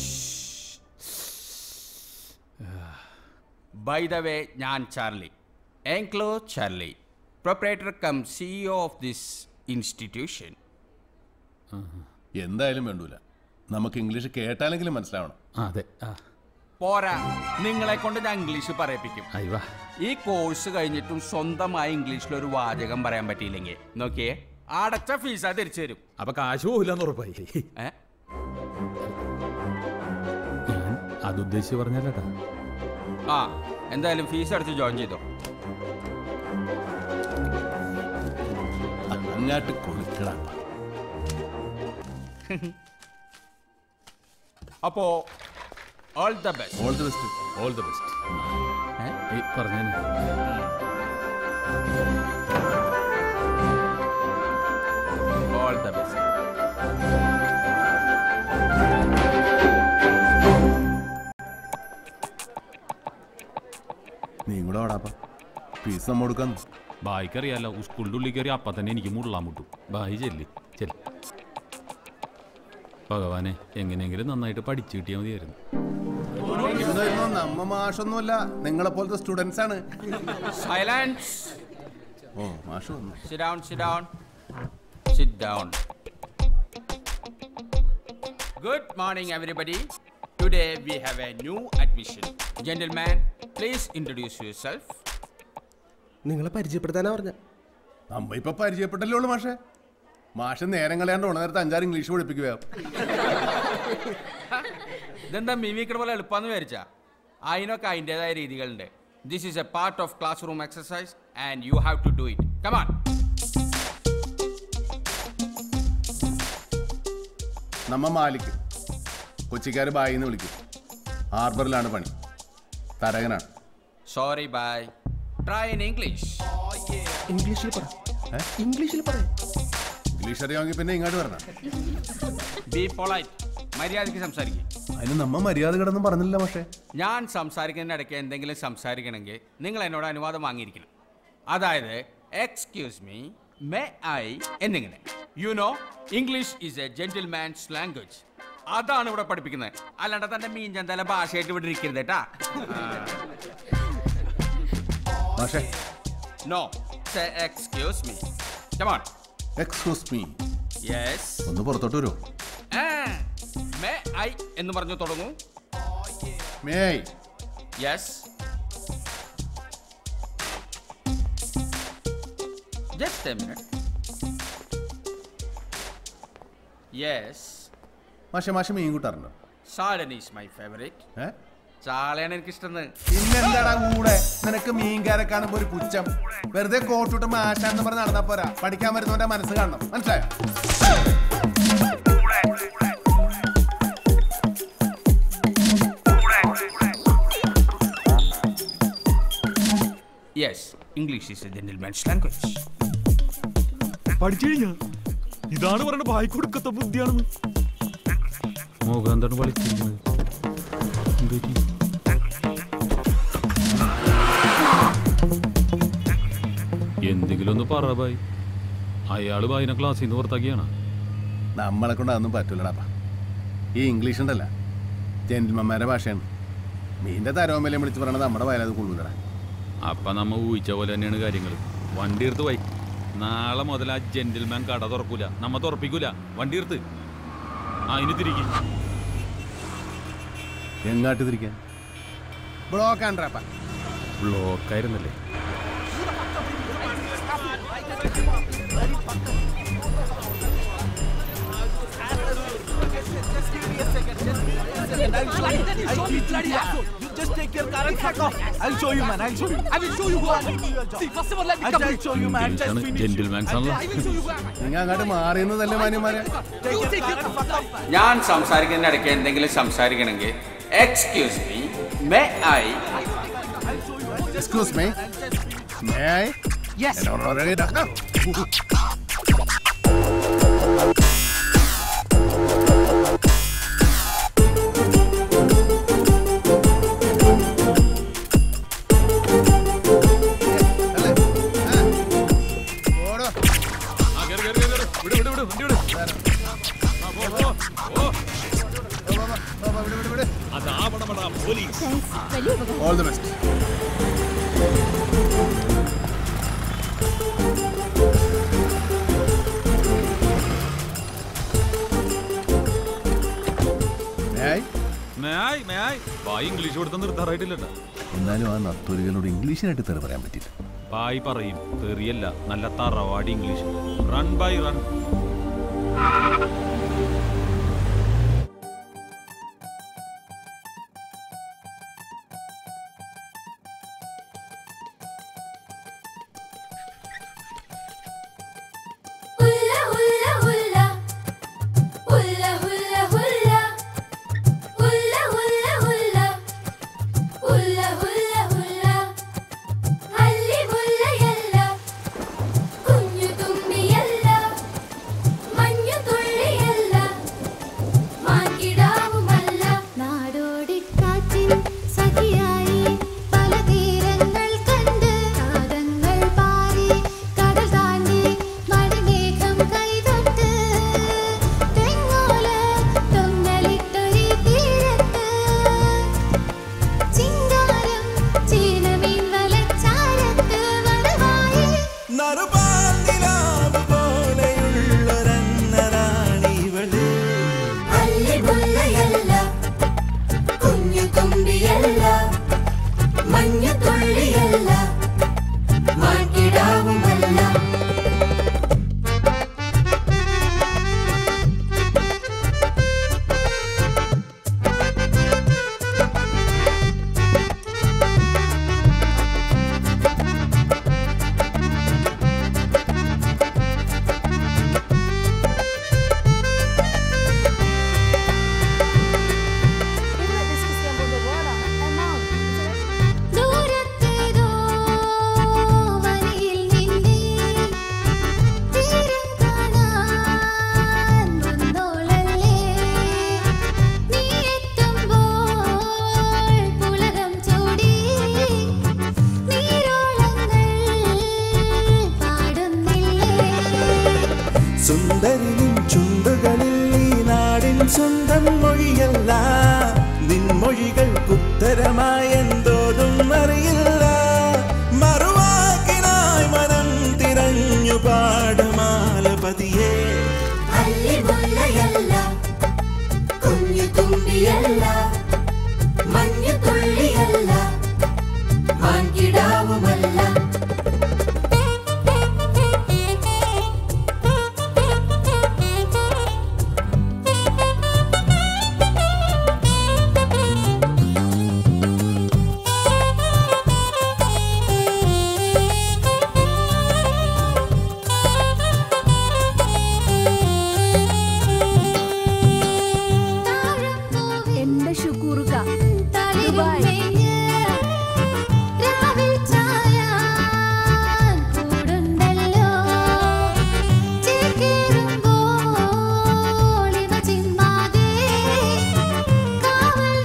by the way ഞാൻ Charlie എൻക്ലോ Charlie proprietor cum CEO of this institution എന്തായാലും വേണ്ടൂല നമുക്ക് English കേട്ടാലെങ്കിലും മനസ്സിലാവണം അതെ ആ പോരാ നിങ്ങളെ കൊണ്ട് ഞാൻ ഇംഗ്ലീഷ് പറയിപ്പിക്കും ഈ കോഴ്സ് കഴിഞ്ഞിട്ടും സ്വന്തമായി ഇംഗ്ലീഷിൽ ഒരു വാചകം പറയാൻ പറ്റിയില്ലെങ്കിൽ നോക്കിയേ അടച്ച ഫീസാ തിരിച്ചു തരും അപ്പൊ കാശ് പോകില്ലെന്ന് ഉറപ്പായി ഏ? ഞാൻ അത് ഉദ്ദേശിച്ച് പറഞ്ഞല്ലേട്ടാ ആ എന്തായാലും ഫീസ് അടച്ച് ജോയിൻ ചെയ്തോ അങ്ങാട്ട് കൊടുക്കടാ അപ്പോ all the best all the best all the best പറഞ്ഞേ ഓൾ ദ ബെസ്റ്റ് നീ കൂടെ ഓടാപ്പ ഫീസ് നമ്മ കൊടുക്കാൻ ബായിക്കറിയാലോ സ്കൂളിൻ്റെ ഉള്ളിൽ കയറി അപ്പം തന്നെ എനിക്ക് മുള്ളാൻ മുട്ടും ബായി ചെല്ല് ചെല്ല് ഭഗവാനെ എങ്ങനെയെങ്കിലും നന്നായിട്ട് പഠിച്ചു കിട്ടിയാൽ മതിയായിരുന്നു ഇതൊന്നും നമ്മ മാഷൊന്നുമല്ല നിങ്ങളെ പോലത്തെ സ്റ്റുഡൻസ് ആണ് സൈലൻസ് ഓ മാഷ് വന്നു Sit down, sit down. Sit down. Good morning, everybody. Today we have a new admission. Gentlemen, please introduce yourself. നിങ്ങളെ പരിചയപ്പെടുത്താനാ പറഞ്ഞ നമ്മ ഇപ്പൊ പരിചയപ്പെട്ടല്ലേ ഉള്ളു മാഷെ മാഷ് നേരം കളയാണ്ട് ഉണ നേരത്തെ അഞ്ചാറ് ഇംഗ്ലീഷ് പഠിപ്പിക്കുക ഇതെന്താ മിമിക്കട പോലെ എളുപ്പമെന്ന് വിചാരിച്ചാ അതിനൊക്കെ അതിൻ്റെതായ രീതികളുണ്ട് this is a part of classroom exercise and you have to do it come on നമ്മ മാലിക്ക് കൊച്ചിക്കാര് ബായിന്ന് വിളിക്കും ഹാർബറിലാണ് പണി തരകനാണ് സോറി ബൈ ട്രൈ ഇൻ ഇംഗ്ലീഷ് ഇംഗ്ലീഷിൽ പറ ഇംഗ്ലീഷിൽ പറ ഇംഗ്ലീഷ് അറിയാമെങ്കിൽ പിന്നെ ഇങ്ങോട്ട് വരണം ബി പൊളൈറ്റ് മര്യാദയ്ക്ക് സംസാരിക്കും അതിന് നമ്മ മര്യാദ കിടന്നും പറഞ്ഞില്ല പക്ഷേ ഞാൻ സംസാരിക്കുന്നതിനിടയ്ക്ക് എന്തെങ്കിലും സംസാരിക്കണമെങ്കിൽ നിങ്ങൾ എന്നോട് അനുവാദം വാങ്ങിയിരിക്കണം അതായത് എക്സ്ക്യൂസ് മീ മേ ഐ എന്നിങ്ങനെ you know English is a gentleman's language അതാണ് ഇവിടെ പഠിപ്പിക്കുന്നത് അല്ലാണ്ട് തന്റെ മീൻ ചന്തല ഭാഷയായിട്ട് ഇവിടെ ഇരിക്കരുത് കേട്ടാ പക്ഷേ no excuse me come on excuse me yes ഒന്ന് പുറത്തോട്ട് വരുമോ മേ ഐ എന്ന് പറഞ്ഞു തുടങ്ങൂ may yes just a minute yes മാഷെ മാഷെ മീൻ കൂട്ടാറുണ്ടോ സാലൻ ഈസ് മൈ ഫേവറേറ്റ് ഏ ചാളയാണ് എനിക്ക് ഇഷ്ടം പിന്നെന്താടാ കൂടെ നിനക്ക് മീൻകാരെ കാണുമ്പോ ഒരു പുച്ഛം വെറുതെ കോട്ടിട്ട് മാഷാന്ന് പറഞ്ഞ് നടന്നാ പോരാ പഠിക്കാൻ വരുന്നവന്റെ മനസ്സ് കാണണം മനസ്സിലായോ yes English is a gentleman's language പഠിച്ചു കഴിഞ്ഞാ ഇതാണ് പറയുന്നത് ഭായി കൊടുക്കത്ത ബുദ്ധിയാണെന്ന് മുഖം എന്താണ് വിളിച്ചിരിക്കുന്നത് എന്ത് പറ്റി? എന്തെങ്കിലും ഒന്ന് പറ ബായ് അയാള് ബായിനെ ക്ലാസ്സിൽ നിന്ന് പുറത്താക്കിയാണ് നമ്മളെ കൊണ്ട് അതൊന്നും പറ്റൂലടാ ഈ ഇംഗ്ലീഷ് ഉണ്ടല്ല ജെന്റിൽമാരുടെ ഭാഷയാണ് മീൻ്റെ തരവും വിലയും വിളിച്ച് പറയണത് നമ്മുടെ വയലത് കൊള്ളൂലടാ അപ്പൊ നമ്മ ഊഹിച്ച പോലെ തന്നെയാണ് കാര്യങ്ങൾ വണ്ടി എടുത്ത് പോയി നാളെ മുതൽ ആ ജെന്റിൽമാൻ കട തുറക്കൂല നമ്മ തുറപ്പിക്കൂല വണ്ടി എടുത്ത് ആ ഇനി തിരിക്കും എങ്ങാട്ട് തിരിക്കാൻ ബ്ലോക്ക് ആണ്ട്രാപ്പ ബ്ലോക്കായിരുന്നല്ലേ I'll teach bloody asshole. You just take your car and fuck off. I'll show you, man. I'll show you. I will show you who I am. See, first of all, let me come. I'll show you, man. Just finish. Gentleman's ആണല്ലോ I will show you who I am. നിങ്ങൾ അങ്ങോട്ട് മാറിയെന്നതല്ലേ മാന്യന്മാരെ You take your car and fuck off. ഞാൻ സംസാരിക്കുന്നതിനിടയ്ക്ക് എന്തെങ്കിലും സംസാരിക്കണമെങ്കിൽ excuse me may I excuse me may I Yes. ഓടോ ആ, കേറ്, കേറ്, കേറ്, കേറ്. വിട്, വിട്, വിട്, വണ്ടി വിട്. ആ, പോ, പോ, പോ. അതാ പടപടാ, police all the best may I may I, may I. ബായ് ഇംഗ്ലീഷ് കൊടുത്ത നിർത്താറായിട്ടില്ലട്ടാ എന്നാലും ആ നത്തോലികളോട് ഇംഗ്ലീഷിനായിട്ട് തെറി പറയാൻ പറ്റില്ല ബായ് പറയും തെറിയല്ല നല്ല തറവാടി ഇംഗ്ലീഷ് റൺ ബൈ റൺ ഉല്ല ഉല്ല ഉല്ല ഉല്ല ഉല്ല ഉല്ല ഉല്ല ഉല്ല ഉല്ല ഉല്ല ഉല്ല ഉല്ല അല്ലി മുല്ലയല്ല കുഞ്ഞു തുമ്പിയല്ല മഞ്ഞു തുള്ളിയല്ല മാൻകിടാവുമല്ല നാടോടിക്കാറ്റിൻ സഖിയായി പല തീരങ്ങൾ കണ്ട് കാതങ്ങൾ പാറി കടൽ താണ്ടി മണിമേഘം കൈതൊട്ട് തെങ്ങോല തൊങ്ങലിട്ടൊരു തീരത്ത് ചിങ്കാരം ചീനമീൻ വലച്ചാരത്ത് വരവായി അല്ലിമുല്ലയല്ല കുഞ്ഞു തുമ്പിയല്ല മഞ്ഞു തുള്ളിയല്ല മാറ്റിടാവുമല്ല ദൂരത്തേതോ വഴിയിൽ നിന്നെ തീരം കാണാൻ വന്നോളല്ലേ നീ എത്തുമ്പോൾ പുളകം ചൂടി നീരോളങ്ങൾ പാടുന്നില്ലേ സുന്ദരിനിൻ ചുണ്ടുകളിൽ ഈ നാടിൻ സ്വന്തം മൊഴിയല്ല നിൻമൊഴികൾക്കുത്തരമായെന്തോതും അറിയില്ല മറുവാക്കിനായി മനം തിരഞ്ഞു പാടുമാലപതിയേ അല്ലിമുല്ലയല്ല കുഞ്ഞു തുമ്പിയല്ല മഞ്ഞു തുള്ളിയല്ല മാൻകിടാവുമല്ല എന്റെ ഷുക്കൂറുക ദുബായ് രാവിൽ ചായാൻ കൂടുണ്ടല്ലോ ചേക്കേറുമ്പോൾ ഇവ ചിമ്മാതെ കാവൽ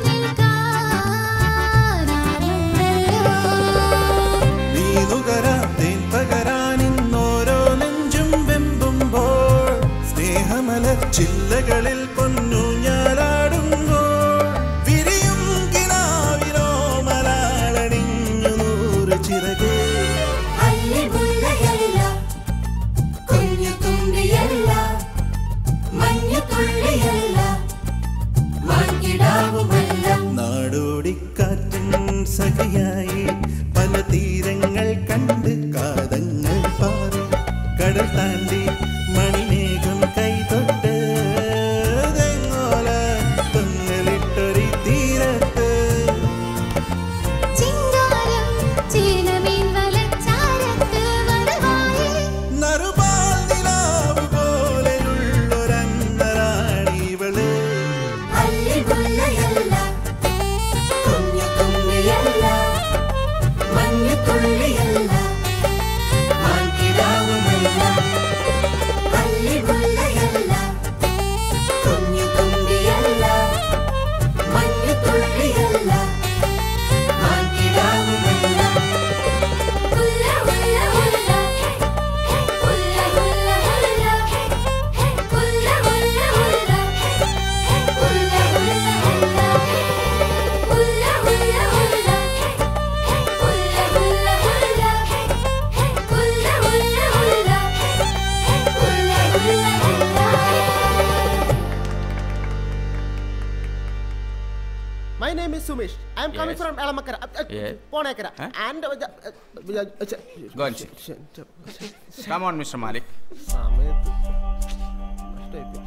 നിൽക്കാനാരുണ്ടല്ലോ നീനുകരാ തേൻ പകരാൻ ഇന്നോരോ നെഞ്ചും വെമ്പുമ്പോൾ സ്നേഹമലർ ചില്ലകളിൽ പൊന്നു ഞാലാടുമ്പോൾ വിരിയും കിനാവിലോ മലാളണിഞ്ഞു നൂറ് ചിറകേ അല്ലിമുല്ലയല്ല കുഞ്ഞു തുമ്പിയല്ല മഞ്ഞു തുള്ളിയല്ല മാൻകിടാവുമല്ല നാടോടിക്കാറ്റിൻ സഖിയായി പല തീരങ്ങൾ കണ്ട് കാതങ്ങൾ പാറി കടൽ താണ്ടി മണിമേഘം കൈതൊട്ട് തെങ്ങോല തൊങ്ങലിട്ടൊരു തീരത്ത് ചിങ്കാരം ചീനമീൻ വലച്ചാരത്ത് വരവായി നറുപാൽ നിലാവ് പോലെയുള്ളൊരന്നരാണിവള് അല്ലിമുല്ലയല്ല കുഞ്ഞു തുമ്പിയല്ല I'm coming Yes. From Elamakkara Yeah. Ponekkara Huh? And Go and sit. Come on, Mr. Malik. സമയത്ത് കഷ്ടായിപ്പോയി.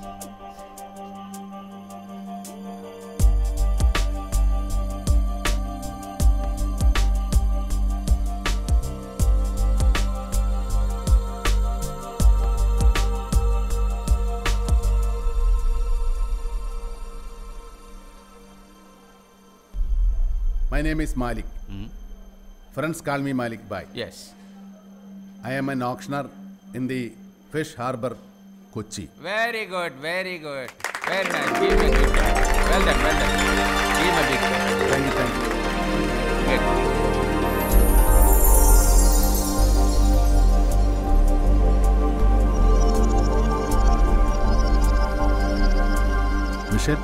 My name is Malik. Friends call me Malik Bhai. Yes. I am an auctioneer in the Fish Harbour, Kochi. Very good, very good. Very nice. Give him a good clap. Well done, well done. Give him a big clap. Thank you, thank you. Good. Michelle,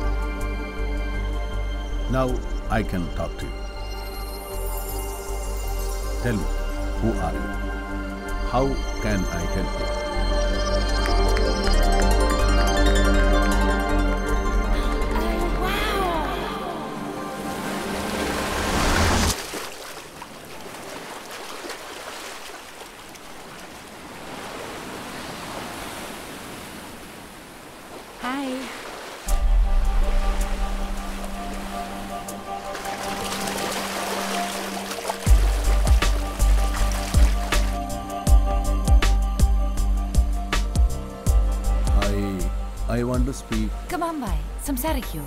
now I can talk to you. Tell me, who are you? How can I help you? Hi. I I want to speak. Come on, bye. സംസാരിക്കൂ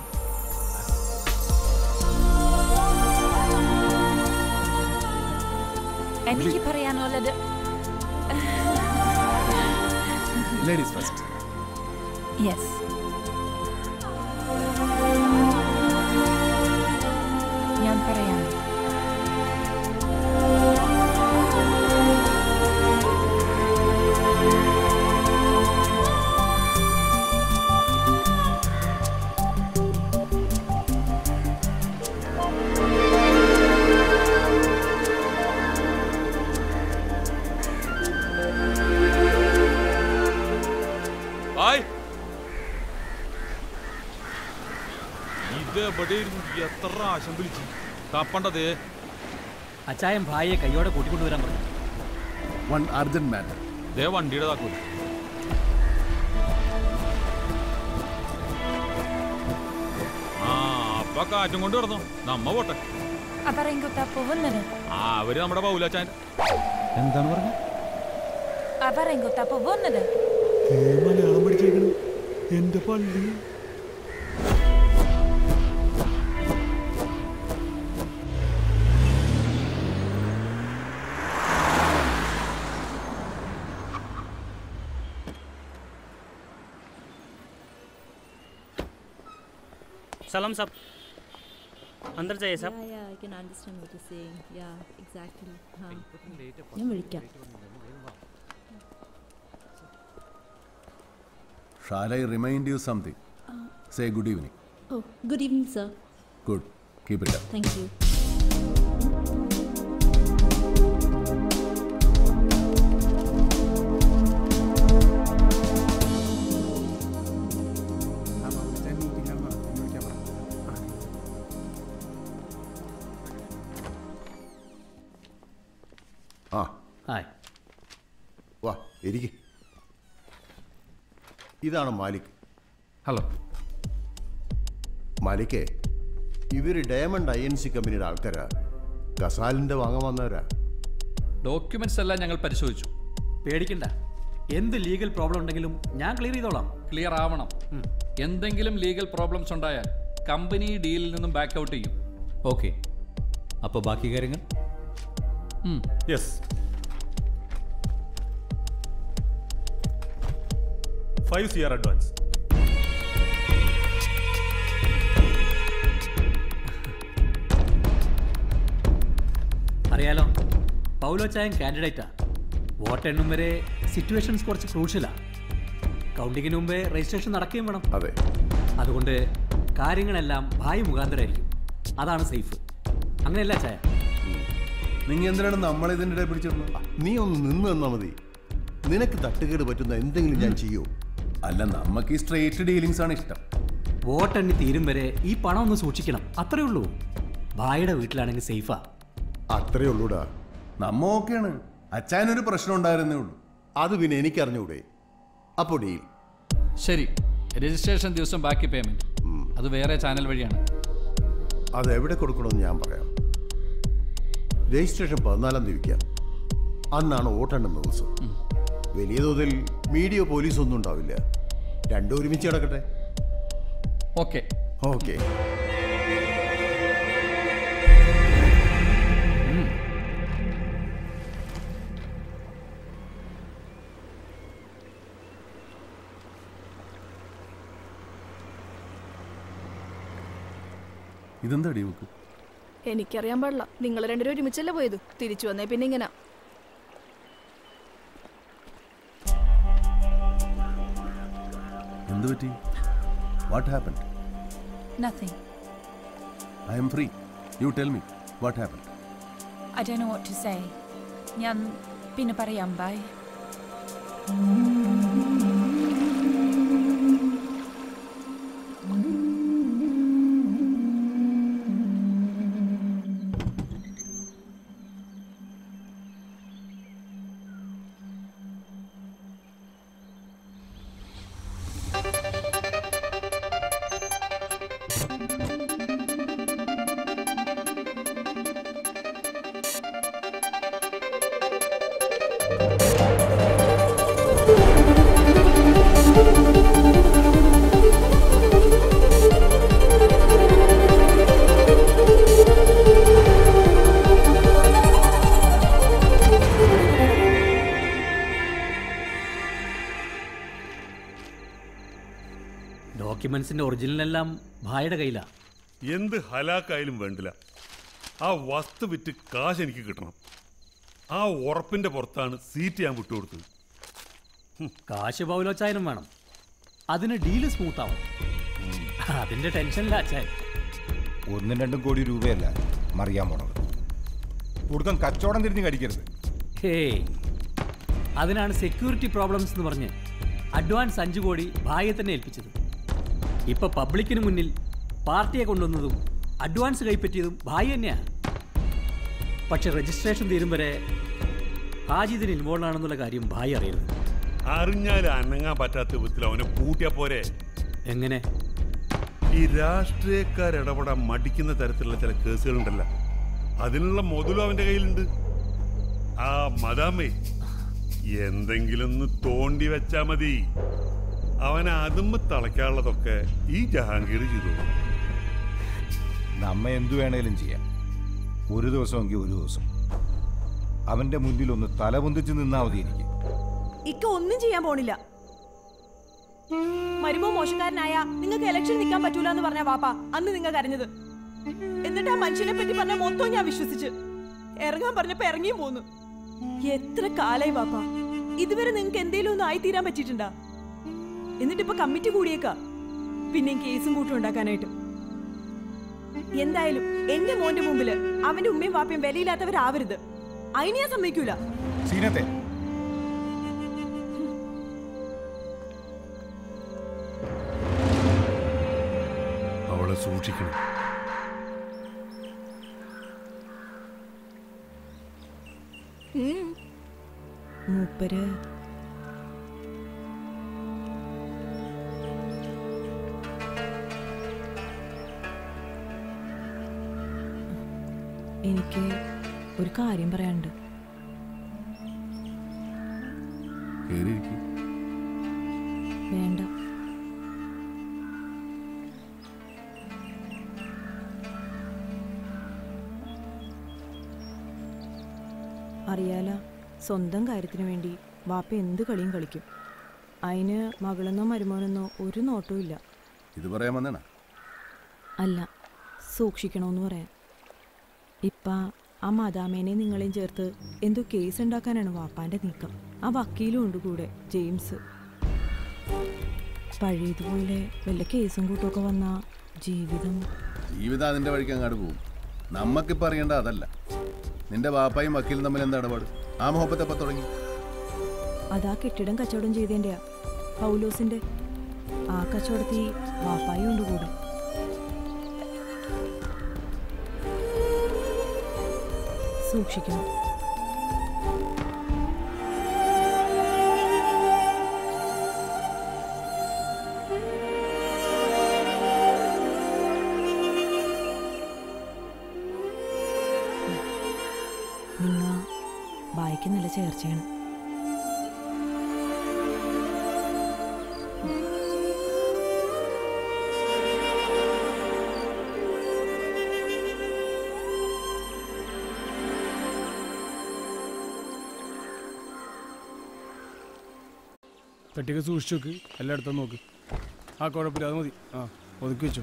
എനിക്ക് പറയാനുള്ളത് Ladies first. Yes ഞാൻ പറയാം hi ഇത് എവിടെയിരുന്നു എത്ര പ്രാവശ്യം വിളിച്ചു തപ്പണ്ടത് അച്ചായൻ ഭായിയെ കൈയോടെ കൂട്ടിക്കൊണ്ടുവരാൻ പറഞ്ഞു One urgent matter. ദേ വണ്ടിയുടെ താക്കോല് ആ അപ്പൊ കാറ്റും കൊണ്ട് കിടന്നു നമ്മ പോട്ടെ അവരെങ്കൊത്താ പോകുന്നത് ആ അവര് നമ്മുടെ പൗലാച്ചാൻ എന്താണ് പറഞ്ഞത് അവരെങ്കൊത്താ പോകുന്നത് മലയാളം പഠിച്ചേക്കണം എന്റെ പള്ളി സലാം സാബ് അന്തർ ജയ സാബ് Yeah, yeah, I can understand what you're saying. Yeah, exactly. हाँ. ഞാൻ വിളിക്കാം Shall I remind you something? Say good evening. Oh, good evening, sir. Good. Keep it up. Thank you. ആ ഹായ് വാ ഇരിക്ക് ഇതാണ് മാലിക് ഹലോ മാലിക്കേ ഇവർ ഡയമണ്ട് ഐ എൻ സി കമ്പനിയുടെ ആൾക്കാരാ കസാലിൻ്റെ വാങ്ങാൻ വന്നവരാ ഡോക്യുമെന്റ്സ് എല്ലാം ഞങ്ങൾ പരിശോധിച്ചു പേടിക്കണ്ട എന്ത് ലീഗൽ പ്രോബ്ലം ഉണ്ടെങ്കിലും ഞാൻ ക്ലിയർ ചെയ്തോളാം ക്ലിയർ ആവണം എന്തെങ്കിലും ലീഗൽ പ്രോബ്ലംസ് ഉണ്ടായാൽ കമ്പനി ഡീലിൽ നിന്നും ബാക്ക് ഔട്ട് ചെയ്യും ഓക്കെ അപ്പോൾ ബാക്കി കാര്യങ്ങൾ yes five C R advance അറിയാലോ പൗലോ ചായൻ കാൻഡിഡേറ്റാ വോട്ട് എണ്ണും വരെ സിറ്റുവേഷൻസ് കുറച്ച് ക്രൂഷ്യലാ കൗണ്ടിങ്ങിന് മുമ്പേ രജിസ്ട്രേഷൻ നടക്കുകയും വേണം അതെ അതുകൊണ്ട് കാര്യങ്ങളെല്ലാം ഭായി മുഖാന്തരമായിരിക്കും അതാണ് സേഫ് അങ്ങനെയല്ല ചായ നിങ്ങൾ എന്തിനാണ് നമ്മളെ ഇതിൻ്റെ ഇടയിൽ പിടിച്ചിരുന്നത് നീ ഒന്ന് നിന്ന് തന്നാൽ മതി നിനക്ക് തട്ടുകേട് പറ്റുന്ന എന്തെങ്കിലും ഞാൻ ചെയ്യൂ അല്ല നമുക്ക് ഈ സ്ട്രേറ്റ് ഡീലിങ്സ് ആണ് ഇഷ്ടം വോട്ടെണ്ണി തീരും വരെ ഈ പണം ഒന്ന് സൂക്ഷിക്കണം അത്രേ ഉള്ളൂ ഭായിയുടെ വീട്ടിലാണെങ്കിൽ സേഫാ അത്രേ ഉള്ളൂടാ നമ്മ ഓക്കെയാണ് അച്ചായനൊരു പ്രശ്നം ഉണ്ടായിരുന്നേ ഉള്ളൂ അത് പിന്നെ എനിക്കറിഞ്ഞൂടെ അപ്പോ ഡീൽ ശരി രജിസ്ട്രേഷൻ ദിവസം ബാക്കി പേയ്മെന്റ് അത് വേറെ ചാനൽ വഴിയാണ് അത് എവിടെ കൊടുക്കണമെന്ന് ഞാൻ പറയാം രജിസ്ട്രേഷൻ പതിനാലാം തീയതിക്കാം അന്നാണ് വോട്ടെണ്ണുന്ന ദിവസം വലിയ തോതിൽ മീഡിയ പോലീസ് ഒന്നും ഉണ്ടാവില്ല രണ്ടും ഒരുമിച്ച് കിടക്കട്ടെ ഓക്കെ ഓക്കെ ഇതെന്താ ഡീവക്ക് എനിക്കറിയാൻ പാടില്ല നിങ്ങൾ രണ്ടുപേരും ഒരുമിച്ചല്ലേ പോയത് തിരിച്ചു വന്നേ പിന്നെ ഇങ്ങനെ എന്ത് പറ്റി what happen Nothing. I'm free you tell me what happen I don't know what to say. ഞാൻ പിന്നെ പറയാം ബൈ ഡോക്യുമെന്റ്സിന്റെ ഒറിജിനലെല്ലാം ഭായിയുടെ കയ്യിലാ എന്ത് ഹലാക്കായാലും വേണ്ടില്ല ആ വസ്തു വിറ്റ് കാശ് എനിക്ക് കിട്ടണം ആ ഉറപ്പിന്റെ പുറത്താണ് സീറ്റ് ഞാൻ വിട്ടുകൊടുത്തത് കാശ് പൗലോച്ചായനും വേണം അതിന് ഡീല് സ്മൂത്ത് ആവും അതിന്റെ ടെൻഷനില്ല അച്ചായൻ ഒന്നും രണ്ടും കോടി രൂപയല്ല മറിയാൻ പോണത് കൊടുക്കാൻ കച്ചവടം തിരിഞ്ഞ് കടിക്കരുത് ഹേ അതിനാണ് സെക്യൂരിറ്റി പ്രോബ്ലംസ് എന്ന് പറഞ്ഞ് അഡ്വാൻസ് അഞ്ച് കോടി ഭായിയെ തന്നെ ഏൽപ്പിച്ചത് ഇപ്പൊ പബ്ലിക്കിന് മുന്നിൽ പാർട്ടിയെ കൊണ്ടുവന്നതും അഡ്വാൻസ് കൈപ്പറ്റിയതും ഭായി തന്നെയാണ് പക്ഷെ രജിസ്ട്രേഷൻ തീരും വരെ ഹാജി ഇതിന് ഇൻവോൾവ് ആണെന്നുള്ള കാര്യം ഭായി അറിയരുത് അറിഞ്ഞാൽ അനങ്ങാൻ പറ്റാത്ത വിധത്തിൽ അവനെ പൂട്ടിയാ പോരെ എങ്ങനെ ഈ രാഷ്ട്രീയക്കാർ ഇടപെടാൻ മടിക്കുന്ന തരത്തിലുള്ള ചില കേസുകളുണ്ടല്ലോ അതിനുള്ള മുതലും അവന്റെ കയ്യിലുണ്ട് ആ മദാമേ എന്തെങ്കിലും ഒന്ന് തോണ്ടി വെച്ചാ മതി അവനെ അതുമ്പ് തളയ്ക്കാനുള്ളതൊക്കെ ഈ ജഹാംഗീർ ചെയ്തു നമ്മ എന്തു വേണേലും ചെയ്യാം ഒരു ദിവസമെങ്കിൽ ഒരു ദിവസം അവന്റെ മുന്നിൽ ഒന്ന് തലപൊന്തിച്ച് നിന്നാ മതി എനിക്ക് ഇക്ക ഒന്നും ചെയ്യാൻ പോണില്ല മരുമോ മോശക്കാരനായ നിങ്ങൾക്ക് ഇലക്ഷൻ നിൽക്കാൻ പറ്റൂല എന്ന് പറഞ്ഞ വാപ്പ അന്ന് നിങ്ങൾ കരഞ്ഞത് എന്നിട്ട് ആ മനുഷ്യനെ പറ്റി പറഞ്ഞ മൊത്തം ഞാൻ വിശ്വസിച്ച് ഇറങ്ങാൻ പറഞ്ഞപ്പോ ഇറങ്ങിയും പോന്നു എത്ര കാലായി വാപ്പ ഇതുവരെ നിങ്ങൾക്ക് എന്തേലും ഒന്ന് ആയിത്തീരാൻ പറ്റിയിട്ടുണ്ടാ എന്നിട്ടിപ്പോ കമ്മിറ്റി കൂടിയേക്കാ പിന്നെയും കേസും കൂട്ടും ഉണ്ടാക്കാനായിട്ട് എന്തായാലും എന്റെ മോന്റെ മുമ്പില് അവന്റെ ഉമ്മയും വാപ്പയും വിലയില്ലാത്തവരാവരുത് അതിന് ഞാൻ സമ്മതിക്കൂല സീനത്തെ അവളെ സൂക്ഷിക്കണം മൂപ്പര് എനിക്ക് ഒരു കാര്യം പറയാനുണ്ട് വേണ്ട അറിയാല സ്വന്തം കാര്യത്തിന് വേണ്ടി വാപ്പ എന്ത് കളിയും കളിക്കും അതിന് മകളെന്നോ മരുമോനെന്നോ ഒരു നോട്ടവും ഇല്ല ഇത് പറയാൻ വന്നേണ അല്ല സൂക്ഷിക്കണമെന്ന് പറയാൻ ഇപ്പ ആ മദാമേനെ നിങ്ങളെയും ചേർത്ത് എന്തോ കേസ് ഉണ്ടാക്കാനാണ് വാപ്പാന്റെ നീക്കം ആ വക്കീലും ഉണ്ട് കൂടെ ജെയിംസ് പഴയതുപോലെ വല്ല കേസും കൂട്ടമൊക്കെ വന്ന ജീവിതം ജീവിതം അതിന്റെ വഴിക്ക് അങ്ങോട്ട് പോകും നമ്മക്കിപ്പോ അറിയേണ്ട അതല്ല നിന്റെ വാപ്പായും വക്കീലും തമ്മിൽ എന്താ ഇടപാട് ആ മുഹബത്ത് എപ്പോ തുടങ്ങി അതാ കെട്ടിടം കച്ചവടം ചെയ്തതിൻ്റെയാ പൗലോസിന്റെ ആ കച്ചവടത്തിൽ വാപ്പായും ഉണ്ട് കൂടെ സൂക്ഷിക്കണം നിങ്ങ ബായിക്ക് നല്ല ചേർച്ചയാണ് പെട്ടിക്ക് സൂക്ഷിച്ചു നോക്ക് എല്ലായിടത്തും നോക്ക് ആ കുഴപ്പമില്ല അത് മതി ആ ഒതുക്കി വെച്ചോ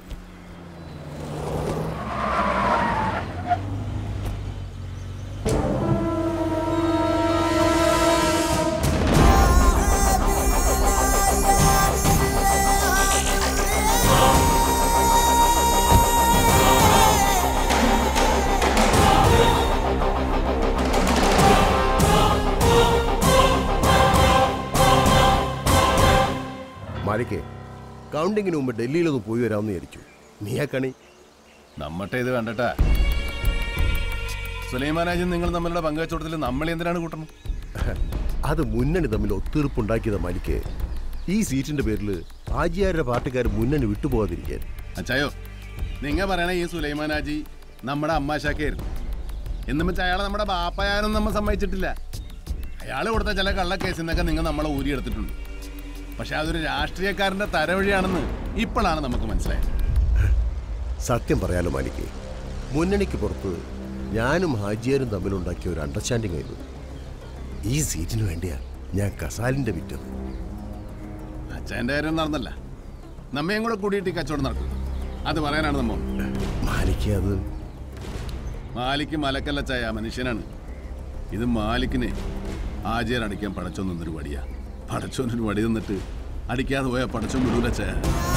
മാലിക്കേ കൗണ്ടിങ്ങിന് മുമ്പ് ഡൽഹിയിലൊന്ന് പോയി വരാമെന്ന് വിചാരിച്ചു നീയാ കണി നമ്മട്ടെ ഇത് വേണ്ടട്ടാ സുലൈമാനാജും നിങ്ങൾ തമ്മിലുള്ള പങ്കുവച്ചോട്ടത്തിൽ നമ്മൾ എന്തിനാണ് കൂട്ടണം അത് മുന്നണി തമ്മിൽ ഒത്തീർപ്പുണ്ടാക്കിയതാ മാലിക്കേ ഈ സീറ്റിന്റെ പേരിൽ ആജിയാരുടെ പാർട്ടിക്കാർ മുന്നണി വിട്ടുപോകാതിരിക്കാൻ അച്ചായോ നിങ്ങ പറയണ ഈ സുലൈമാനാജി നമ്മുടെ അമ്മാശാക്കായിരുന്നു എന്നും വെച്ചാൽ അയാളെ നമ്മുടെ ബാപ്പയാരൊന്നും നമ്മൾ സമ്മതിച്ചിട്ടില്ല അയാൾ കൊടുത്ത ചില കള്ളക്കേസിൽ നിന്നൊക്കെ നിങ്ങൾ നമ്മളെ ഊരിയെടുത്തിട്ടുണ്ട് പക്ഷെ അതൊരു രാഷ്ട്രീയക്കാരന്റെ തരവഴിയാണെന്ന് ഇപ്പോഴാണ് നമുക്ക് മനസ്സിലായത് സത്യം പറയാലോ മാലിക്കേ മുന്നണിക്ക് പുറത്ത് ഞാനും ഹാജിയാരും തമ്മിലുണ്ടാക്കിയ ഒരു അണ്ടർസ്റ്റാൻഡിംഗ് ആയിരുന്നു ഈ സീറ്റിന് വേണ്ടിയാ ഞാൻ കസാലിന്റെ വിറ്റത് അച്ഛൻ്റെ കാര്യം നടന്നല്ല നമ്മയും കൂടെ കൂടിയിട്ട് ഈ കച്ചവടം നടക്കും അത് പറയാനാണ് നമ്മ മാലിക്ക് അത് മാലിക്ക് മലക്കല്ല ചായ മനുഷ്യനാണ് ഇത് മാലിക്കിനെ ആചാരം അടിക്കാൻ പടച്ചോൻ നിന്നൊരു വടിയാ പടച്ചോനൊരു വടി നിന്നിട്ട് അടിക്കാതെ പോയാൽ പടച്ചോൻ വിടൂല ചായ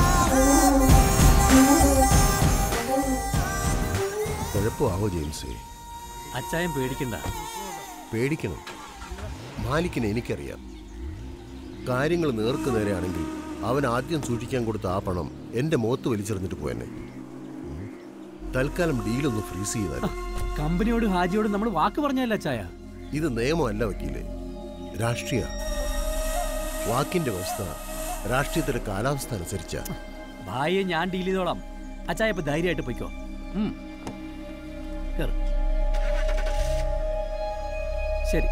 കുഴപ്പമാവോ ജെയിംസേ അച്ചായം പേടിക്കണ്ട പേടിക്കണം മാലിക്കിനെ എനിക്കറിയാം കാര്യങ്ങൾ നേർക്ക് നേരെയാണെങ്കിൽ അവൻ ആദ്യം സൂക്ഷിക്കാൻ കൊടുത്ത ആ പണം എന്റെ മുഖത്ത് വലിച്ചെറിഞ്ഞിട്ട് പോയെന്നെ ഉം. തൽക്കാലം ഡീലൊന്ന് ഫ്രീസ് ചെയ്താൽ കമ്പനിയോട് ഹാജിയോട് നമ്മൾ വാക്ക് പറഞ്ഞല്ല അച്ചായ ഇത് നിയമമല്ല വക്കീലെ രാഷ്ട്രീയ വാക്കിന്റെ അവസ്ഥ രാഷ്ട്രീയത്തിലെ കാലാവസ്ഥ അനുസരിച്ച ഭായിയെ ഞാൻ ഡീൽ ചെയ്തോളാം അച്ചായ ഇപ്പൊ ധൈര്യമായിട്ട് പൊയ്ക്കോ ഉം. കേറ്. ശരി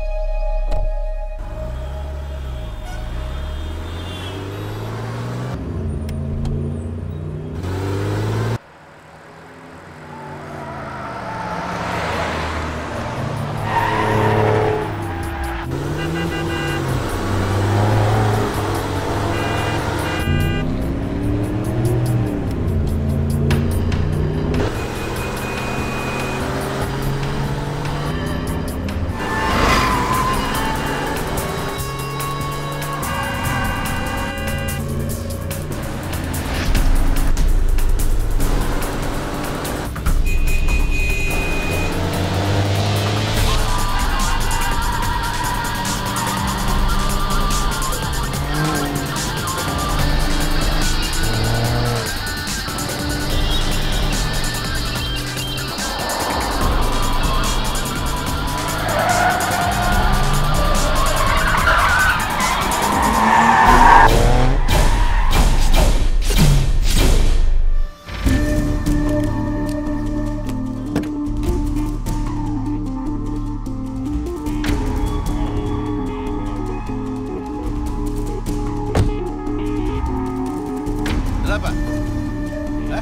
ഇതാപ്പാ. ഏ?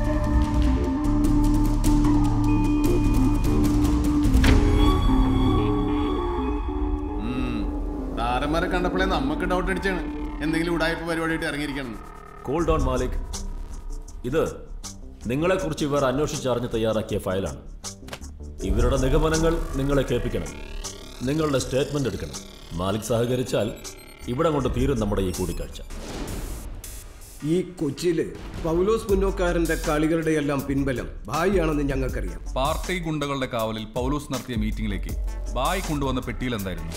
ഉം. താരന്മാരെ കണ്ടപ്പോഴേ നമുക്ക് ഡൗട്ട് അടിച്ചാണ് എന്തെങ്കിലും ഉടായ്പ പരിപാടിയായിട്ട് ഇറങ്ങിയിരിക്കണം കൂൾ ഡൗൺ മാലിക് ഇത് നിങ്ങളെക്കുറിച്ച് ഇവർ അന്വേഷിച്ചറിഞ്ഞ് തയ്യാറാക്കിയ ഫയലാണ് ഇവരുടെ നിഗമനങ്ങൾ നിങ്ങളെ കേൾപ്പിക്കണം നിങ്ങളുടെ സ്റ്റേറ്റ്മെന്റ് എടുക്കണം മാലിക് സഹകരിച്ചാൽ ഇവിടെ കൊണ്ട് തീരും നമ്മുടെ ഈ കൂടിക്കാഴ്ച ഈ കൊച്ചിയില് പൗലോസ് പുന്നോക്കാരന്റെ കളികളുടെ എല്ലാം പിൻബലം ഭായിയാണെന്ന് ഞങ്ങൾക്കറിയാം പാർട്ടി ഗുണ്ടകളുടെ കാവലിൽ പൗലോസ് നടത്തിയ മീറ്റിംഗിലേക്ക് ബായ് കൊണ്ടുവന്ന പെട്ടിയിൽ എന്തായിരുന്നു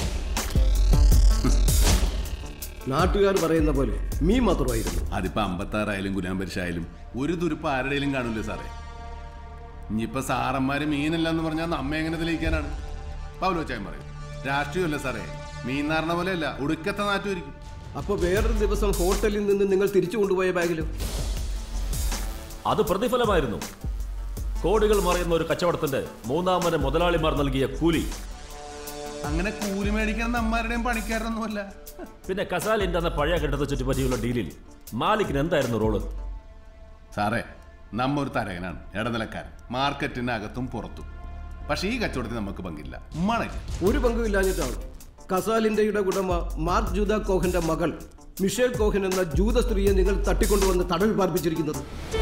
നാട്ടുകാർ പറയുന്ന പോലെ മീ മാത്രമായിരുന്നു അതിപ്പോ അമ്പത്താറായാലും ഗുലാംപരിശായാലും ഒരു തുരുപ്പ് ആരുടെയും കാണൂലേ സാറേ ഇനിയിപ്പോ സാറന്മാര് മീനല്ല എന്ന് പറഞ്ഞാൽ നമ്മ എങ്ങനെ തെളിയിക്കാനാണ് പൗലോച്ചായം പറയും രാഷ്ട്രീയമല്ല സാറേ മീൻ നാരണ പോലെയല്ല ഒടുക്കത്തെ നാറ്റുമായിരിക്കും അപ്പൊ വേറൊരു ദിവസം ഹോട്ടലിൽ നിന്ന് നിങ്ങൾ തിരിച്ചു കൊണ്ടുപോയ ബാഗിലും അത് പ്രതിഫലമായിരുന്നു കോടികൾ മറയുന്ന ഒരു കച്ചവടത്തിന്റെ മൂന്നാമന് മുതലാളിമാർ നൽകിയ കൂലി അങ്ങനെ കൂലി മേടിക്കാൻ നമ്മാരുടെയും പണിക്കാരൊന്നുമല്ല പിന്നെ കസാലിന്റെ എന്ന പഴയ കെട്ടിടത്തെ ചുറ്റിപ്പറ്റിയുള്ള ഡീലിൽ മാലിക്കിന് എന്തായിരുന്നു റോള് സാറേ നമ്മ ഒരു തരകനാണ് ഇടനിലക്കാരൻ മാർക്കറ്റിനകത്തും പുറത്തും പക്ഷേ ഈ കച്ചവടത്തിൽ നമുക്ക് പങ്കില്ല ഉമ്മാണില്ല ഒരു പങ്കും ഇല്ലാഞ്ഞിട്ടാണ് കസാലിന്റെയുടെ ഉടമ മാർക്ക് ജൂത കോഹന്റെ മകൾ മിഷേൽ കോഹൻ എന്ന ജൂത സ്ത്രീയെ നിങ്ങൾ തട്ടിക്കൊണ്ടുവന്ന് തടവിൽ പാർപ്പിച്ചിരിക്കുന്നത്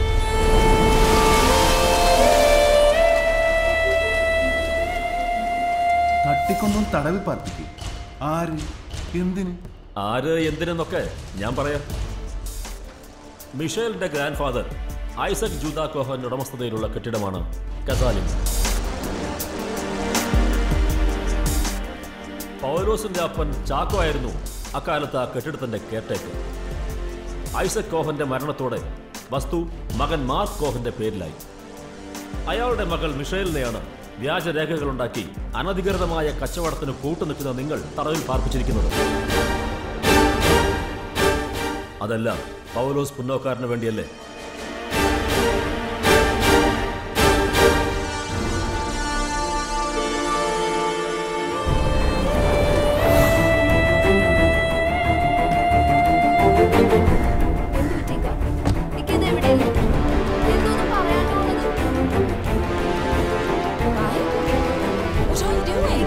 തട്ടിക്കൊന്നും തടവിൽ പാർപ്പിക്കും ആര് എന്തിന് ആര് എന്തിനെന്നൊക്കെ ഞാൻ പറയാം മിഷേലിന്റെ ഗ്രാൻഡ് ഫാദർ ഐസക് ജൂത കോഹൻ ഉടമസ്ഥതയിലുള്ള കെട്ടിടമാണ് കസാലിൻ പൗലോസിന്റെ അപ്പൻ ചാക്കോ ആയിരുന്നു അക്കാലത്ത് ആ കെട്ടിടത്തിന്റെ കെയർടേക്കർ ഐസക് കോഹന്റെ മരണത്തോടെ വസ്തു മകൻ മാർക്ക് കോഹന്റെ പേരിലായി അയാളുടെ മകൾ മിഷേലിനെയാണ് വ്യാജരേഖകളുണ്ടാക്കി അനധികൃതമായ കച്ചവടത്തിന് കൂട്ടുനിൽക്കുന്ന നിങ്ങൾ തടവിൽ പാർപ്പിച്ചിരിക്കുന്നത് അതെല്ലാം പൗലോസ് പുന്നോക്കാരന് വേണ്ടിയല്ലേ What are you doing?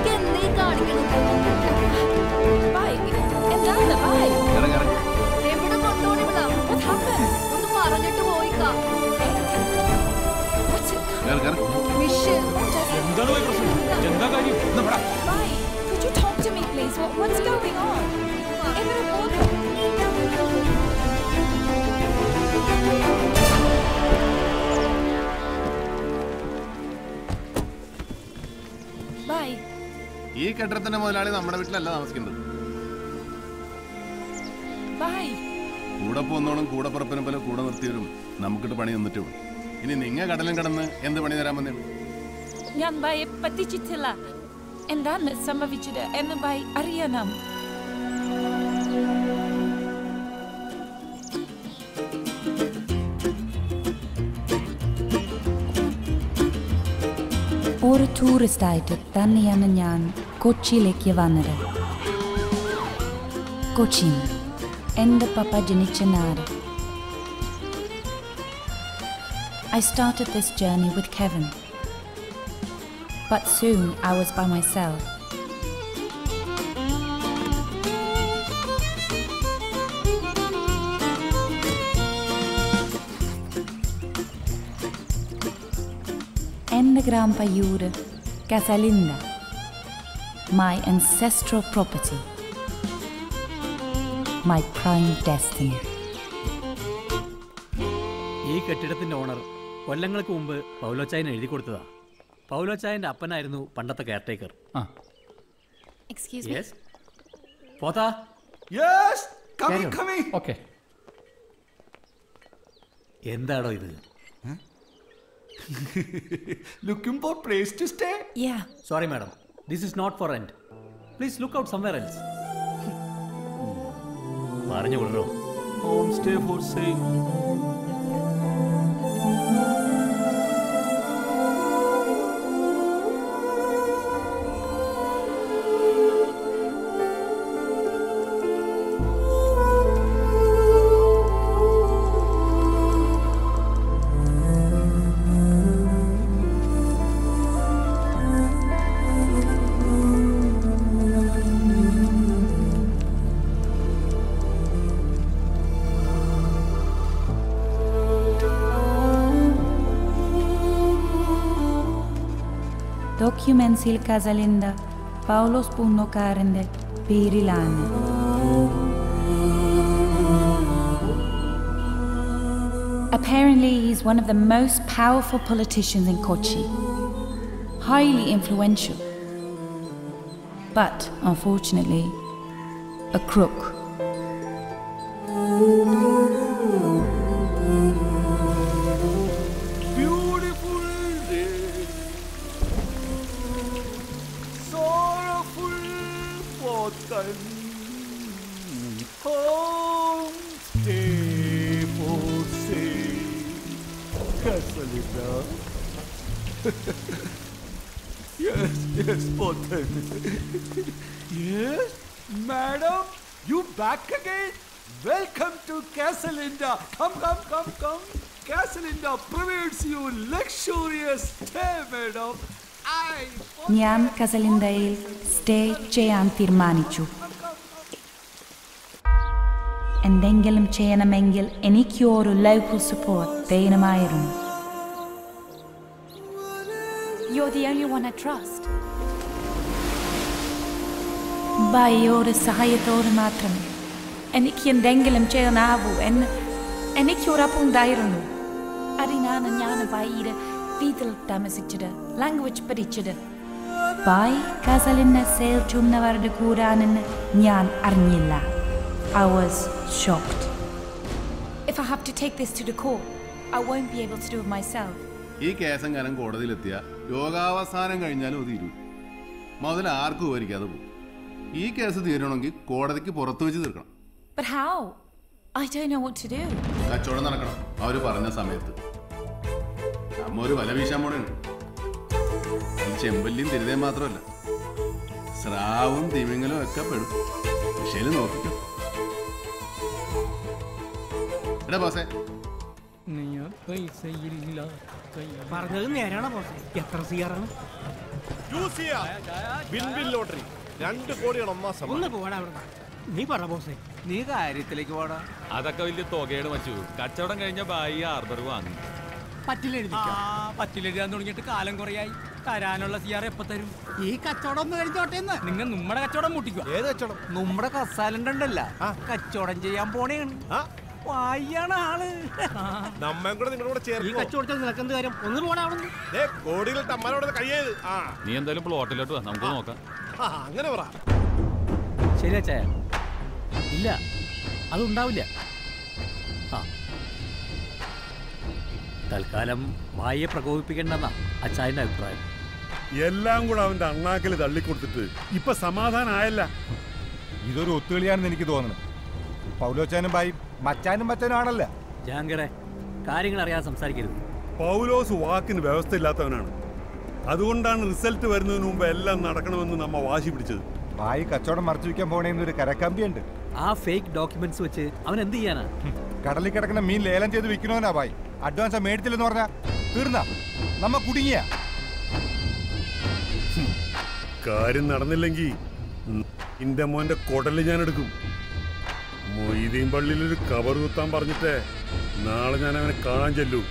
Bye. എന്താണ് bye? എവിടെ കൊണ്ടുപോണി ഇവിടെ What happened? ഒന്ന് പറഞ്ഞിട്ട് പോയിക്കാ What's it? മിഷ് എന്താണ് പോയി പ്രശ്നം എന്താ കാര്യം എന്നാ പറ. Bye. Could you talk to me, please? What, what's going on? എവിടെ പോകുന്നു? Bye. ഈ കെട്ടിടത്തിന്റെ മുതലാളി നമ്മുടെ വീട്ടിലല്ല താമസിക്കുന്നത് Bye. കൂടെ പോന്നോളും കൂടെ പുറപ്പിനെ പോലെ കൂടെ നിർത്തിയവരും നമുക്കിട്ട് പണി നിന്നിട്ടേ ഉള്ളൂ ഇനി നിങ്ങ കടലും കടന്ന് എന്ത് പണി തരാൻ വന്നേ ഞാൻ ഭയെ പറ്റിച്ചിട്ടില്ല എന്താണ് സംഭവിച്ചത് എന്ന് ഭയ അറിയണം ഒരു ടൂറിസ്റ്റായിട്ട് തന്നെയാണ് ഞാൻ കൊച്ചിയിലേക്ക് വന്നത് കൊച്ചിൻ എൻ്റെ പപ്പ ജനിച്ച നാട് I started this journey with Kevin. But soon I was by myself. എൻ്റെ grandpajur Casalinda, my ancestral property, my prime destiny. ഈ കെട്ടിടത്തിന്റെ ഓണർ കൊല്ലങ്ങൾക്ക് മുമ്പ് പൗലോച്ചായൻ എഴുതി കൊടുത്തതാ പൗലോച്ചായന്റെ അപ്പനായിരുന്നു പണ്ടത്തെ കെയർടേക്കർ Excuse യെസ് പോതാ yes Carry on. Coming okay എന്താടോ ഇത് looking for place to stay Yeah. Sorry madam this is not for rent please look out somewhere else പറഞ്ഞു കൊള്ളോ ഹോം സ്റ്റേ ഫോർ സെയിൽ ഡോക്യുമെന്റ്സിൽ കസലിന്ദ പൗലോസ് പൂന്നോക്കാരന്റെ പേരിലാണ് Apparently, he's one of the most powerful politicians in Kochi. Highly influential. But, unfortunately, a crook. Beautiful day. So welcome home. Stay for sale. Casalina. yes, yes, Potter. yes, madam, you back again? Welcome to Castle India. Come, come, come, come. Castle India provides you luxurious stay, madam. I ഞാൻ കസലിന്തയിൽ stay ചെയ്യാൻ തീരുമാനിച്ചു എന്തെങ്കിലും ചെയ്യണമെങ്കിൽ എനിക്ക് ഒരു life support വേണമായിരുന്നു You're the only one I trust. ബൈയോട് സഹായത്തോട് മാത്രം എനിക്ക് എന്തെങ്കിലും ചെയ്യാനാവൂ എന്ന് എനിക്ക് ഉറപ്പുണ്ടായിരുന്നു അതിനാണ് ഞാൻ ബൈയുടെ വീട്ടിൽ താമസിച്ചത് ലാംഗ്വേജ് പഠിച്ചത് ബൈ കസലിന് സെയിൽ ചുമന്നവരുടെ കൂടാണെന്ന് ഞാൻ അറിഞ്ഞില്ല I was shocked. If I have to take this to the court, I won't be able to do it myself. ഈ കേസെങ്ങാനും കോടതിയിലെത്തിയ യോഗാവസാനം കഴിഞ്ഞാലും അത് തീരും മുതൽ ആർക്കും വിവരിക്കാതെ പോകും ഈ കേസ് തീരണമെങ്കിൽ കോടതിക്ക് പുറത്തു വെച്ച് തീർക്കണം But how? I don't know what to do. കച്ചവടം നടക്കണം അവര് പറഞ്ഞ സമയത്ത് നമ്മ ഒരു വല വീശാൻ പോണേണ് ഈ ചെമ്പല്ലിയും തിരുതയും മാത്രമല്ല സ്രാവും തിമിങ്ങലും ഒക്കെ പെടും പക്ഷേ നോക്കിക്കോ എടാ ബോസേ പറഞ്ഞത് നേരാണോ ബോസ് എത്ര സിയാറാണ് ലോട്ടറി രണ്ട് കോടിയാണ് ഒന്നാം ഒന്ന് സമ്മാനം പോടാ അവിടെ നീ പറ ബോസേ നീ കാര്യത്തിലേക്ക് പോടാ അതൊക്കെ വലിയ തുകയാണ് വച്ചു കച്ചവടം കഴിഞ്ഞ ബായി ഹാർബർ വാങ്ങി പറ്റിലെഴുതി പറ്റിലെഴുതാൻ തുടങ്ങിയിട്ട് കാലം കുറയായി തരാനുള്ള സിയാർ എപ്പോ തരും ഈ കച്ചവടം ഒന്ന് കഴിഞ്ഞോട്ടെ നിങ്ങൾ നമ്മുടെ കച്ചവടം മുട്ടിക്കുക ഏത് കച്ചവടം നമ്മുടെ കസാലുണ്ടല്ല കച്ചവടം ചെയ്യാൻ പോണേണ് വായാണ് ആള് നമ്മയും കൂടെ നിങ്ങളുടെ കൂടെ ഈ ചേർക്കും കച്ചവടത്തിൽ നിനക്കെന്ത് കാര്യം ഒന്ന് പോടാ അവിടെ കോടികൾ തമ്മാനോട് കഴിയത് ആ നീ എന്തായാലും പ്ലോട്ടിലോട്ട് വാ നമുക്ക് നോക്കാം ആ, അങ്ങനെ പറ ശരി അച്ചായ ഇല്ല അതുണ്ടാവില്ല ആ തൽക്കാലം വായെ പ്രകോപിപ്പിക്കേണ്ടെന്നാ അച്ചായന്റെ അഭിപ്രായം എല്ലാം കൂടെ അവന്റെ അണ്ണാക്കിൽ തള്ളിക്കൊടുത്തിട്ട് ഇപ്പൊ സമാധാനമായല്ല ഇതൊരു ഒത്തുകളിയാണെന്ന് എനിക്ക് തോന്നുന്നു പൗലോച്ചാനും ബായി മച്ചാനും മച്ചാനും ആണല്ല ജാങ്കറെ കാര്യങ്ങൾ അറിയാതെ സംസാരിക്കരുത് പൗലോസ് വാക്കിന് വ്യവസ്ഥയില്ലാത്തവനാണ് അതുകൊണ്ടാണ് റിസൾട്ട് വരുന്നതിന് മുമ്പ് എല്ലാം നടക്കണമെന്ന് നമ്മ വാശി പിടിച്ചത് ബായി കച്ചവടം മറച്ചു വെക്കാൻ പോണേന്നൊരു കരക്കമ്പിയുണ്ട് ആ ഫേക്ക് ഡോക്യുമെന്റ്സ് വെച്ച് അവൻ എന്ത് ചെയ്യാനാ കടലിൽ കിടക്കുന്ന മീൻ ലേലം ചെയ്ത് വിൽക്കണോനാ ബായി അഡ്വാൻസ് മേടിച്ചില്ലെന്ന് പറഞ്ഞാ തീർന്ന നമ്മ കുടുങ്ങിയ കാര്യം നടന്നില്ലെങ്കിൽ എന്റെ മോന്റെ കൊടല് ഞാൻ എടുക്കും മൊയ്തീൻ പള്ളിയിൽ ഒരു കവർ കുത്താൻ പറഞ്ഞിട്ടേ നാളെ ഞാൻ അവനെ കാണാൻ ചെല്ലൂ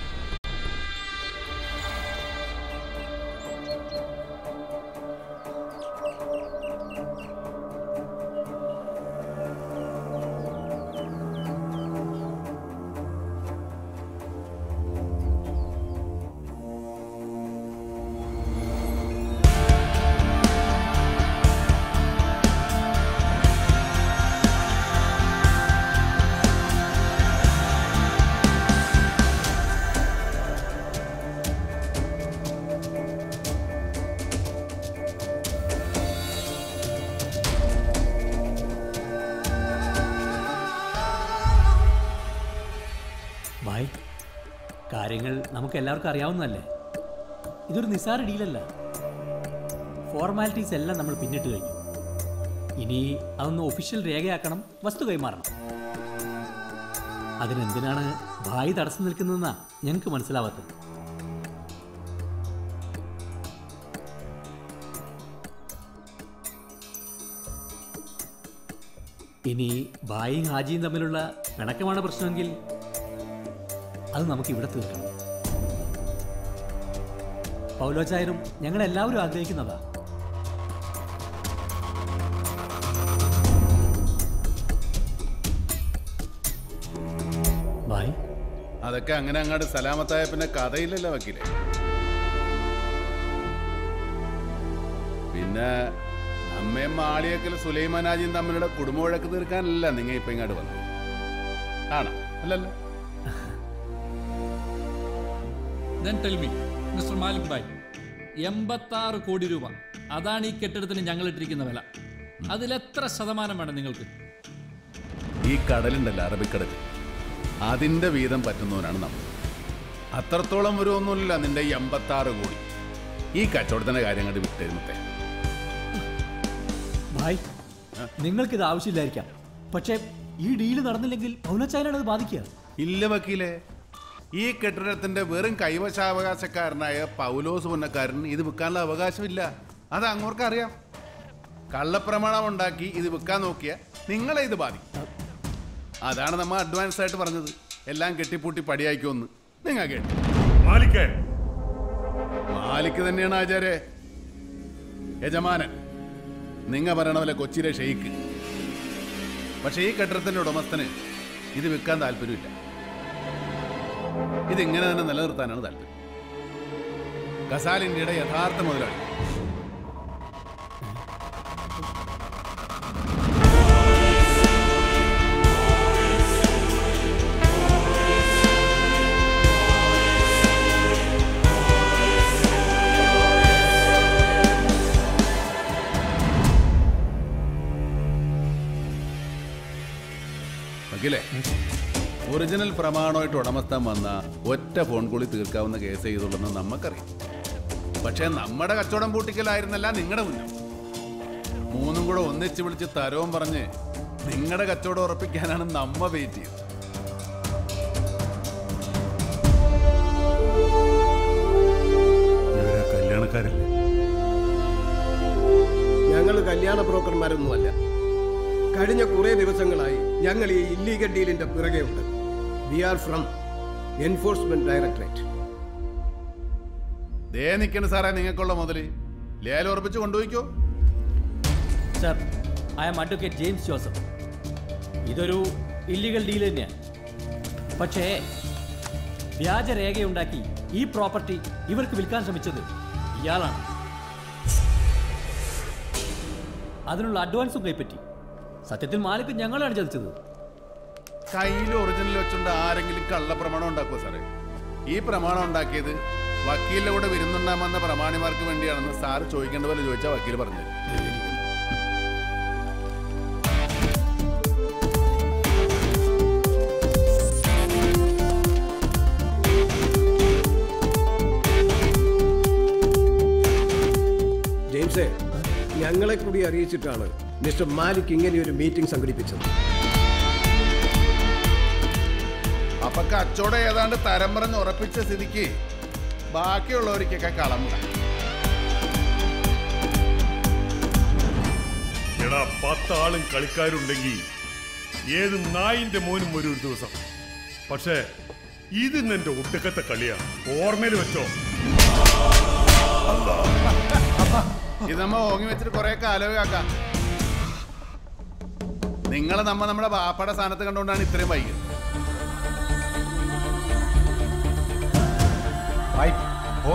ബായ് കാര്യങ്ങൾ നമുക്ക് എല്ലാവർക്കും അറിയാവുന്നതല്ലേ ഇതൊരു നിസ്സാര ഡീലല്ല ഫോർമാലിറ്റീസ് എല്ലാം നമ്മൾ പിന്നിട്ട് കഴിഞ്ഞു ഇനി അതൊന്ന് ഒഫീഷ്യൽ രേഖയാക്കണം വസ്തു കൈമാറണം അതിനെന്തിനാണ് ഭായി തടസ്സം നിൽക്കുന്നതെന്നാ ഞങ്ങൾക്ക് മനസ്സിലാവാത്തത് ഇനി ഭായിയും ഹാജിയും തമ്മിലുള്ള പിണക്കമാണ് പ്രശ്നമെങ്കിൽ അത് നമുക്ക് ഇവിടെ തീർക്കണം പൗലോചായരും ഞങ്ങൾ എല്ലാവരും ആഗ്രഹിക്കുന്നതാ ബായ് അതൊക്കെ അങ്ങനെ അങ്ങോട്ട് സലാമത്തായ പിന്നെ കഥയില്ലല്ലോ വക്കീലെ പിന്നെ അമ്മയും മാളിയക്കൽ സുലൈമാനാജിയും തമ്മിലുള്ള കുടുംബവഴക്ക് തീർക്കാനല്ല നിങ്ങൾ ഇപ്പൊ ഇങ്ങോട്ട് വന്നത് ആണോ അല്ലല്ലോ then tell me mister Malik ഭായ് എൺപത്താറ് കോടി രൂപ അതാണ് ഈ കെട്ടിടത്തിന് ഞങ്ങൾ ഇട്ടിരിക്കുന്ന വില അതിലെത്ര ശതമാനം വേണം നിങ്ങൾക്ക് ഈ കടലുണ്ടല്ലോ അറബിക്കടൽ അതിന്റെ വീതം പറ്റുന്നവനാണ് നമ്മൾ അത്രത്തോളം വരുമൊന്നുമില്ല നിന്റെ ഈ എൺപത്താറ് കോടി ഈ കച്ചവടത്തിന്റെ കാര്യം കണ്ട് വിട്ടേരുന്നത്തെ ഭായ് നിങ്ങൾക്കിത് ആവശ്യമില്ലായിരിക്കാം പക്ഷേ ഈ ഡീല് നടന്നില്ലെങ്കിൽ പൗനച്ചായനാണ് അത് ബാധിക്കുക ഇല്ല വക്കീലെ ഈ കെട്ടിടത്തിന്റെ വെറും കൈവശാവകാശക്കാരനായ പൗലോസ് പുന്നക്കാരൻ ഇത് വിൽക്കാനുള്ള അവകാശമില്ല അത് അങ്ങോർക്ക് അറിയാം കള്ളപ്രമാണം ഉണ്ടാക്കി ഇത് വിൽക്കാൻ നോക്കിയ നിങ്ങളെ ഇത് ബാധിക്കും അതാണ് നമ്മൾ അഡ്വാൻസ് ആയിട്ട് പറഞ്ഞത് എല്ലാം കെട്ടിപ്പൂട്ടി പടിയായിക്കോന്ന് നിങ്ങൾ കേട്ടു മാലിക്കേ മാലിക് തന്നെയാണ് ആചാര്യ യജമാനൻ നിങ്ങ പറയണ പോലെ കൊച്ചിയിലെ ഷെയ്ക്ക് പക്ഷേ ഈ കെട്ടിടത്തിന്റെ ഉടമസ്ഥന് ഇത് വിൽക്കാൻ താല്പര്യമില്ല ഇതിങ്ങനെ തന്നെ നിലനിർത്താനാണ് താല്പര്യം ഗസാൽ ഇന്ത്യയുടെ യഥാർത്ഥ മുതലാളി വക്കീലേ ഒറിജിനൽ പ്രമാണമായിട്ട് ഉടമസ്ഥൻ വന്ന ഒറ്റ ഫോൺ കോളി തീർക്കാവുന്ന കേസ് ചെയ്തുള്ളെന്ന് നമുക്കറിയാം പക്ഷേ നമ്മുടെ കച്ചവടം പൂട്ടിക്കലായിരുന്നല്ല നിങ്ങളുടെ മുന്നിൽ മൂന്നും കൂടെ ഒന്നിച്ച് വിളിച്ച് തരവും പറഞ്ഞ് നിങ്ങളുടെ കച്ചവടം ഉറപ്പിക്കാനാണ് നമ്മ വെയിറ്റ് ചെയ്തത് ഇവരാ കല്യാണക്കാരല്ലേ ഞങ്ങൾ കല്യാണ ബ്രോക്കർമാരൊന്നുമല്ല കഴിഞ്ഞ കുറേ ദിവസങ്ങളായി ഞങ്ങൾ ഈ ഇല്ലീഗൽ ഡീലിന്റെ പിറകെ ഉണ്ട് we are from enforcement directorate ദേ നിൽക്കണ സാറേ നിങ്ങൾക്കുള്ള മുതല് ലേലം ഉറപ്പിച്ച് കൊണ്ടുപോയിക്കോ sir I am advocate James Joseph ഇതൊരു ഇല്ലീഗൽ ഡീൽ തന്നെയാണ് പക്ഷേ വ്യാജരേഖയുണ്ടാക്കി ഈ പ്രോപ്പർട്ടി ഇവർക്ക് വിൽക്കാൻ ശ്രമിച്ചത് ഇയാളാണ് അതിനുള്ള അഡ്വാൻസും കൈപ്പറ്റി സത്യത്തിൽ മാലിക് ഞങ്ങളാണ് ചതിച്ചത് കയ്യിൽ ഒറിജിനൽ വെച്ചുകൊണ്ട് ആരെങ്കിലും കള്ളപ്രമാണം ഉണ്ടാക്കുമോ സാറേ ഈ പ്രമാണം ഉണ്ടാക്കിയത് വക്കീലിന്റെ കൂടെ വിരുന്നുണ്ടാമെന്ന പ്രമാണിമാർക്ക് വേണ്ടിയാണെന്ന് സാറ് ചോദിക്കേണ്ട പോലെ ചോദിച്ചാൽ വക്കീൽ പറഞ്ഞു ജെയിംസേ ഞങ്ങളെ കൂടി അറിയിച്ചിട്ടാണ് മിസ്റ്റർ മാലിക് ഇങ്ങനെ ഒരു മീറ്റിംഗ് സംഘടിപ്പിച്ചത് അപ്പൊ കച്ചവടം ഏതാണ്ട് തരം പറഞ്ഞ് ഉറപ്പിച്ച സ്ഥിതിക്ക് ബാക്കിയുള്ളവർക്കൊക്കെ കളം വിടാം. എടാ പത്താളും കളിക്കാരുണ്ടെങ്കിൽ ഏത് നായിന്റെ മോനും വരും ഒരു ദിവസം പക്ഷേ ഇത് നിന്റെ ഒടുക്കത്തെ കളിയാ ഓർമ്മയിൽ വെച്ചോ ഇത് നമ്മ ഓങ്ങി വെച്ചിട്ട് കുറെ കാലമേ കാക്കാം നിങ്ങളെ നമ്മ നമ്മുടെ ബാപ്പയുടെ സ്ഥാനത്ത് കണ്ടുകൊണ്ടാണ് ഇത്രയും വൈകിയത് ഓ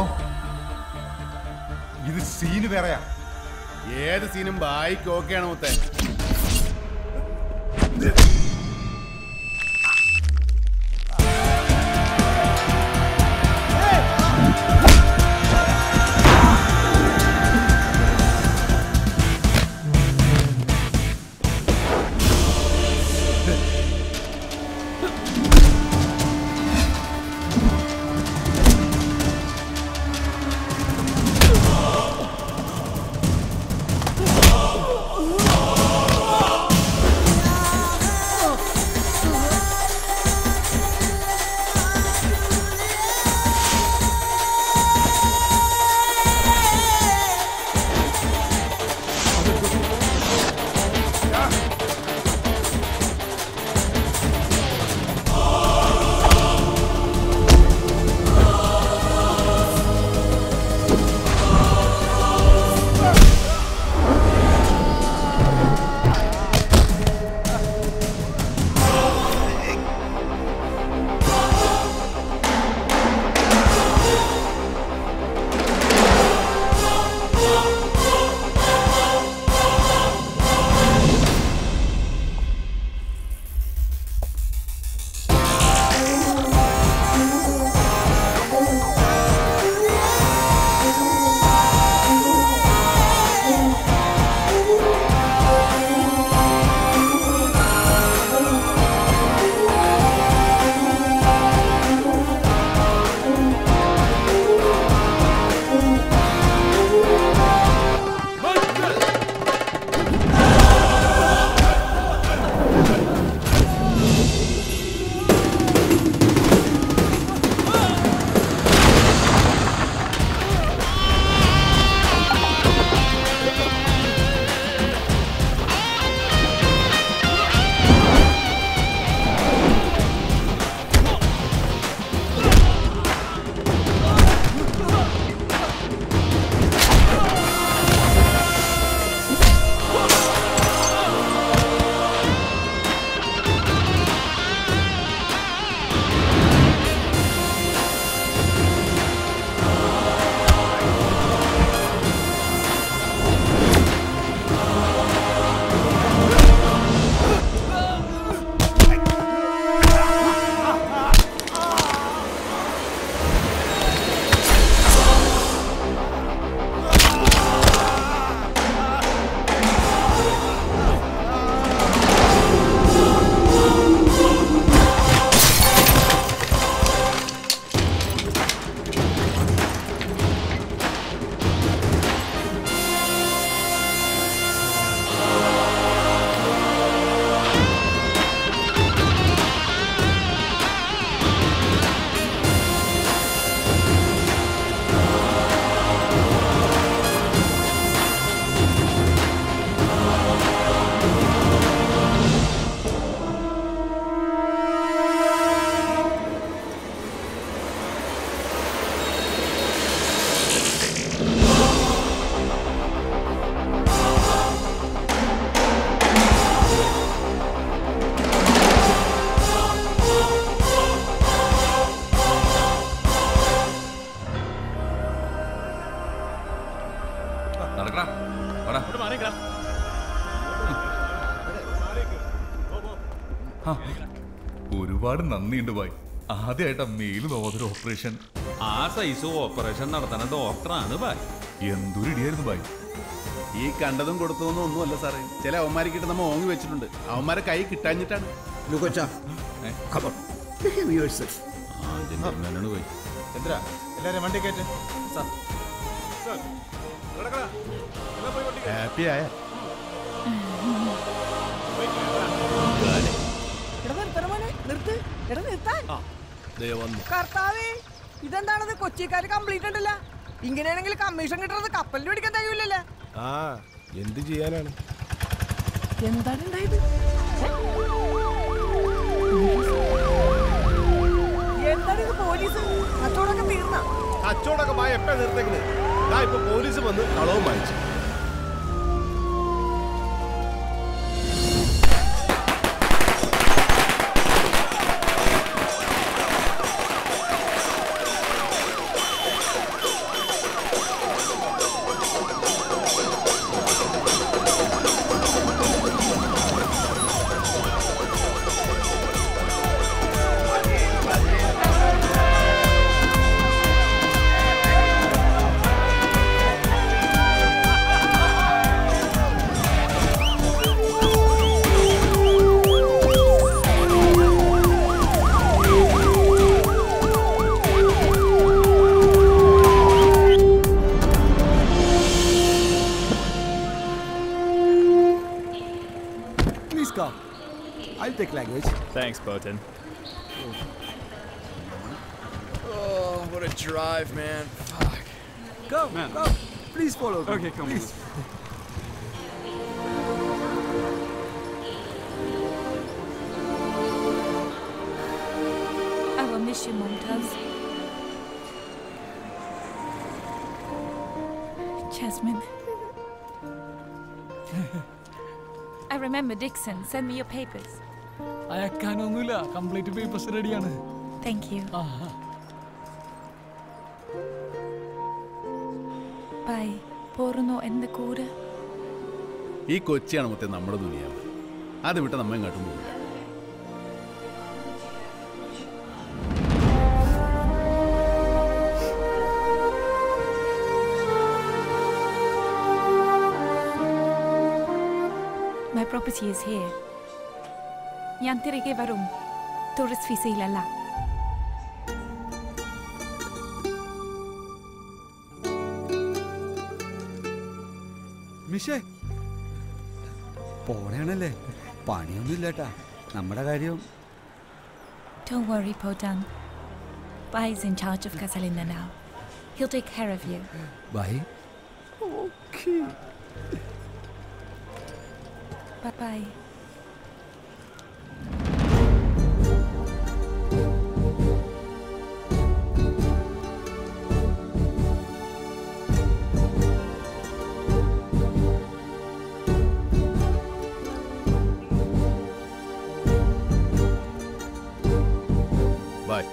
ഇത് സീന് വേറെയാ ഏത് സീനും ബായിക്ക് ഓക്കെയാണ് മുത്തേ ആ നടക്കടാ വാടാ ആ, ഒരുപാട് നന്ദിയുണ്ട് ബായ് ആദ്യമായിട്ടാ മേല് നോവതൊരു ഓപ്പറേഷൻ ആ സൈസ് ഓപ്പറേഷൻ നടത്തണ ഡോക്ടറാണ് ബായ് എന്തൊരു ഇടിയായിരുന്നു ബായ് ഈ കണ്ടതും കൊടുത്തതൊന്നും ഒന്നുമല്ല സാറേ ചില അവന്മാരെ കിட்ட നമ്മ ഓങ്ങി വെച്ചിട്ടുണ്ട് അവന്മാരെ കൈ കിട്ടാഞ്ഞിട്ടാണ് ജെന്റിൽമാനാണ് ബായ് ചന്ദ്ര എല്ലാരും വണ്ടി കയറ്റ് ഹാപ്പി ആയ എടാ നിർത്തണ മോനെ നിർത്ത് എടാ നിർത്താൻ വന്നു കർത്താവേ ഇതെന്താണത് കൊച്ചിക്കാര് കംപ്ലീറ്റ് ഉണ്ടല്ലോ ഇങ്ങനെയാണെങ്കിൽ കമ്മീഷൻ കിട്ടുന്നത് കപ്പലിന് പിടിക്കാൻ കഴിയൂലല്ലേ ആ എന്ത് ചെയ്യാനാണ് എന്താണ് ഉണ്ടായത് എന്താണ് ഇത് പോലീസ് കച്ചവടമൊക്കെ തീർന്ന കച്ചവടമൊക്കെ മായ എപ്പോഴാ നിർത്തേക്കുന്നത് ദാ ഇപ്പൊ പോലീസ് വന്ന് കളവും വാങ്ങിച്ചു Please come. I'll take language. Thanks, Botan. Oh, what a drive, man. Fuck. Come, come. Please follow me. Okay, come on. Please. I will miss you, Mumtaz. Jasmine. I remember Dixon. Send me your papers. അയക്കാനൊന്നുമില്ല complete papers റെഡിയാണ് Thank you. Bye. പോരുന്നോ എന്റെ കൂടെ ഈ കൊച്ചിയാണ് മൊത്തം നമ്മുടെ ദുനിയാവ് അത് വിട്ട് നമ്മ ഇങ്ങോട്ടും പോകില്ല My property is here. ഞാൻ തിരികെ വരും ടൂറിസ്റ്റ് വിസയിലല്ല മിഷേ പോണേണല്ലേ പണിയൊന്നും ഇല്ലട്ടാ നമ്മുടെ കാര്യം Don't worry, Potan. Bai is in charge of Casalinda now. He'll take care of you. Bye okay Bye bye. Bye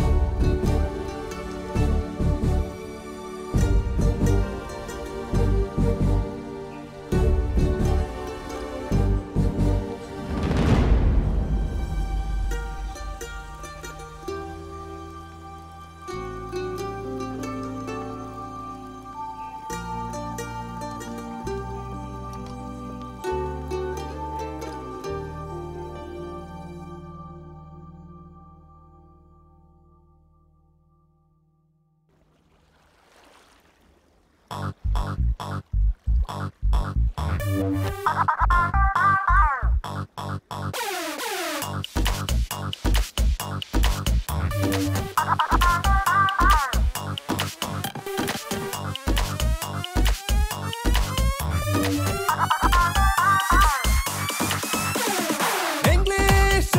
ഇംഗ്ലീഷോ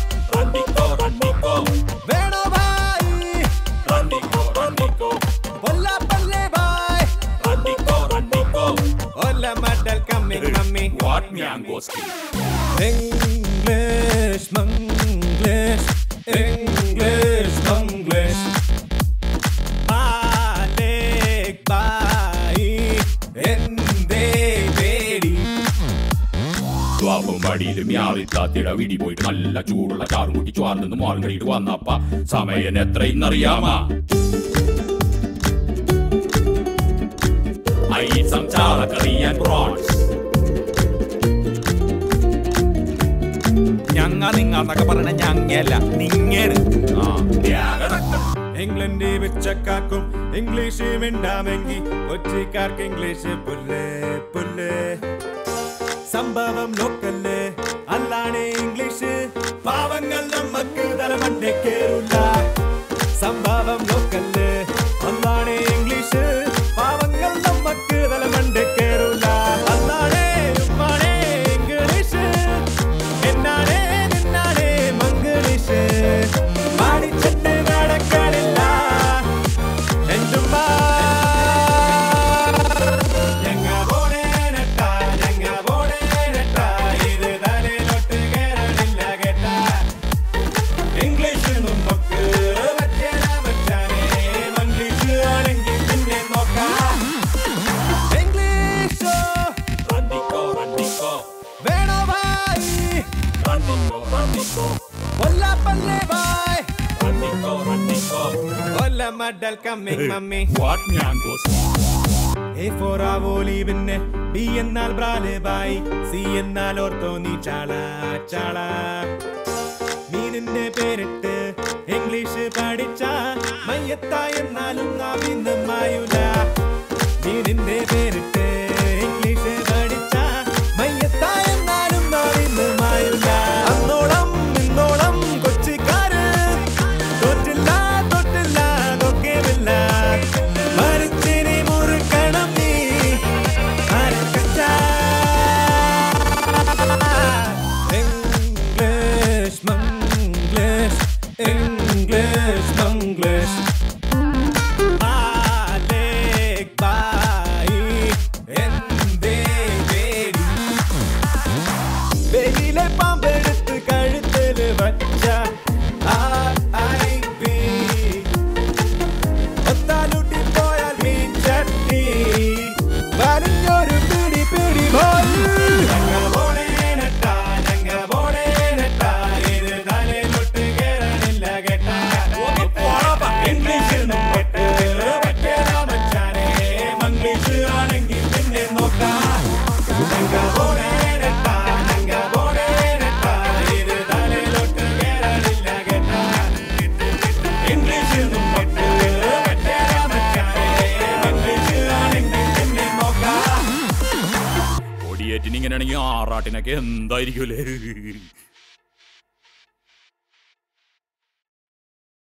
വേണോ ഭായി പൊല്ല പല്ലേ ഭായ് ഒല്ല മഡൽ coming mummy English Manglish English Manglish Malik ഭായി എൻ വടിയിലും യാറിത്താത്തിയുടെ വിടി പോയിട്ട് നല്ല ചൂടുള്ള ചാറും കൂട്ടി ചുവാർന്നു മാറും കഴിയിട്ട് വന്നപ്പ സമയം എത്രയെന്നറിയാമാ I eat some ചാളക്കറി and prawns. ഞങ്ങ നിങ്ങ എന്നൊക്കെ പറയണ ഞങ്ങല്ല നിങ്ങേണ് ഇംഗ്ലണ്ട് വെച്ചക്കാക്കും ഇംഗ്ലീഷ് മിണ്ടാമെങ്കിൽ കൊച്ചിക്കാർക്ക് ഇംഗ്ലീഷ് പുല്ല് പുല്ല് സംഭവം ലോക്കല് അല്ലാണ് ഇംഗ്ലീഷ് പാവങ്ങൾ നമുക്ക് തലമണ്ടേ കേറില്ല സംഭവം ലോക്കല് അല്ലാണ് ഇംഗ്ലീഷ് പാവങ്ങൾ നമുക്ക് തലമണ്ടേ കേറില്ല അല്ലാണേ ഉമ്മാണേ ഇംഗ്ലീഷ് എന്നാണേ നിന്നാണേ മംഗ്ലീഷ് പാടിച്ചിട്ട് നടക്കണില്ല എന്തുമ്മ ഞങ്ങ പോണേനട്ട ഞങ്ങ പോണേനട്ട ഇത് തലയിലോട്ട് കേറണില്ല കേട്ട ഇംഗ്ലീഷ് നമുക്ക് പറ്റേല പറ്റാനേ മംഗ്ലീഷ് ആണെങ്കിൽ പിന്നെ നോക്കാം ഇംഗ്ലീഷോ റണ്ണിക്കോ റണ്ണിക്കോ വേണോ ഭായി റണ്ണിക്കോ റണ്ണിക്കോ കൊല്ലപ്പല്ലേ ഭായ് റണ്ണിക്കോ റണ്ണിക്കോ കൊല്ല മഡൽ കമ്മിങ് മമ്മി What ഞങ്ങോസ് എ ഫോർ ആവോലി പിന്നെ ബി എന്നാൽ ബ്രാല് ബായ് സി എന്നാൽ ഓർത്തോ നീ ചാള ചാള മീനിന്റെ പേരിട്ട് ഇംഗ്ലീഷ് പഠിച്ച മയ്യത്ത എന്നാലും നാവിന്ന് മായൂല മീനിന്റെ പേരിട്ട് ഇംഗ്ലീഷ് പഠിച്ച മയ്യത്ത എന്നാലും നാവിന്ന് മായൂല അന്നോളം ഇന്നോളം കൊച്ചിക്കാര് തൊട്ടില്ല തൊട്ടില്ല തൊക്കേമില്ല മരിച്ചിനി മുറുക്കണം നീ അരക്കച്ച ഇംഗ്ലീഷ് മംഗ്ലീഷ് ഇംഗ്ലീഷ് മംഗ്ലീഷ് ആലേക്ക് ബായി എന്തേ പേടി വെയിലെ പാമ്പെടുത്ത് കഴുത്തിൽ വച്ച RIP. ഒത്താലൂട്ടി പോയാൽ മീൻ ചട്ടി വലിഞ്ഞൊരു പിടി പിടി പോൽ ഞങ്ങ പോണേനട്ട ഞങ്ങ പോണേനട്ട ഇത് തലയിലോട്ട് കേറണില്ല കേട്ട ഇംഗ്ലീഷ് നമുക്ക് പറ്റേല മച്ചാനേ മംഗ്ലീഷ് ആണെങ്കിൽ പിന്നെ നോക്കാം ഞങ്ങ പോണേനട്ട ഞങ്ങ പോണേനട്ട ഇത് തലയിലോട്ട് കേറണില്ല കേട്ട ഇംഗ്ലീഷ് നമുക്ക് പറ്റേല മച്ചാനേ മംഗ്ലീഷ് ആണെങ്കിൽ പിന്നെ നോക്കാം കൊടിയേറ്റിന് ഇങ്ങനെയാണെങ്കിൽ ആറാട്ടിനൊക്കെ എന്തായിരിക്കുമല്ലേ